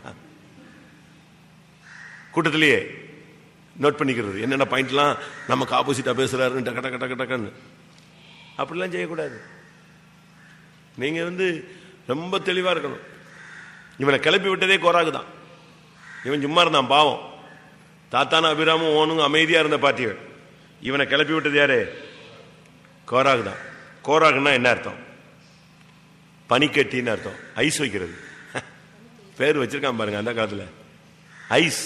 கூட்டத்திலேயே நோட் பண்ணிக்கிறது என்னென்ன பாயிண்ட்லாம் நமக்கு ஆப்போசிட்டா பேசுறாருன்னு டக்க டக்க டக்க டக்கன்னு அப்படிலாம் செய்யக்கூடாது நீங்க வந்து ரொம்ப தெளிவா இருக்கணும் இவனை கிளப்பி விட்டதே கோராகு தான் இவன் சும்மா இருந்தான் பாவம் தாத்தான அபிராமும் ஓனுங்க அமைதியா இருந்த பாட்டிகள் இவனை கிளப்பி விட்டது யாரு கோராகு தான் கோராகுன்னா என்ன அர்த்தம் பனிக்கட்டின்னு அர்த்தம் ஐஸ் வைக்கிறது பேர் வச்சிருக்கான் பாருங்க அந்த காலத்துல ஐஸ்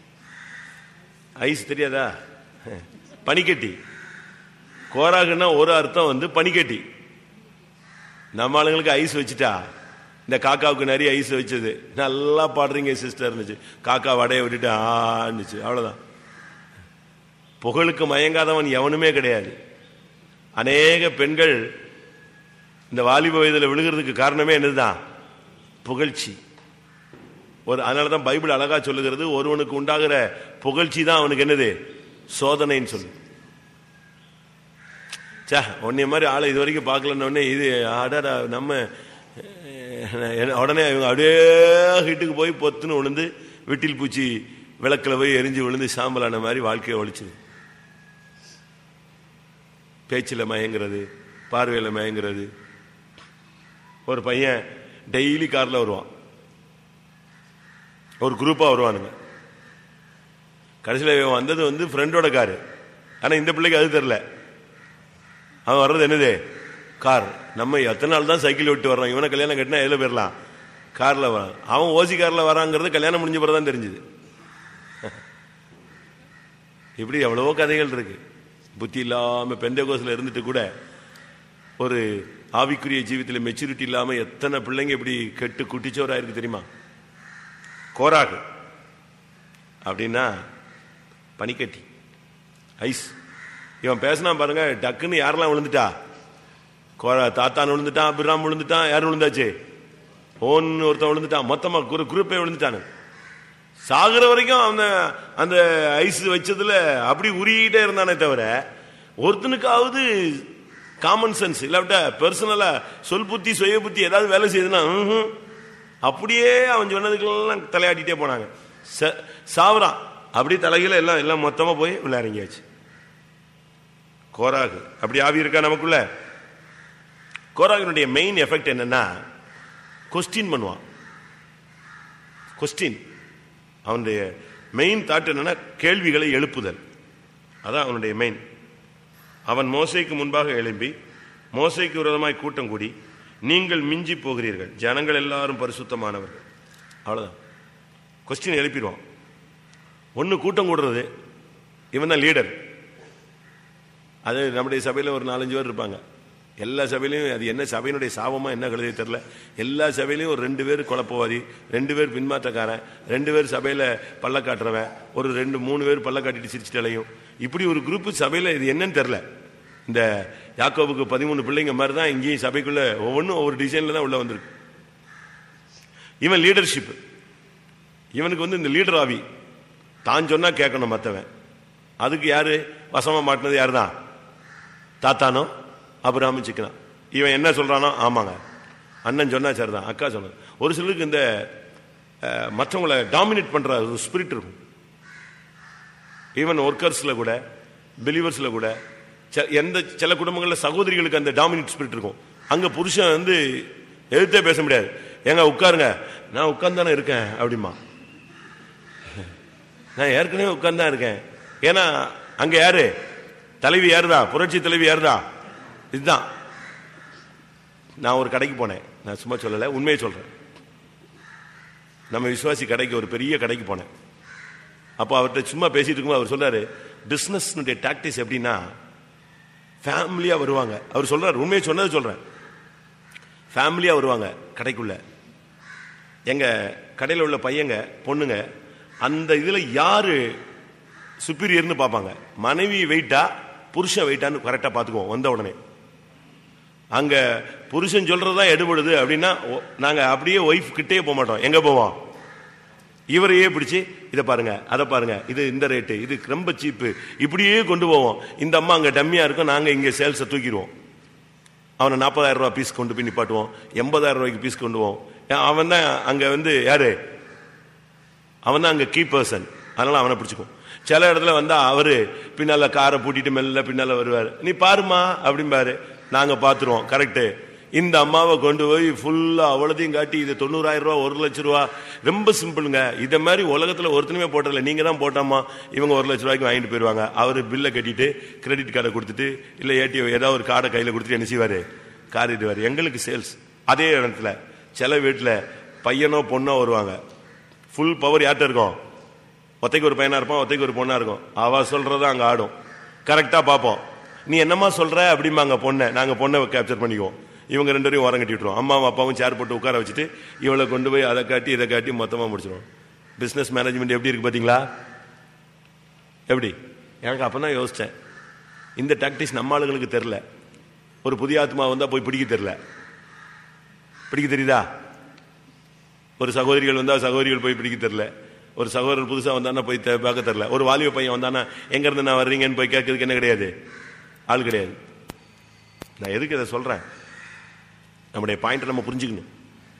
ஐஸ் தெரியாதா பனிக்கட்டி கோராகுன்னா ஒரு அர்த்தம் வந்து பனிக்கட்டி நம்ம ஆளுங்களுக்கு ஐஸ் வச்சுட்டா இந்த காக்காவுக்கு நிறைய ஐஸ் வச்சது நல்லா பாடுறீங்க சிஸ்டர் இருந்துச்சு காக்கா வடையை விட்டுட்டு ஆன்னுச்சு அவ்வளவுதான் புகழுக்கு மயங்காதவன் எவனுமே கிடையாது அநேக பெண்கள் இந்த வாலிப வயதில் விழுகிறதுக்கு காரணமே என்னதுதான் புகழ்ச்சி ஒரு அதனால தான் பைபிள் அழகா சொல்லுகிறது ஒருவனுக்கு உண்டாகிற புகழ்ச்சி தான் அவனுக்கு என்னது சோதனைன்னு சொல்லு சே உன்னைய மாதிரி ஆளை இது வரைக்கும் பார்க்கலன்னு உடனே இது அடடா நம்ம அஹ், உடனே இவங்க அப்படியே ஹிட்டுக்கு போய் பொத்துன்னு விழுந்து விட்டில் பூச்சி விளக்கில் போய் எரிஞ்சு விழுந்து சாம்பலான மாதிரி வாழ்க்கையை ஒழிச்சுது பேச்சில் மயங்கிறது பார்வையில் மயங்கிறது ஒரு பையன் டெய்லி காரில் வருவான் ஒரு குரூப்பாக வருவானுங்க கடைசியில் இவன் வந்தது வந்து ஃப்ரெண்டோட காரு ஆனால் இந்த பிள்ளைக்கு அது தெரில அவன் வர்றது என்னது கார் நம்ம எத்தனை நாள் தான் சைக்கிள் விட்டு வர்றோம் இவனை கல்யாணம் கட்டினா எதில் போயிடலாம் காரில் வரான் அவன் ஓசி காரில் வராங்கிறது கல்யாணம் முடிஞ்ச பிறகு தான் தெரிஞ்சுது இப்படி எவ்வளவோ கதைகள் இருக்கு புத்தி இல்லாம பெந்த கோசில் இருந்துட்டு கூட ஒரு ஆவிக்குரிய ஜீவித்தில் மெச்சூரிட்டி இல்லாம எத்தனை பிள்ளைங்க இப்படி கெட்டு குட்டிச்சோரா இருக்கு தெரியுமா கோராகு அப்படின்னா பனிக்கட்டி ஐஸ் இவன் பேசினா பாருங்க டக்குன்னு யாரெல்லாம் விழுந்துட்டா கோரா தாத்தான் விழுந்துட்டான் அபிராம் விழுந்துட்டான் யார் விழுந்தாச்சு ஓன்னு ஒருத்தன் விழுந்துட்டான் மொத்தமா ஒரு குரூப்பே விழுந்துட்டானு சாகுற வரைக்கும் அந்த அந்த ஐஸ் வச்சதுல அப்படி உருகிட்டே இருந்தானே தவிர ஒருத்தனுக்காவது காமன் சென்ஸ் இல்லாவிட்ட பர்சனலா சொல் புத்தி சுய புத்தி ஏதாவது வேலை செய்யுதுன்னா ம்ஹும். அப்படியே அவன் சொன்னதுக்கெல்லாம் தலையாட்டிட்டே போனாங்க ச- சாவுறான் அப்படியே தலையில எல்லாம் எல்லாம் மொத்தமா போய் விளையாடியாச்சு கோராகு அப்படி ஆவி இருக்கா நமக்குள்ள கோராகினுடைய மெயின் எஃபெக்ட் என்னன்னா கொஸ்டின் பண்ணுவான் கொஸ்டின் அவனுடைய மெயின் தாட் என்னன்னா கேள்விகளை எழுப்புதல் அதான் அவனுடைய மெயின் அவன் மோசைக்கு முன்பாக எழும்பி மோசைக்கு விரோதமாய் கூட்டம் கூடி நீங்கள் மிஞ்சி போகிறீர்கள் ஜனங்கள் எல்லாரும் பரிசுத்தமானவர்கள் அவ்வளவுதான் கொஸ்டின் எழுப்பிடுவான் ஒன்று கூட்டம் கூடுறது இவன் தான் லீடர் அது நம்முடைய சபையில் ஒரு நாலஞ்சு பேர் இருப்பாங்க எல்லா சபையிலையும் அது என்ன சபையினுடைய சாபமா என்ன கழுதை தெரில எல்லா சபையிலையும் ஒரு ரெண்டு பேர் குழப்பவாதி ரெண்டு பேர் பின்மாற்றக்காரன் ரெண்டு பேர் சபையில் பல்ல காட்டுறவன் ஒரு ரெண்டு மூணு பேர் பல்ல காட்டிட்டு சிரிச்சிட்டு அலையும் இப்படி ஒரு குரூப் சபையில் இது என்னன்னு தெரில இந்த யாக்கோபுக்கு பதிமூணு பிள்ளைங்க மாதிரி தான் இங்கேயும் சபைக்குள்ள ஒவ்வொன்றும் ஒவ்வொரு டிசைனில் தான் உள்ள வந்திருக்கு இவன் லீடர்ஷிப் இவனுக்கு வந்து இந்த லீடர் ஆவி தான் சொன்னா கேட்கணும் மற்றவன் அதுக்கு யாரு வசமா மாட்டினது யாரு தான் தாத்தானோ அப்புறம் சிக்கனா இவன் என்ன சொல்றானோ ஆமாங்க அண்ணன் சொன்னா சரிதான் அக்கா சொன்னது ஒரு சிலருக்கு இந்த அஹ், மற்றவங்களை டாமினேட் பண்ற ஒரு ஸ்பிரிட் இருக்கும் ஈவன் ஒர்க்கர்ஸ்ல கூட பிலீவர்ஸ்ல கூட செ- எந்த சில குடும்பங்களில் சகோதரிகளுக்கு அந்த டாமினேட் ஸ்பிரிட் இருக்கும் அங்க புருஷன் வந்து எதிர்த்தே பேச முடியாது ஏங்க உட்காருங்க நான் உட்கார்ந்து தானே இருக்கேன் அப்படிமா நான் ஏற்கனவே உட்கார்ந்து தான் இருக்கேன் ஏன்னா அங்க யாரு தலைவி யாருதா புரட்சி தலைவி யாருதா இதுதான் நான் ஒரு கடைக்கு போனேன் நான் சும்மா சொல்லல உண்மையை சொல்றேன் நம்ம விசுவாசி கடைக்கு ஒரு பெரிய கடைக்கு போனேன் அப்போ அவர்கிட்ட சும்மா பேசிட்டு இருக்கும்போது அவர் சொல்றாரு பிசினஸ்னுடைய டாக்டிஸ் எப்படின்னா ஃபேமிலியா வருவாங்க அவர் சொல்றாரு உண்மையை சொன்னது சொல்றேன் ஃபேமிலியா வருவாங்க கடைக்குள்ள எங்க கடையில் உள்ள பையங்க பொண்ணுங்க அந்த இதுல யாரு சுப்பீரியர்னு பார்ப்பாங்க மனைவி வெயிட்டா புருஷன் வெயிட்டான்னு கரெக்டா பார்த்துக்குவோம் வந்த உடனே அங்க புருஷன் சொல்றதுதான் எடுபடுது அப்படின்னா ஒ- நாங்க அப்படியே ஒய்ஃப் கிட்டே போக மாட்டோம் எங்க போவோம் இவரையே பிடிச்சு இதை பாருங்க அதை பாருங்க இது இந்த ரேட்டு இது ரொம்ப சீப்பு இப்படியே கொண்டு போவோம் இந்த அம்மா அங்க டம்மியா இருக்கும் நாங்க இங்க சேல்ஸை தூக்கிடுவோம் அவனை நாற்பதாயிரம் ரூபாய் பீஸ் கொண்டு போய் நிப்பாட்டுவோம் எண்பதாயிரம் ரூபாய்க்கு பீஸ் கொண்டு போவோம் அவன் தான் அங்க வந்து யாரு அவன் தான் அங்க கீ பர்சன் அதனால அவனை பிடிச்சுக்கும் சில இடத்துல வந்தா அவரு பின்னால காரை பூட்டிட்டு மெல்ல பின்னால வருவாரு நீ பாருமா அப்படிம்பாரு நாங்க பாத்துருவோம் கரெக்ட் இந்த அம்மாவை கொண்டு போய் ஃபுல்லா அவ்வளோதையும் காட்டி இது தொண்ணூறாயிரம் ரூபா ஒரு லட்ச ரூபா ரொம்ப சிம்பிளுங்க இதை மாதிரி உலகத்துல ஒருத்தனுமே போட்டதில்ல நீங்க தான் போட்டாமா இவங்க ஒரு லட்ச ரூபாய்க்கு வாங்கிட்டு போயிருவாங்க அவர் பில்லை கட்டிட்டு கிரெடிட் கார்டை கொடுத்துட்டு இல்ல ஏடிஎம் ஏதாவது ஒரு கார்டை கையில கொடுத்துட்டு என்ன செய்வாரு கார் இடுவாரு எங்களுக்கு சேல்ஸ் அதே இடத்துல சில வீட்டுல பையனோ பொண்ணோ வருவாங்க ஃபுல் பவர் யார்கிட்ட இருக்கும் ஒத்தைக்கு ஒரு பையனா இருப்பான் ஒத்தைக்கு ஒரு பொண்ணா இருக்கும் அவ சொல்றத அங்க ஆடும் கரெக்டா பார்ப்போம் நீ என்னம்மா சொல்ற அப்படிம்பாங்க பொண்ணை நாங்க பொண்ணை கேப்சர் பண்ணிக்குவோம் இவங்க ரெண்டு பேரையும் ஓரம் கட்டி விட்டுருவோம் அம்மாவும் அப்பாவும் சேர் போட்டு உட்கார வச்சுட்டு இவளை கொண்டு போய் அதை காட்டி இதை காட்டி மொத்தமா முடிச்சிடும் பிசினஸ் மேனேஜ்மெண்ட் எப்படி இருக்கு பாத்தீங்களா எப்படி எனக்கு அப்பதான் யோசிச்சேன் இந்த டாக்டிஸ் நம்ம ஆளுங்களுக்கு தெரியல ஒரு புதிய ஆத்மா வந்தா போய் பிடிக்க தெரியல பிடிக்க தெரியுதா ஒரு சகோதரிகள் வந்தா சகோதரிகள் போய் பிடிக்க தெரியல ஒரு சகோதரர் புதுசா வந்தானா போய் தே- பார்க்க தெரியல ஒரு வாலிப பையன் வந்தானா எங்க இருந்து நான் வர்றீங்கன்னு போய் கேட்கறதுக்கு என்ன கிடையாது ஆள் கிடையாது நான் எதுக்கு இதை சொல்றேன் நம்முடைய பாயிண்ட் நம்ம புரிஞ்சுக்கணும்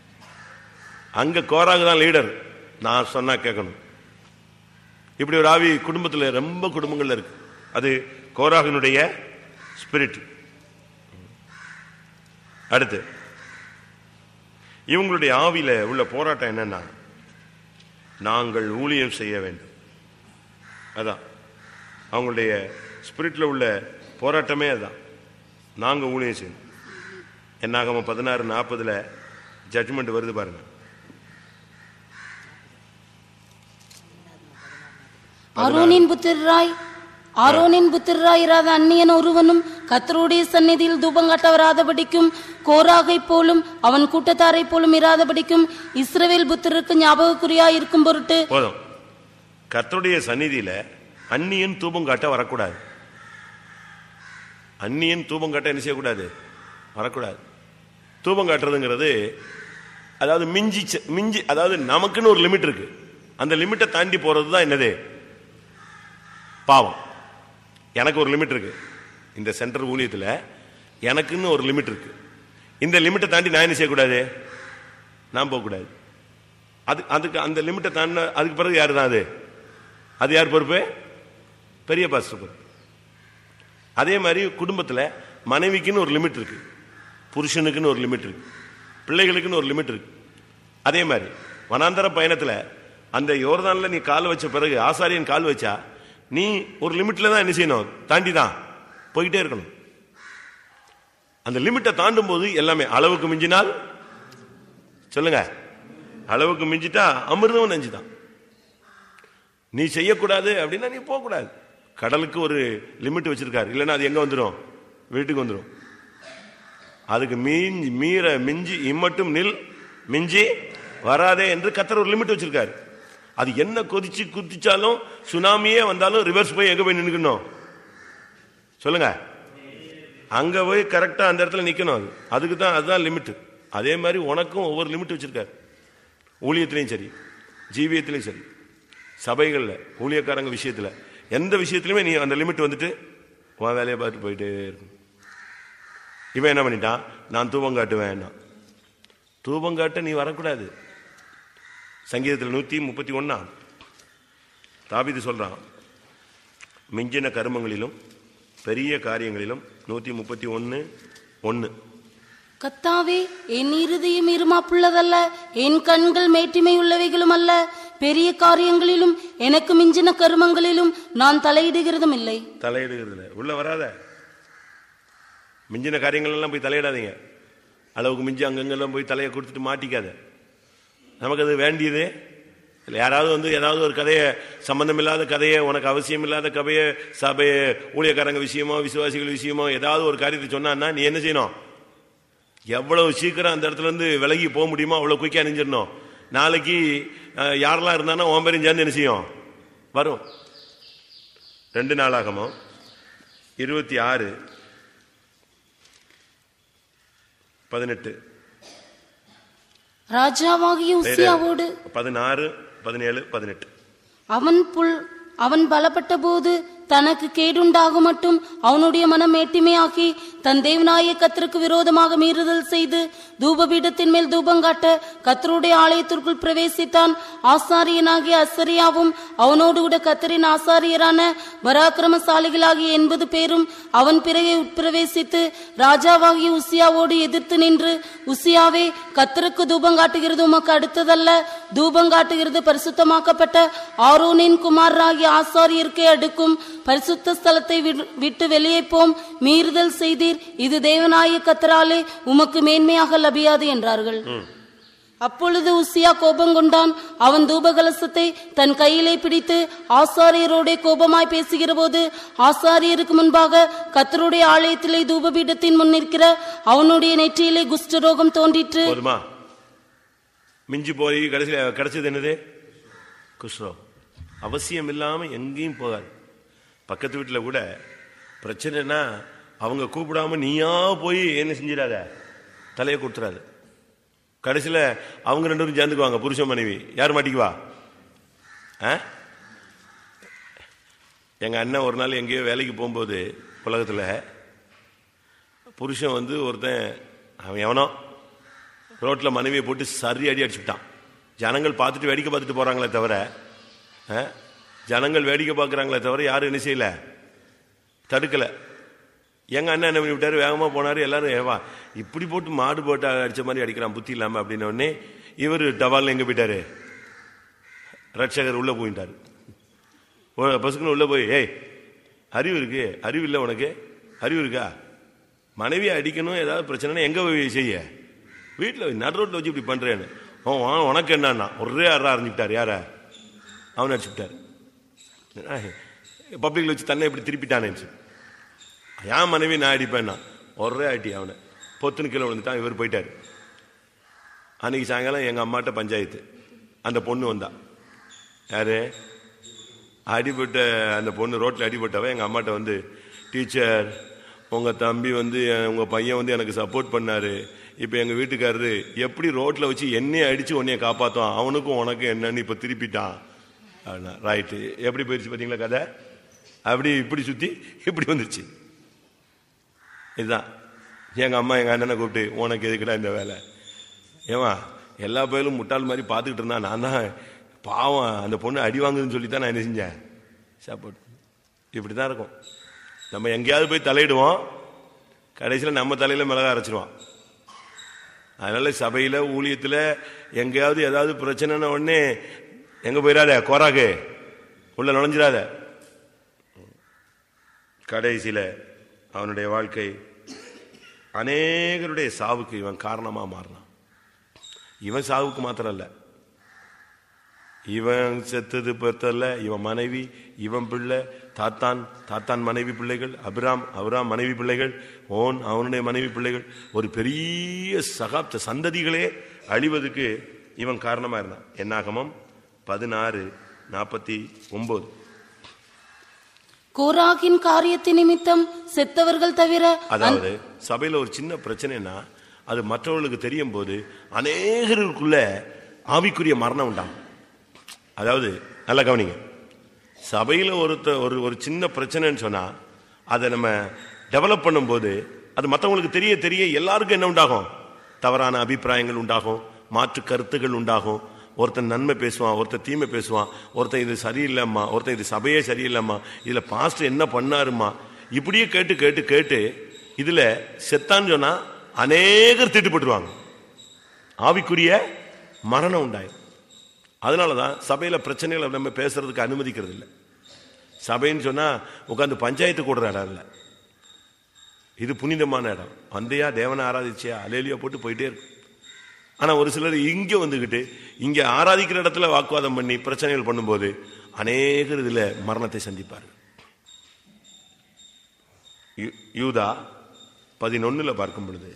அங்க கோராக தான் லீடர் நான் சொன்னா கேட்கணும் இப்படி ஒரு ஆவி குடும்பத்துல ரொம்ப குடும்பங்கள்ல இருக்கு அது கோராகனுடைய ஸ்பிரிட் அடுத்து இவங்களுடைய ஆவியில உள்ள போராட்டம் என்னன்னா நாங்கள் ஊழியம் செய்ய வேண்டும் அதான் அவங்களுடைய ஸ்பிரிட்ல உள்ள போராட்டமே அதான் நாங்க ஊழியம் செய்யணும் என்னாகம பதினாறு நாற்பதுல ஜட்ஜ்மெண்ட் வருது பாருங்க அரோனின் புத்திரராய் ஆரோனின் புத்திரராய் இராத அந்நியன் ஒருவனும் கத்தருடைய சந்நிதியில் தூபங்காட்ட வராதபடிக்கும் கோராகை போலும் அவன் கூட்டத்தாரை போலும் இராதபடிக்கும் இஸ்ரவேல் புத்திரருக்கு ஞாபகக்குறியாய் இருக்கும் பொருட்டு போதும் கர்த்தருடைய சந்நிதியில அந்நியன் தூபம் காட்ட வரக்கூடாது அந்நியன் தூபம் காட்ட என்ன செய்யக்கூடாது வரக்கூடாது தூபம் காட்டுறதுங்கிறது அதாவது மிஞ்சி செ- மிஞ்சி அதாவது நமக்குன்னு ஒரு லிமிட் இருக்கு அந்த லிமிட்டை தாண்டி போறது தான் என்னது பாவம் எனக்கு ஒரு லிமிட் இருக்கு இந்த சென்டர் ஊழியத்தில் எனக்குன்னு ஒரு லிமிட் இருக்கு இந்த லிமிட்டை தாண்டி நான் என்ன செய்யக்கூடாது நான் போகக்கூடாது அது அதுக்கு அந்த லிமிட்டை தாண்ட அதுக்கு பிறகு யாரு தான் அது அது யார் பொறுப்பு பெரிய பாஸ்டர் பொறுப்பு அதே மாதிரி குடும்பத்தில் மனைவிக்குன்னு ஒரு லிமிட் இருக்கு புருஷனுக்குன்னு ஒரு லிமிட் இருக்கு பிள்ளைகளுக்குன்னு ஒரு லிமிட் இருக்கு அதே மாதிரி வனாந்தர பயணத்தில் அந்த யோர்தான்ல நீ கால் வச்ச பிறகு ஆசாரியன் கால் வச்சா நீ ஒரு லிமிட்ல தான் என்ன செய்யணும் தாண்டி தான் போய்கிட்டே இருக்கணும் அந்த லிமிட்டை தாண்டும் போது எல்லாமே அளவுக்கு மிஞ்சினால் சொல்லுங்க அளவுக்கு மிஞ்சிட்டா அமிர்தம் நெஞ்சுதான் நீ செய்யக்கூடாது அப்படின்னா நீ போகக்கூடாது கடலுக்கு ஒரு லிமிட் வச்சிருக்காரு இல்லைன்னா அது எங்க வந்துடும் வீட்டுக்கு வந்துடும் அதுக்கு மீஞ்சி மீற மிஞ்சி இம்மட்டும் நில் மிஞ்சி வராதே என்று கத்தர் ஒரு லிமிட் வச்சிருக்காரு அது என்ன கொதிச்சு குதிச்சாலும் சுனாமியே வந்தாலும் ரிவர்ஸ் போய் எங்க போய் நின்னுக்கணும் சொல்லுங்க அங்க போய் கரெக்டா அந்த இடத்துல நிக்கணும் அது அதுக்கு தான் அதுதான் லிமிட் அதே மாதிரி உனக்கும் ஒவ்வொரு லிமிட் வச்சிருக்காரு ஊழியத்திலையும் சரி ஜீவியத்திலையும் சரி சபைகள்ல ஊழியக்காரங்க விஷயத்துல எந்த விஷயத்திலுமே நீ அந்த லிமிட் வந்துட்டு உன் வேலையை பார்த்து போயிட்டே இருக்கும் இவன் என்ன பண்ணிட்டான் நான் தூபம் காட்டுவேன் தூபம் காட்ட நீ வரக்கூடாது சங்கீதத்தில் நூத்தி முப்பத்தி ஒன்னா தாபிது சொல்றான் மிஞ்சின கருமங்களிலும் பெரிய காரியங்களிலும் நூத்தி முப்பத்தி ஒன்னு ஒன்னு கத்தாவே என் இருதயம் இருமாப்புள்ளதல்ல என் கண்கள் மேட்டிமை உள்ளவைகளும் அல்ல பெரிய காரியங்களிலும் எனக்கு மிஞ்சின கருமங்களிலும் நான் தலையிடுகிறதும் இல்லை தலையிடுகிறதுல உள்ள வராத மிஞ்சின காரியங்கள் எல்லாம் போய் தலையிடாதீங்க அளவுக்கு மிஞ்சி அங்கங்கெல்லாம் போய் தலையை கொடுத்துட்டு மாட்டிக்காத நமக்கு அது வேண்டியது இல்லை யாராவது வந்து ஏதாவது ஒரு கதையை சம்பந்தமில்லாத கதையை உனக்கு அவசியம் இல்லாத கதையை சபையை ஊழியக்காரங்க விஷயமோ விசுவாசிகள் விஷயமோ ஏதாவது ஒரு காரியத்தை சொன்னான்னா நீ என்ன செய்யணும் எவ்வளவு சீக்கிரம் அந்த இடத்துல இருந்து விலகி போக முடியுமோ அவ்வளவு குயிக்கா அணிஞ்சிடணும் நாளைக்கு அஹ், யாரெல்லாம் இருந்தானோ உன் பேரும் சேர்ந்து என்ன செய்யும் வரும் ரெண்டு நாளாகமோ இருபத்தி ஆறு பதினெட்டு ராஜாவாகிய உசியாவோடு பதினாறு பதினேழு பதினெட்டு அவன் புல் அவன் பலப்பட்ட போது தனக்கு கேடுண்டாக மட்டும் அவனுடைய மனம் மேட்டிமையாக்கி தன் தேவனாய கத்தருக்கு விரோதமாக மீறுதல் செய்து தூபபீடத்தின் மேல் தூபம் காட்ட கத்தருடைய ஆலயத்திற்குள் பிரவேசித்தான் ஆசாரியனாகிய அசரியாவும் அவனோடு கூட கத்தரின் ஆசாரியரான பராக்கிரமசாலிகளாகிய எண்பது பேரும் அவன் பிறகே உட்பிரவேசித்து ராஜாவாகிய உசியாவோடு எதிர்த்து நின்று உசியாவே கத்தருக்கு தூபம் காட்டுகிறது உமக்கு அடுத்ததல்ல தூபம் காட்டுகிறது பரிசுத்தமாக்கப்பட்ட ஆரோனின் குமாரராகிய ஆசாரியருக்கே அடுக்கும் பரிசுத்த ஸ்தலத்தை விடு- விட்டு வெளியே போம் மீறுதல் செய்தீர் இது தேவனாய கத்தராலே உமக்கு மேன்மையாக லபியாது என்றார்கள் அப்பொழுது உசியா கோபம் கொண்டான் அவன் தூபகலசத்தை தன் கையிலே பிடித்து ஆசாரியரோடே கோபமாய் பேசுகிற போது ஆசாரியருக்கு முன்பாக கத்தருடைய ஆலயத்திலே தூபபீடத்தின் முன் நிற்கிற அவனுடைய நெற்றியிலே குஷ்டரோகம் தோன்றிற்று போதுமா மிஞ்சி போய் கடைசியில் கிடைச்சது என்னது குஷ்ரோ அவசியம் இல்லாம எங்கேயும் போகாது பக்கத்து வீட்டில் கூட பிரச்சனைனா அவங்க கூப்பிடாம நீயா போய் என்ன செஞ்சிடாத தலையை கொடுத்துறாது கடைசியில் அவங்க ரெண்டு பேரும் சேர்ந்துக்குவாங்க புருஷன் மனைவி யார் மாட்டிக்குவா ஆ எங்க அண்ணன் ஒரு நாள் எங்கேயோ வேலைக்கு போகும்போது உலகத்துல புருஷன் வந்து ஒருத்தன் அவன் எவனோ ரோட்ல மனைவியை போட்டு சரி அடி அடிச்சுட்டான் ஜனங்கள் பார்த்துட்டு வேடிக்கை பார்த்துட்டு போறாங்களே தவிர ஆ? ஜனங்கள் வேடிக்கை பார்க்கறாங்களே தவிர யாரும் என்ன செய்யல தடுக்கல எங்க அண்ணன் என்ன பண்ணி விட்டாரு வேகமா போனாரு எல்லாரும் ஏவா இப்படி போட்டு மாடு போட்டு அடிச்ச மாதிரி அடிக்கிறான் புத்தி இல்லாம அப்படின்ன உடனே இவர் டவால்ல எங்க போயிட்டாரு ரட்சகர் உள்ள போயிட்டாரு பசுக்குன்னு உள்ள போய் ஏய் அறிவு இருக்கு அறிவு இல்லை உனக்கு அறிவு இருக்கா மனைவியை அடிக்கணும் ஏதாவது பிரச்சனைனா எங்க போய் செய்ய வீட்டில் நடு ரோட்டில் வச்சு இப்படி பண்றேன்னு ஓ, உன- உனக்கு என்னன்னா ஒரே அறா அறிஞ்சுக்கிட்டார் யார அவன் அடிச்சுக்கிட்டார் பப்ளிக்ல வச்சு தன்னை இப்படி திருப்பிட்டானே என் மனைவி நான் அடிப்பேன்னா ஒரே அடி அவனை பொத்துன்னு கீழே விழுந்துட்டான் இவர் போயிட்டாரு அன்னைக்கு சாயங்காலம் எங்க அம்மாட்ட பஞ்சாயத்து அந்த பொண்ணு வந்தா யாரு அடிபட்ட அந்த பொண்ணு ரோட்ல அடிபட்டவ எங்க அம்மாட்ட வந்து டீச்சர் உங்க தம்பி வந்து என்- உங்க பையன் வந்து எனக்கு சப்போர்ட் பண்ணாரு இப்ப எங்க வீட்டுக்காரரு எப்படி ரோட்ல வச்சு என்னைய அடிச்சு உன்னைய காப்பாத்தும் அவனுக்கும் உனக்கும் என்னன்னு இப்ப திருப்பிட்டான் ரைட்டு எப்படி போயிடுச்சு பாத்தீங்களா கதை அப்படி இப்படி சுத்தி இப்படி வந்துருச்சு இதுதான் எங்க அம்மா எங்க அண்ணனை கூப்பிட்டு உனக்கு எதுக்குடா இந்த வேலை ஏமா எல்லா பயிலும் முட்டாள் மாதிரி பார்த்துக்கிட்டு இருந்தா நான் தான் பாவம் அந்த பொண்ணு அடி வாங்குதுன்னு சொல்லி தான் நான் என்ன செஞ்சேன் சப்போர்ட் இப்படி தான் இருக்கும் நம்ம எங்கேயாவது போய் தலையிடுவோம் கடைசியில் நம்ம தலையில மிளகா அரைச்சிருவான் அதனால சபையில ஊழியத்துல எங்கேயாவது ஏதாவது பிரச்சனைன உடனே எங்க போயிடாத கோராக்கு உள்ள நுழைஞ்சிடாத கடைசியில அவனுடைய வாழ்க்கை அநேகருடைய சாவுக்கு இவன் காரணமா மாறினான் இவன் சாவுக்கு மாத்திரம் இல்ல இவன் செத்தது பத்தல்ல இவன் மனைவி இவன் பிள்ளை தாத்தான் தாத்தான் மனைவி பிள்ளைகள் அபிராம் அபிராம் மனைவி பிள்ளைகள் ஓன் அவனுடைய மனைவி பிள்ளைகள் ஒரு பெரிய சகாப்த சந்ததிகளே அழிவதுக்கு இவன் காரணமா இருந்தான் என்னாகமம் பதினாறு நாற்பத்தி ஒன்பது கோராகின் காரியத்து நிமித்தம் செத்தவர்கள் தவிர அதாவது சபையில ஒரு சின்ன பிரச்சனைனா அது மற்றவர்களுக்கு தெரியும் போது அநேகருக்குள்ள ஆவிக்குரிய மரணம் உண்டாகும் அதாவது நல்லா கவனிங்க சபையில ஒருத்த ஒரு ஒரு சின்ன பிரச்சனைன்னு சொன்னா அதை நம்ம டெவலப் பண்ணும்போது அது மற்றவங்களுக்கு தெரிய தெரிய எல்லாருக்கும் என்ன உண்டாகும் தவறான அபிப்பிராயங்கள் உண்டாகும் மாற்று கருத்துகள் உண்டாகும் ஒருத்தன் நன்மை பேசுவான் ஒருத்தன் தீமை பேசுவான் ஒருத்தன் இது சரியில்லைம்மா ஒருத்தன் இது சபையே சரியில்லைம்மா இதுல பாஸ்டர் என்ன பண்ணாருமா இப்படியே கேட்டு கேட்டு கேட்டு இதுல செத்தான்னு சொன்னா அநேகர் திட்டுப்பட்டுருவாங்க ஆவிக்குரிய மரணம் உண்டாயிரும் அதனாலதான் சபையில பிரச்சனைகளை நம்ம பேசுறதுக்கு அனுமதிக்கிறது இல்லை சபைன்னு சொன்னா உட்காந்து பஞ்சாயத்து கூடுற இடம் இல்லை இது புனிதமான இடம் வந்தையா தேவனை ஆராதிச்சியா அலேலியா போட்டு போயிட்டே இருக்கும் ஆனா ஒரு சிலர் இங்க வந்துகிட்டு இங்க ஆராதிக்கிற இடத்துல வாக்குவாதம் பண்ணி பிரச்சனைகள் பண்ணும்போது அநேகர் இதுல மரணத்தை சந்திப்பார்கள் யூ- யூதா பதினொன்னுல பார்க்கும் பொழுது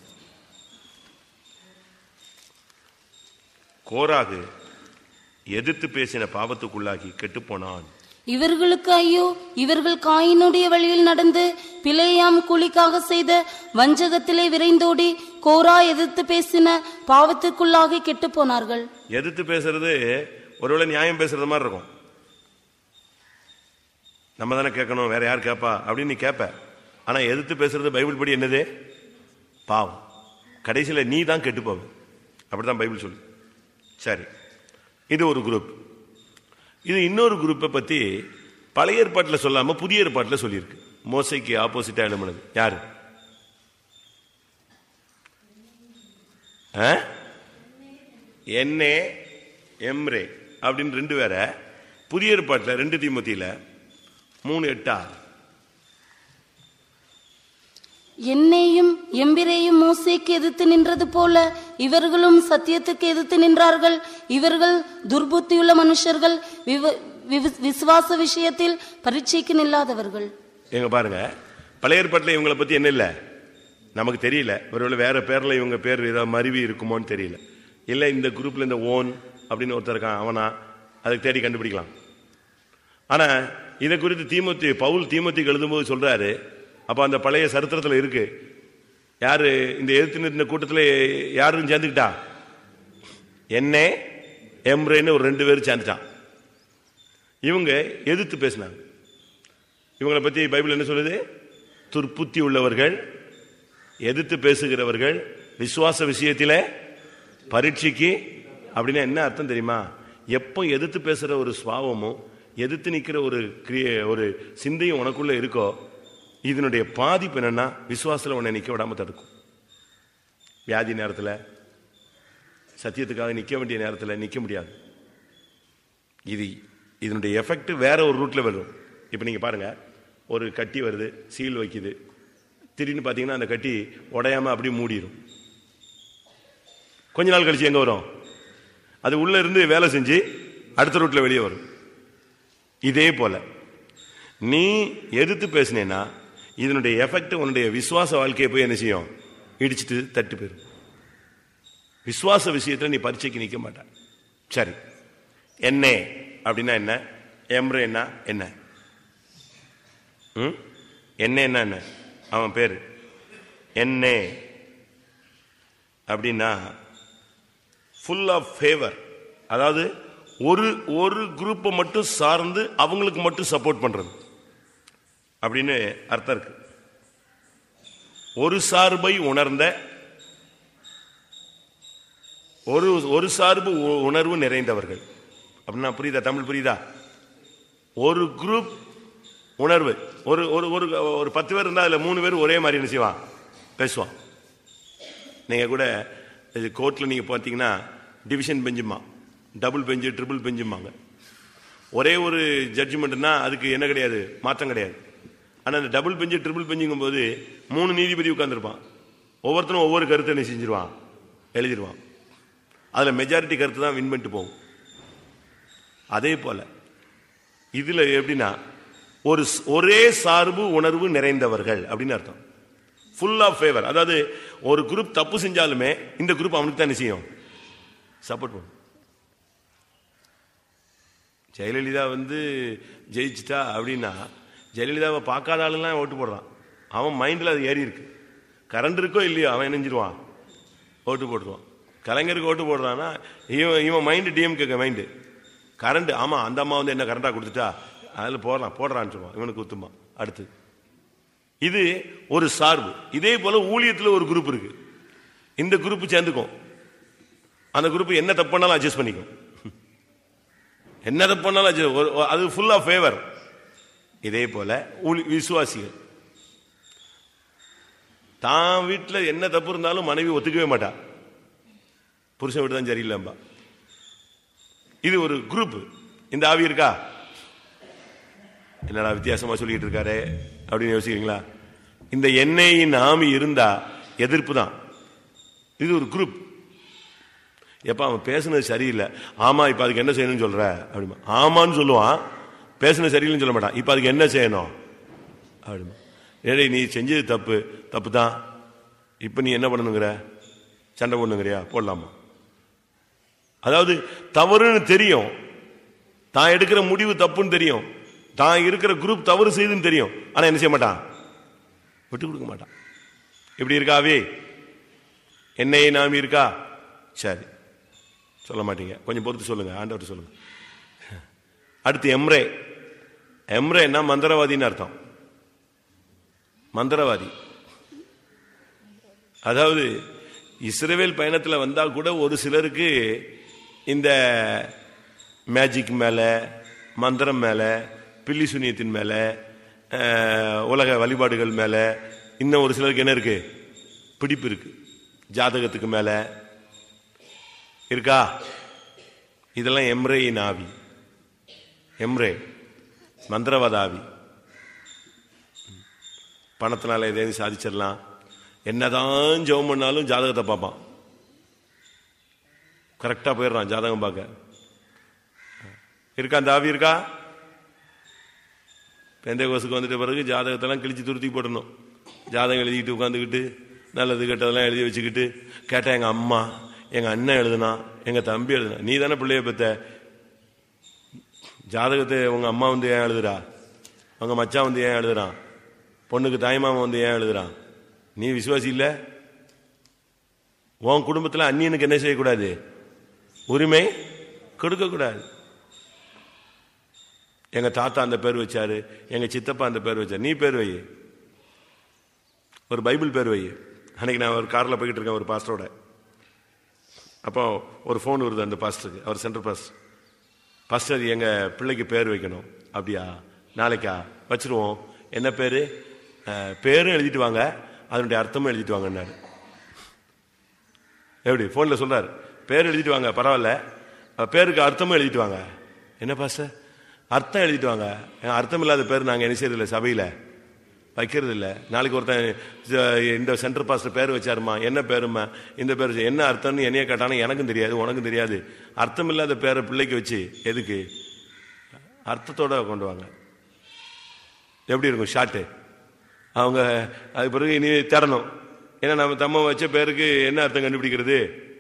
கோராகு எதிர்த்து பேசின பாவத்துக்குள்ளாகி கெட்டுப்போனான் இவர்களுக்கு ஐயோ இவர்கள் காயினுடைய வழியில் நடந்து பிழையாம் கூலிக்காக செய்த வஞ்சகத்திலே விரைந்தோடி கோரா எதிர்த்து பேசின பாவத்துக்குள்ளாகி கெட்டுப் போனார்கள் எதிர்த்து பேசுறது ஒருவேளை நியாயம் பேசுறது மாதிரி இருக்கும் நம்ம தானே கேட்கணும் வேற யார் கேட்பா அப்படின்னு நீ கேட்ப ஆனா எதிர்த்து பேசுறது பைபிள் படி என்னது பாவம் கடைசியில நீ தான் கெட்டு போவ அப்படிதான் பைபிள் சொல்லு சரி இது ஒரு குரூப் இது இன்னொரு குரூப்பை பத்தி பழைய ஏற்பாட்டில் சொல்லாம புதிய ஏற்பாட்டில் சொல்லியிருக்கு மோசைக்கு ஆப்போசிட்டா எழுமனது யாரு ஆ? என்னே எம்ரே அப்படின்னு ரெண்டு பேர புதிய ஏற்பாட்டில் ரெண்டு தீமத்தியில மூணு எட்டா என்னையும் எம்பிரையும் மோசேக்கு எதிர்த்து நின்றது போல இவர்களும் சத்தியத்துக்கு எதிர்த்து நின்றார்கள் இவர்கள் துர்புத்தியுள்ள மனுஷர்கள் விவ- விவ- விசுவாச விஷயத்தில் பரீட்சைக்கு நில்லாதவர்கள் எங்க பாருங்க பழைய ஏற்பாட்டில் இவங்களை பத்தி என்ன இல்ல நமக்கு தெரியல ஒருவேளை வேற பேர்ல இவங்க பேர் ஏதாவது மருவி இருக்குமோன்னு தெரியல இல்ல இந்த குரூப்ல இந்த ஓன் அப்படின்னு ஒருத்தர் இருக்கான் அவனா அதுக்கு தேடி கண்டுபிடிக்கலாம் ஆனா இதை குறித்து தீமத்தி பவுல் தீமத்திக்கு எழுதும்போது சொல்றாரு அப்ப அந்த பழைய சரித்திரத்துல இருக்கு யாரு இந்த எதிர்த்து நின்ற கூட்டத்துல யாரும் சேர்ந்துக்கிட்டா என்னே எம்ரேன்னு ஒரு ரெண்டு பேரும் சேர்ந்துட்டான் இவங்க எதிர்த்து பேசினாங்க இவங்களை பத்தி பைபிள் என்ன சொல்லுது துர்ப்புத்தி உள்ளவர்கள் எதிர்த்து பேசுகிறவர்கள் விசுவாச விஷயத்தில பரீட்சைக்கு அப்படின்னா என்ன அர்த்தம் தெரியுமா எப்போ எதிர்த்து பேசுற ஒரு சுவாவமும் எதிர்த்து நிக்கிற ஒரு கிரிய ஒரு சிந்தையும் உனக்குள்ள இருக்கோ இதனுடைய பாதிப்பு என்னன்னா விசுவாசத்துல உன்னை நிக்க விடாம தடுக்கும் வியாதி நேரத்துல சத்தியத்துக்காக நிக்க வேண்டிய நேரத்துல நிக்க முடியாது இது இதனுடைய எஃபெக்ட் வேற ஒரு ரூட்ல வரும் இப்போ நீங்க பாருங்க ஒரு கட்டி வருது சீல் வைக்குது திடீர்னு பார்த்தீங்கன்னா அந்த கட்டி உடையாம அப்படியே மூடிடும் கொஞ்ச நாள் கழிச்சு எங்க வரும் அது உள்ள இருந்து வேலை செஞ்சு அடுத்த ரூட்ல வெளியே வரும் இதே போல நீ எதிர்த்து பேசினேன்னா இதனுடைய எஃபெக்ட் உன்னுடைய விசுவாச வாழ்க்கையை போய் என்ன செய்யும் இடிச்சிட்டு தட்டு போயிரும் விசுவாச விஷயத்துல நீ பரீட்சைக்கு நிக்க மாட்ட சரி என்ன அப்படின்னா என்ன எம்ரேன்னா என்ன ம்? என்ன என்ன என்ன அவன் பேரு என்ன அப்படின்னா ஃபுல் ஆஃப் ஃபேவர் அதாவது ஒரு ஒரு குரூப்பை மட்டும் சார்ந்து அவங்களுக்கு மட்டும் சப்போர்ட் பண்றது அப்படின்னு அர்த்தம் இருக்கு ஒரு சார்பை உணர்ந்த ஒரு ஒரு சார்பு உ- உணர்வு நிறைந்தவர்கள் அப்படின்னா புரியுதா தமிழ் புரியுதா ஒரு குரூப் உணர்வு ஒரு ஒரு ஒரு ஒரு பத்து பேர் இருந்தா அதுல மூணு பேர் ஒரே மாதிரி என்ன செய்வான் பேசுவான் நீங்க கூட இது கோர்ட்ல நீங்க பார்த்தீங்கன்னா டிவிஷன் பெஞ்சுமா டபுள் பெஞ்சு ட்ரிபிள் பெஞ்சுமாங்க ஒரே ஒரு ஜட்ஜ்மெண்ட்னா அதுக்கு என்ன கிடையாது மாற்றம் கிடையாது ஆனா அந்த டபுள் பெஞ்சு ட்ரிபிள் பெஞ்சுங்கும் போது மூணு நீதிபதி உட்கார்ந்திருப்பான் ஒவ்வொருத்தரும் ஒவ்வொரு கருத்தை என்ன செஞ்சிருவான் எழுதிருவான் அதுல மெஜாரிட்டி கருத்து தான் வின் பண்ணிட்டு போகும் அதே போல இதுல எப்படின்னா ஒரு ஸ்- ஒரே சார்பு உணர்வு நிறைந்தவர்கள் அப்படின்னு அர்த்தம் ஃபுல் ஆஃப் ஃபேவர் அதாவது ஒரு குரூப் தப்பு செஞ்சாலுமே இந்த குரூப் அவனுக்கு தான் என்ன செய்யும் சப்போர்ட் பண்ணும் ஜெயலலிதா வந்து ஜெயிச்சிட்டா அப்படின்னா ஜெயலலிதாவை பார்க்காத ஆளுலாம் ஓட்டு போடுறான் அவன் மைண்டில் அது ஏறி இருக்கு கரண்ட் இருக்கோ இல்லையோ அவன் இணைஞ்சிருவான் ஓட்டு போட்டுருவான் கலைஞருக்கு ஓட்டு போடுறான்னா இவன் இவன் மைண்டு டிஎம்கே மைண்டு கரண்ட் ஆமாம் அந்த அம்மா வந்து என்ன கரண்டாக கொடுத்துட்டா அதில் போடலாம் போடுறான்னு சொல்லுவான் இவனுக்கு குத்துமா அடுத்து இது ஒரு சார்பு இதே போல ஊழியத்தில் ஒரு குரூப் இருக்கு இந்த குரூப் சேர்ந்துக்கும் அந்த குரூப் என்ன தப்பு பண்ணாலும் அட்ஜஸ்ட் பண்ணிக்கும் என்ன தப்பு பண்ணாலும் adjust- ஒரு- ஒரு- அது ஃபுல் ஆஃப் ஃபேவர் இதே போல ஊழி- விசுவாசிகள் தான் வீட்டில் என்ன தப்பு இருந்தாலும் மனைவி ஒத்துக்கவே மாட்டா புருஷன் வீடு தான் சரியில்லைம்பா இது ஒரு குரூப் இந்த ஆவி இருக்கா என்னடா வித்தியாசமா சொல்லிட்டு இருக்காரு அப்படின்னு யோசிக்கிறீங்களா இந்த எண்ணெயின் ஆமி இருந்தா எதிர்ப்பு தான் இது ஒரு குரூப் எப்ப அவன் பேசுனது சரியில்லை ஆமா இப்ப அதுக்கு என்ன செய்யணும்னு சொல்ற அப்படிமா ஆமான்னு சொல்லுவான் பேசுனது சரியில்லைன்னு சொல்ல மாட்டான் இப்ப அதுக்கு என்ன செய்யணும் அப்படிமா ஏடே நீ செஞ்சது தப்பு தப்பு தான் இப்ப நீ என்ன பண்ணணுங்கிற சண்டை போடணுங்கிறியா போடலாமா அதாவது தவறுன்னு தெரியும் தான் எடுக்கிற முடிவு தப்புன்னு தெரியும் தான் இருக்கிற குரூப் தவறு செய்துன்னு தெரியும் ஆனா என்ன செய்ய மாட்டான் விட்டு கொடுக்க மாட்டான் இப்படி இருக்காவே என்னையே நாமி இருக்கா சரி சொல்ல மாட்டீங்க கொஞ்சம் பொறுத்து சொல்லுங்க ஆண்டவர் சொல்லுங்க அடுத்து எம்ரே எம்ரேன்னா மந்திரவாதின்னு அர்த்தம் மந்திரவாதி அதாவது இஸ்ரேல் பயணத்தில் வந்தா கூட ஒரு சிலருக்கு இந்த மேஜிக் மேல மந்திரம் மேல பில்லி சுனியத்தின் மேல அஹ், உலக வழிபாடுகள் மேல இன்னும் ஒரு சிலருக்கு என்ன இருக்கு பிடிப்பு இருக்கு ஜாதகத்துக்கு மேல இருக்கா இதெல்லாம் எம்ரேயின் ஆவி எம்ரே மந்திரவாத ஆவி பணத்தினால எதையும் சாதிச்சிடலாம் என்னதான் ஜெபம் பண்ணாலும் ஜாதகத்தை பார்ப்பான் கரெக்டா போயிடுறான் ஜாதகம் பார்க்க இருக்கா அந்த ஆவி இருக்கா பெந்தை கோசுக்கு வந்துட்ட பிறகு ஜாதகத்தெல்லாம் கிழிச்சு துருத்தி போடணும் ஜாதகம் எழுதிக்கிட்டு உட்காந்துக்கிட்டு நல்லது கெட்டதெல்லாம் எழுதி வச்சுக்கிட்டு கேட்டா எங்க அம்மா எங்க அண்ணன் எழுதுனா எங்க தம்பி எழுதுனா நீ தானே பிள்ளைய பெத்த ஜாதகத்தை உங்க அம்மா வந்து ஏன் எழுதுறா உங்க மச்சான் வந்து ஏன் எழுதுறான் பொண்ணுக்கு தாய்மாமன் வந்து ஏன் எழுதுறான் நீ விசுவாசி இல்ல உன் குடும்பத்துல அந்நியனுக்கு என்ன செய்யக்கூடாது உரிமை கொடுக்க கூடாது எங்க தாத்தா அந்த பேர் வச்சாரு எங்க சித்தப்பா அந்த பேர் வச்சாரு நீ பேர் வை ஒரு பைபிள் பேர் வை அன்னைக்கு நான் ஒரு கார்ல போய்கிட்டு இருக்கேன் ஒரு பாஸ்டரோட அப்போ ஒரு ஃபோன் வருது அந்த பாஸ்டருக்கு அவர் சென்ட்ரல் பாஸ்டர் பாஸ்டர் எங்க பிள்ளைக்கு பேர் வைக்கணும் அப்படியா நாளைக்கா வச்சிருவோம் என்ன பேரு அஹ், பேரும் எழுதிட்டு வாங்க அதனுடைய அர்த்தமும் எழுதிட்டு வாங்கன்னாரு எப்படி போன்ல சொல்றாரு பேர் எழுதிட்டு வாங்க பரவாயில்ல அஹ், பேருக்கு அர்த்தமும் எழுதிட்டு வாங்க என்ன பாஸ்டர் அர்த்தம் எழுதிட்டு வாங்க ஏன் அர்த்தம் இல்லாத பேர் நாங்க என்ன செய்யறது இல்லை சபையில வைக்கிறது இல்ல நாளைக்கு ஒருத்தன் அஹ், இந்த சென்டர் பாஸ்டர் பேர் வச்சாருமா என்ன பேருமா இந்த பேர் வச்சு- என்ன அர்த்தம்னு என்னைய கேட்டாலும் எனக்கும் தெரியாது உனக்கும் தெரியாது அர்த்தம் இல்லாத பேரை பிள்ளைக்கு வச்சு எதுக்கு அர்த்தத்தோட கொண்டு வாங்க எப்படி இருக்கும் ஷார்ட்டு அவங்க அதுக்கு பிறகு இனி தேடணும் ஏன்னா நம்ம தம்ம வச்ச பேருக்கு என்ன அர்த்தம் கண்டுபிடிக்கிறது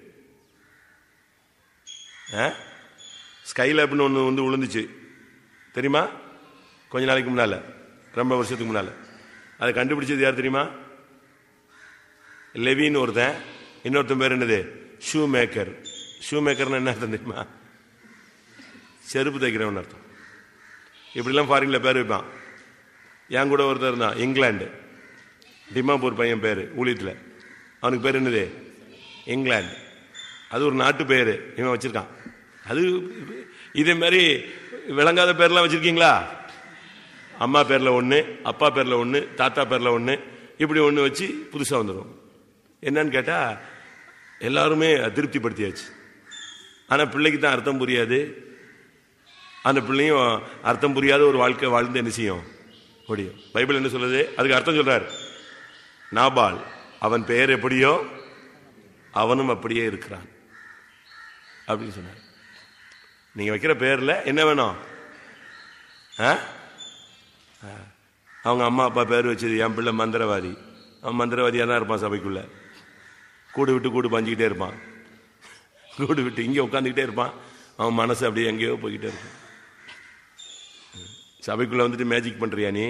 ஸ்கைலேப்னு ஒன்று வந்து விழுந்துச்சு தெரியுமா கொஞ்ச நாளைக்கு முன்னால ரொம்ப வருஷத்துக்கு முன்னால அதை கண்டுபிடிச்சது யார் தெரியுமா லெவின்னு ஒருத்தன் இன்னொருத்தன் பேர் என்னது ஷூ மேக்கர் ஷூ மேக்கர்னு என்ன அர்த்தம் தெரியுமா செருப்பு தைக்கிறவன் அர்த்தம் இப்படிலாம் ஃபாரின்ல பேர் வைப்பான் என் கூட ஒருத்தர் இருந்தான் இங்கிலாந்து டிமாப்பூர் பையன் பேர் ஊழியத்தில் அவனுக்கு பேர் என்னது இங்கிலாந்து அது ஒரு நாட்டு பேர் இவன் வச்சிருக்கான் அது இதே மாதிரி விளங்காத பேர்லாம் வச்சிருக்கீங்களா அம்மா பேர்ல ஒன்று அப்பா பேர்ல ஒன்று தாத்தா பேர்ல ஒன்று இப்படி ஒன்று வச்சு புதுசாக வந்துடும் என்னன்னு கேட்டால் எல்லாருமே திருப்திப்படுத்தியாச்சு ஆனால் பிள்ளைக்கு தான் அர்த்தம் புரியாது அந்த பிள்ளையும் அர்த்தம் புரியாத ஒரு வாழ்க்கை வாழ்ந்து என்ன செய்யும் முடியும் பைபிள் என்ன சொல்லுது அதுக்கு அர்த்தம் சொல்றார் நாபால் அவன் பெயர் எப்படியோ அவனும் அப்படியே இருக்கிறான் அப்படின்னு சொன்னார் நீங்க வைக்கிற பேர்ல என்ன வேணும் ஆ? ஆ. அவங்க அம்மா அப்பா பேர் வச்சது என் பிள்ளை மந்திரவாதி அவன் மந்திரவாதியா தான் இருப்பான் சபைக்குள்ள கூடு விட்டு கூடு பஞ்சிக்கிட்டே இருப்பான் கூடு விட்டு இங்கே உட்காந்துக்கிட்டே இருப்பான் அவன் மனசு அப்படியே எங்கேயோ போய்கிட்டே இருப்பான் சபைக்குள்ள வந்துட்டு மேஜிக் பண்றியா நீ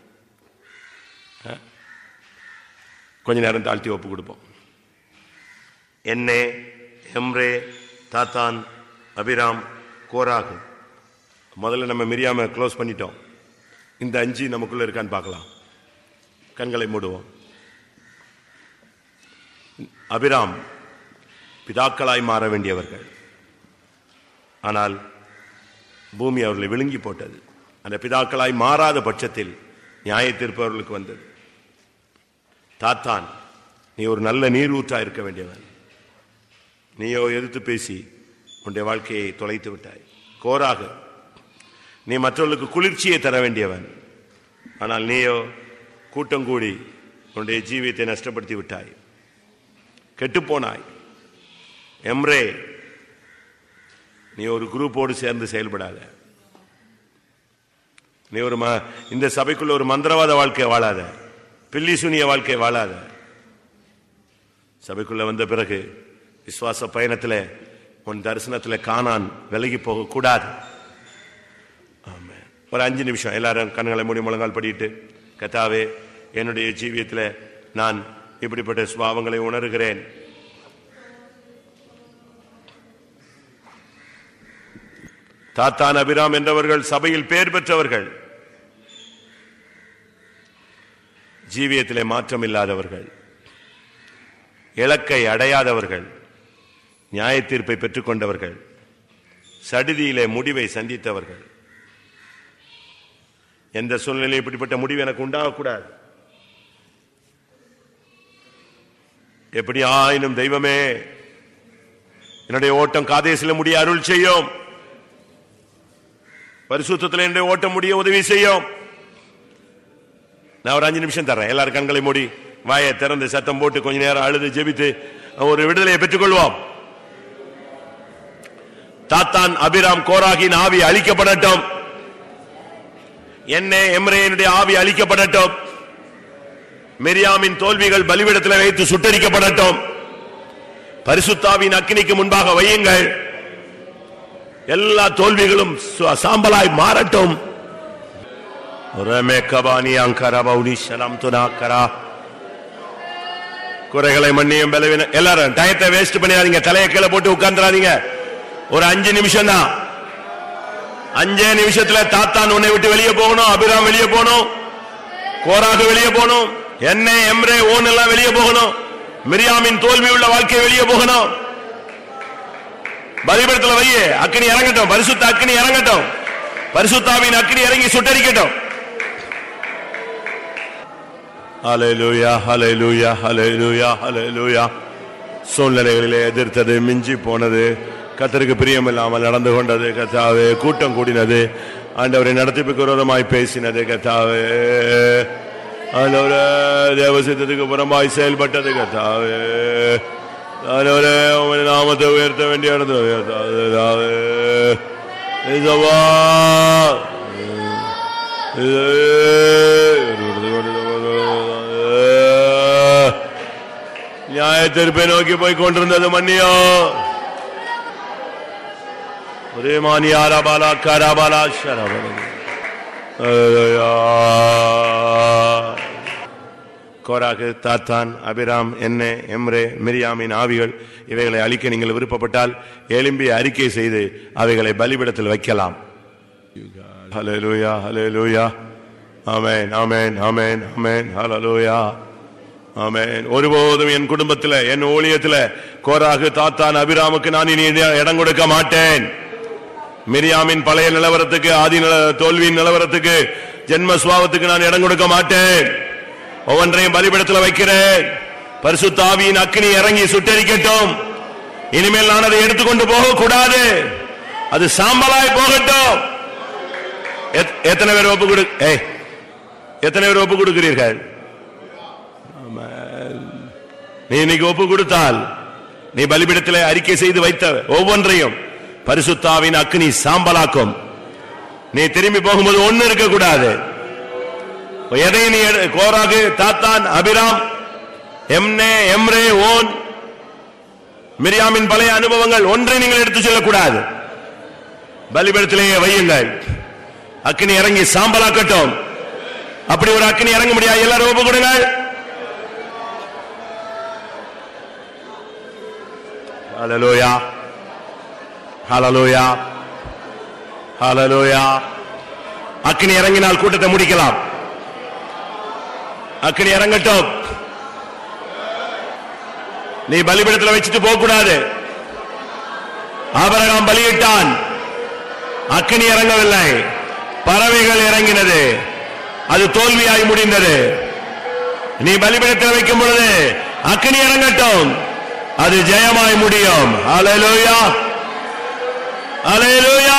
ஆ? கொஞ்ச நேரம் தாழ்த்தி ஒப்பு கொடுப்போம் என்னே எம்ரே தாத்தான் அபிராம் கோராகு முதல்ல நம்ம மிரியாம க்ளோஸ் பண்ணிட்டோம் இந்த அஞ்சு நமக்குள்ள இருக்கான்னு பார்க்கலாம் கண்களை மூடுவோம் அபிராம் பிதாக்களாய் மாற வேண்டியவர்கள் ஆனால் பூமி அவர்களை விழுங்கி போட்டது அந்த பிதாக்களாய் மாறாத பட்சத்தில் நியாய தீர்ப்பு அவர்களுக்கு வந்தது தாத்தான் நீ ஒரு நல்ல நீர் ஊற்றா இருக்க வேண்டியவன் நீயோ எதிர்த்து பேசி உன்னுடைய வாழ்க்கையை தொலைத்து விட்டாய் கோராக நீ மற்றவர்களுக்கு குளிர்ச்சியை தர வேண்டியவன் ஆனால் நீயோ கூட்டம் கூடி உன்னுடைய ஜீவியத்தை நஷ்டப்படுத்தி விட்டாய் கெட்டுப்போனாய் எம்ரே நீ ஒரு குரூப்போடு சேர்ந்து செயல்படாத நீ ஒரு ம- இந்த சபைக்குள்ள ஒரு மந்திரவாத வாழ்க்கை வாழாத பில்லி சுனிய வாழ்க்கை வாழாத சபைக்குள்ள வந்த பிறகு விசுவாச பயணத்துல உன் தரிசனத்துல காணான் விலகி போக கூடாது ஆமென். ஒரு அஞ்சு நிமிஷம் எல்லாரும் கண்களை மூடி முழங்கால் படிட்டு கத்தாவே என்னுடைய ஜீவியத்தில் நான் இப்படிப்பட்ட சுபாவங்களை உணர்கிறேன் தாத்தான் அபிராம் என்றவர்கள் சபையில் பெயர் பெற்றவர்கள் ஜீவியத்திலே மாற்றம் இல்லாதவர்கள் இலக்கை அடையாதவர்கள் நியாய தீர்ப்பை பெற்றுக்கொண்டவர்கள் சடிதியிலே முடிவை சந்தித்தவர்கள் எந்த சூழ்நிலை இப்படிப்பட்ட முடிவு எனக்கு உண்டாகக்கூடாது எப்படி ஆயினும் தெய்வமே என்னுடைய ஓட்டம் காதேசில முடிய அருள் செய்யும் பரிசுத்தத்தில் என்னுடைய ஓட்டம் முடிய உதவி செய்யும் நான் ஒரு அஞ்சு நிமிஷம் தர்றேன் எல்லாரும் கண்களை மூடி வாயை திறந்து சத்தம் போட்டு கொஞ்ச நேரம் அழுது ஜெபித்து ஒரு விடுதலையை பெற்றுக்கொள்வோம் தாத்தான் அபிராம் கோராகின் ஆவி அழிக்கப்படட்டும் என்ன எம்ரேனுடைய ஆவி அழிக்கப்படட்டும் மெரியாமின் தோல்விகள் பலிவிடத்தில் வைத்து சுட்டரிக்கப்படட்டும் பரிசுத்தாவின் அக்கினிக்கு முன்பாக வையுங்கள் எல்லா தோல்விகளும் சு- சாம்பலாய் மாறட்டும் ரமேக்கபானி அங்கரா பௌனி சலாம் துனாக்கரா குறைகளை மன்னியும் பலவீன எல்லாரும் டயத்தை வேஸ்ட் பண்ணிடாதீங்க தலையை கீழே போட்டு உட்கார்ந்துடாதீங்க ஒரு அஞ்சு நிமிஷம் தான் அஞ்சே நிமிஷத்துல தாத்தான் உன்னை விட்டு வெளியே போகணும் அபிராம் வெளியே போகணும் கோராக வெளியே போகணும் என்ன எம்ரே ஓன் எல்லாம் வெளியே போகணும் மிரியாமின் தோல்வி உள்ள வாழ்க்கை வெளியே போகணும் பலிபடத்துல வையே அக்கினி இறங்கட்டும் பரிசுத்த அக்கினி இறங்கட்டும் பரிசுத்தாவின் அக்கினி இறங்கி சுட்டரிக்கட்டும் ஹalleluya ஹalleluya ஹalleluya ஹalleluya சூழ்நிலைகளிலே எதிர்த்தது மிஞ்சி போனது கத்தருக்கு பிரியமில்லாமல் நடந்து கொண்டது கத்தாவே கூட்டம் கூடினது ஆண்டவரை நடத்திப்புக்கு விரோதமாய் பேசினது கத்தாவே ஆண்டவரே தேவ சித்தத்துக்கு புறமாய் செயல்பட்டது கத்தாவே ஆண்டவரே உம்முடைய நாமத்தை உயர்த்த வேண்டிய இடத்துல உயர்த்தாது கர்த்தாவே. இயேசுவா. நியாய தீர்ப்பை நோக்கி போய் கொண்டிருந்தது மன்னியோ ஒரே மானியாரா பாலா காராபாலா ஷரபலம் கோராகு தாத்தான் அபிராம் என்ன எம்ரே மிரியாமின் ஆவிகள் இவைகளை அழிக்க நீங்கள் விருப்பப்பட்டால் எலும்பி அறிக்கை செய்து அவைகளை பலிபிடத்தில் வைக்கலாம் ஹalleluya ஹalleluya ஆமென் ஆமென் ஆமென் ஆமென் ஹalleluya ஆமென் ஒருபோதும் என் குடும்பத்தில் என் ஊழியத்தில் கோராகு தாத்தான் அபிராமுக்கு நான் இனி இடம் கொடுக்க மாட்டேன் மிரியாமின் பழைய நிலவரத்துக்கு ஆதி நில- தோல்வியின் நிலவரத்துக்கு ஜென்ம சுவாவத்துக்கு நான் இடம் கொடுக்க மாட்டேன் ஒவ்வொன்றையும் பலிபிடத்தில் வைக்கிறேன் பரிசுத்தாவியின் அக்கினி இறங்கி சுட்டரிக்கட்டும் இனிமேல் நான் அதை எடுத்துக்கொண்டு போக கூடாது அது சாம்பலாய் போகட்டும் எத்- எத்தனை பேர் ஒப்பு கொடு ஏய் எத்தனை பேர் ஒப்பு கொடுக்கிறீர்கள் ஆமென். நீ இன்னைக்கு ஒப்பு கொடுத்தால் நீ பலிபிடத்தில் அறிக்கை செய்து வைத்த ஒவ்வொன்றையும் பரிசுத்தாவின் அக்னி சாம்பலாக்கும் நீ திரும்பி போகும்போது ஒண்ணு இருக்க கூடாது எதை நீ எடு- கோராகு தாத்தான் அபிராம் எம்னே எம்ரே ஓன் மிரியாமின் பழைய அனுபவங்கள் ஒன்றை நீங்கள் எடுத்து செல்லக்கூடாது பலிபீடத்திலேயே வையுங்கள் அக்கினி இறங்கி சாம்பலாக்கட்டும் அப்படி ஒரு அக்கினி இறங்க முடியாது எல்லாரும் ஒப்பு கொடுங்கள் ஹalleluya ஹalleluya ஹalleluya அக்கினி இறங்கினால் கூட்டத்தை முடிக்கலாம் அக்கினி இறங்கட்டும் நீ பலிபீடத்தில் வச்சுட்டு போக கூடாது ஆபரகாம் பலியிட்டான் அக்கினி இறங்கவில்லை பறவைகள் இறங்கினது அது தோல்வியாய் முடிந்தது நீ பலிபீடத்தில் வைக்கும் பொழுது அக்கினி இறங்கட்டும் அது ஜெயமாய் முடியும் அலையலூயா அலையலூயா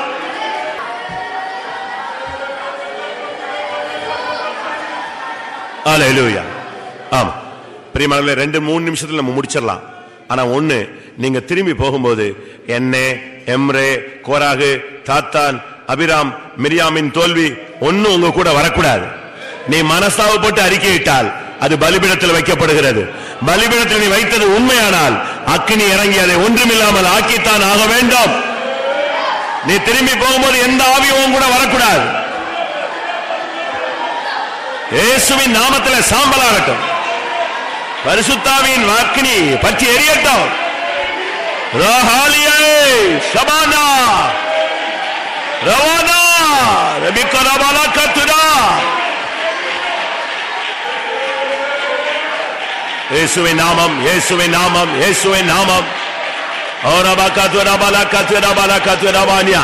அலையலூயா ஆமா பிரியமானவர்களே ரெண்டு மூணு நிமிஷத்துல நம்ம முடிச்சிடலாம் ஆனா ஒண்ணு நீங்க திரும்பி போகும்போது என்னே எம்ரே கோராகு தாத்தான் அபிராம் மிரியாமின் தோல்வி ஒண்ணும் உங்க கூட வரக்கூடாது நீ மனசாவப்பட்டு அறிக்கையிட்டால் அது பலிபீடத்தில் வைக்கப்படுகிறது பலிபீடத்தில் நீ வைத்தது உண்மையானால் அக்கினி இறங்கி அதை ஒன்றுமில்லாமல் ஆக்கித்தான் ஆக வேண்டும் நீ திரும்பி போகும்போது எந்த ஆவியும் கூட வரக்கூடாது இயேசுவின் நாமத்தில் சாம்பலாகட்டும் பரிசுத்தாவின் வாக்கினி பற்றி எரியட்டும் ரஹாலியே ஷபானா ரவானா ரபிக்கரபாலா கத்துரா இயேசுவின் நாமம் இயேசுவின் நாமம் இயேசுவின் நாமம் ஓரபா கத்துரா பாலா கத்துரா பாலா கத்துரா பானியா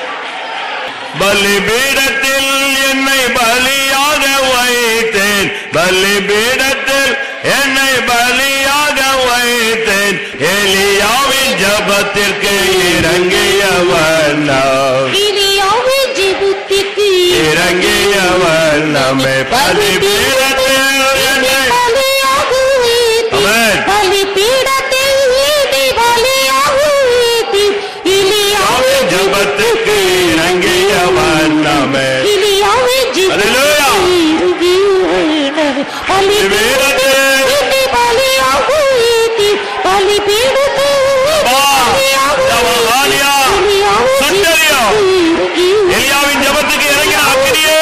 பலிபீடத்தில் என்னை பலியாக வைத்தேன் பலிபீடத்தில் என்னை பலியாக வைத்தேன் எலியாவின் ஜபத்திற்கு இறங்கிய வண்ணம் இனியாவே ஜெபத்திற்கு இறங்கிய வண்ணமே பலிபீடத்தில் என்னை பலியாக வைத்தீர். ஆமென். பலிபீடத்தில் என்னை பலியாக வைத்தீர். இனியாவே அவன் ஜபத்துக்கு இறங்கிய வண்ணமே இனியாவே அல்லேலூயா. ஜெபத்திற்கு பலிபீடத்தில் என்னை பலியாக வைத்தீர். பலிபீடத்தில் அப்பா, பலியாக ஜபஹாலியா, இனியாவே சுட்டெரியா. ஜெபத்திற்கு எலியாவின் ஜபத்துக்கு இறங்கின அக்கினியே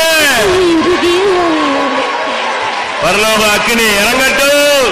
பரலோக அக்கினி இறங்கட்டும்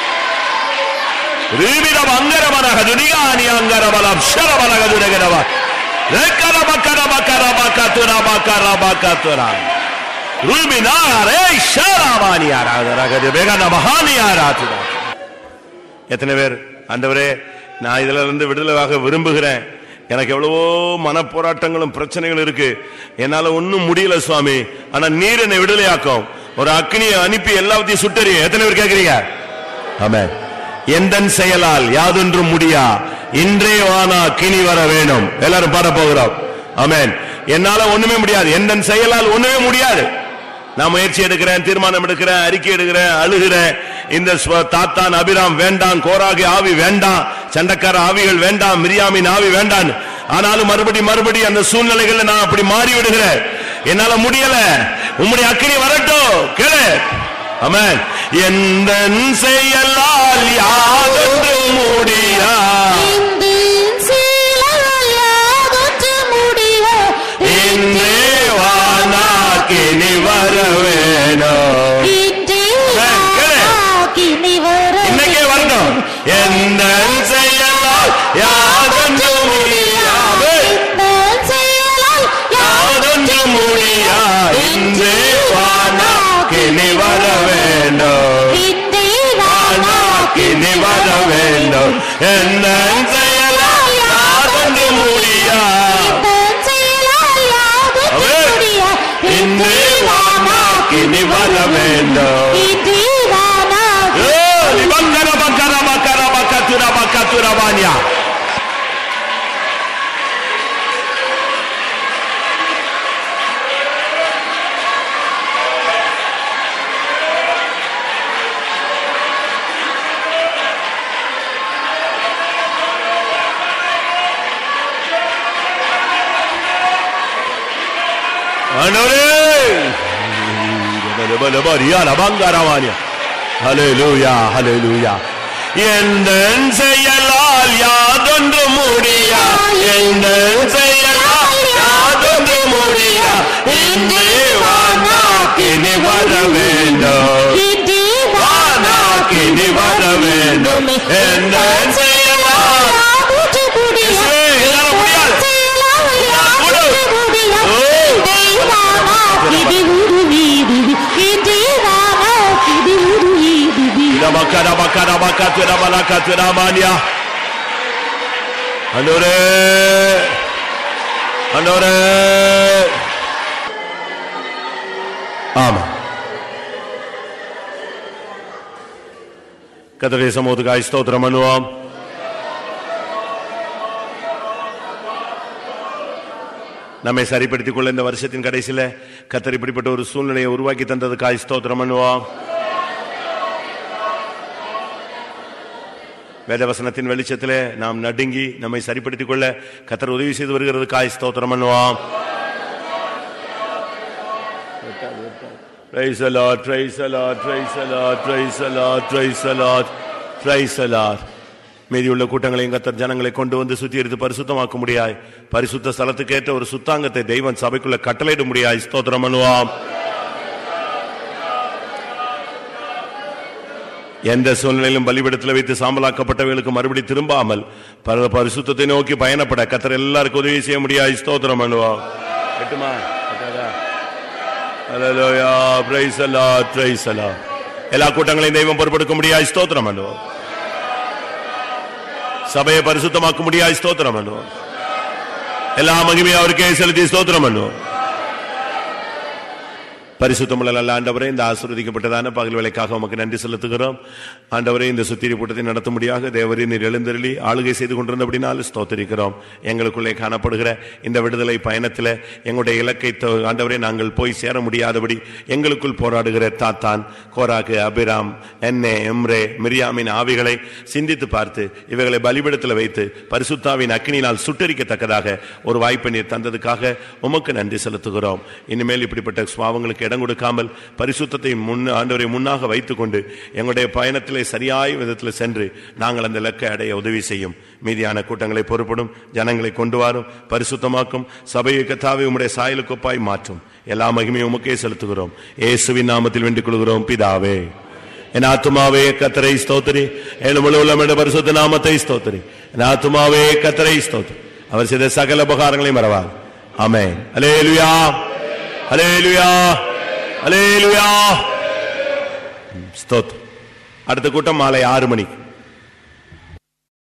ரீபிடம் அங்கரமனக துனிகானி அங்கரபலம் ஷரபலக துனகரவ ரெக்கரப கரப கரப கத்துர பக்கர பக்கத்துரா ரூபினாரே ஷராபானி ஆராதரகது வேகன மகானி ஆராதுரா எத்தனை பேர் ஆண்டவரே நான் இதுல இருந்து விடுதலையாக விரும்புகிறேன் எனக்கு எவ்வளவோ மனப்போராட்டங்களும் பிரச்சனைகள் இருக்கு என்னால ஒண்ணும் முடியல சுவாமி ஆனா நீர் என்னை விடுதலையாக்கும் ஒரு அக்னியை அனுப்பி எல்லாத்தையும் சுட்டறியும் எத்தனை பேர் கேக்குறீங்க ஆமென் எந்தன் செயலால் யாதொன்றும் முடியா இன்றே வானா கிணி வர வேணும் எல்லாரும் பாட போகிறோம் ஆமென் என்னால ஒண்ணுமே முடியாது எந்தன் செயலால் ஒண்ணுமே முடியாது நான் முயற்சி எடுக்கிறேன் தீர்மானம் எடுக்கிறேன் அறிக்கை எடுக்கிறேன் அழுகிறேன் இந்த ஸ்வ- தாத்தான் அபிராம் வேண்டாம் கோராகி ஆவி வேண்டாம் சண்டக்கார ஆவிகள் வேண்டாம் மிரியாமின் ஆவி வேண்டாம் ஆனாலும் மறுபடி மறுபடி அந்த சூழ்நிலைகள்ல நான் அப்படி மாறி விடுகிறேன் என்னால முடியல உம்முடைய அக்கினி வரட்டும் கேளு அமேன் எந்த செயலால் யாதொன்று முடியா இன்றே வானாக்கினி வர வேணும் இன்னைக்கே வரணும் எந்த செயலால் யாதொன்று முடியாது யாதொன்று முடியா இன்றே வானாக்கினி வர வேண்டும் வானாக்கினி வர வேண்டும் எந்த செயலால் யாதொன்று முடியா இன்றே வானாக்கினி வர வேண்டும் ஏய், பக்கர பக்கர பக்கர பக்கத்துர பக்கத்துர பானியா ஆண்டவரே ஹalleluya ஹalleluya எந்த செயலால் யாதொன்று முடியா எந்த செயலால் யாதொன்று முடியா இன்று வானாக்கினி வர வேண்டும் வானாக்கினி வர வேண்டும் எந்த செயலால் இயேசுவே, என்னால முடியாது. Bakara bakara bakatira balakatira mania. Andore. Andore. ஆமா கத்தடைய சமூகத்துக்காய் ஸ்தோத்திரம் பண்ணுவோம் நம்மை சரிப்படுத்திக் கொள்ள இந்த வருஷத்தின் கடைசியில கத்தர் இப்படிப்பட்ட ஒரு சூழ்நிலையை உருவாக்கி தந்ததுக்காய் ஸ்தோத்திரம் பண்ணுவோம் வேதவசனத்தின் வெளிச்சத்திலே நாம் நடுங்கி நம்மை சரிப்படுத்திக் கொள்ள கத்தர் உதவி செய்து வருகிறதுக்காய் ஸ்தோத்திரம் பண்ணுவோம் Praise the Lord, praise the Lord, praise the Lord, praise the Lord, praise the Lord, praise the Lord. மீதியுள்ள கூட்டங்களையும் கத்தர் ஜனங்களை கொண்டு வந்து சுத்திகரித்து பரிசுத்தமாக்க முடியாய் பரிசுத்த ஸ்தலத்துக்கு ஏற்ற ஒரு சுத்தாங்கத்தை தெய்வன் சபைக்குள்ள கட்டளையிட முடியாய் ஸ்தோத்திரம் பண்ணுவாம் எந்த சூழ்நிலையிலும் பலிபிடத்தில் வைத்து சாம்பலாக்கப்பட்டவர்களுக்கு மறுபடி திரும்பாமல் பர- பரிசுத்தத்தை நோக்கி பயணப்பட கத்தர் எல்லாருக்கும் உதவி செய்ய முடியாது ஸ்தோத்திரம் பண்ணுவோம் எட்டுமா எட்டாதா? Hallelujah. Praise the Lord, praise the Lord. எல்லா கூட்டங்களையும் தெய்வம் பொறுப்பெடுக்க முடியாது ஸ்தோத்திரம் பண்ணுவோம் சபையை பரிசுத்தமாக்க முடியாது ஸ்தோத்திரம் பண்ணுவோம் எல்லா மகிமையும் அவருக்கே செலுத்தி ஸ்தோத்திரம் பண்ணுவோம் பரிசுத்தமுள்ள நல்ல ஆண்டவரே இந்த ஆசீர்வதிக்கப்பட்டதான பகல் வேலைக்காக உமக்கு நன்றி செலுத்துகிறோம் ஆண்டவரே இந்த சுத்திரி கூட்டத்தை நடத்தும்படியாக தேவரே நீர் எழுந்தருளி ஆளுகை செய்து கொண்டிருந்தபடினால் ஸ்தோத்தரிக்கிறோம் எங்களுக்குள்ளே காணப்படுகிற இந்த விடுதலை பயணத்தில் எங்களுடைய இலக்கை தொ- ஆண்டவரே நாங்கள் போய் சேர முடியாதபடி எங்களுக்குள் போராடுகிற தாத்தான் கோராக்கு அபிராம் என்னே எம்ரே மிரியாமின் ஆவிகளை சிந்தித்து பார்த்து இவைகளை பலிபிடத்தில் வைத்து பரிசுத்தாவின் அக்கினினால் சுட்டரிக்கத்தக்கதாக ஒரு வாய்ப்பை நீர் தந்ததுக்காக உமக்கு நன்றி செலுத்துகிறோம் இனிமேல் இப்படிப்பட்ட சுவாவங்களுக்கு இடம் கொடுக்காமல் பரிசுத்தத்தை முன் ஆண்டவரை முன்னாக வைத்துக்கொண்டு எங்களுடைய பயணத்திலே சரியாய விதத்தில் சென்று நாங்கள் அந்த இலக்கை அடைய உதவி செய்யும் மீதியான கூட்டங்களை பொறுப்படும் ஜனங்களை கொண்டு வரும் பரிசுத்தமாக்கும் சபையை கத்தாவை உம்முடைய சாயலுக்கொப்பாய் மாற்றும் எல்லா மகிமையும் உமக்கே செலுத்துகிறோம் இயேசுவின் நாமத்தில் வேண்டிக் கொள்கிறோம் பிதாவே என் ஆத்துமாவே கத்தரை ஸ்தோத்திரி என் முழு உள்ளமிட பரிசுத்த நாமத்தை ஸ்தோத்திரி என் ஆத்துமாவே கத்தரை ஸ்தோத்திரி அவர் செய்த சகல உபகாரங்களையும் மறவார் ஆமென் அலேலுயா அலேலுயா அலேலுயா ஸ்தோத்திரம் அடுத்த கூட்டம் மாலை ஆறு மணிக்கு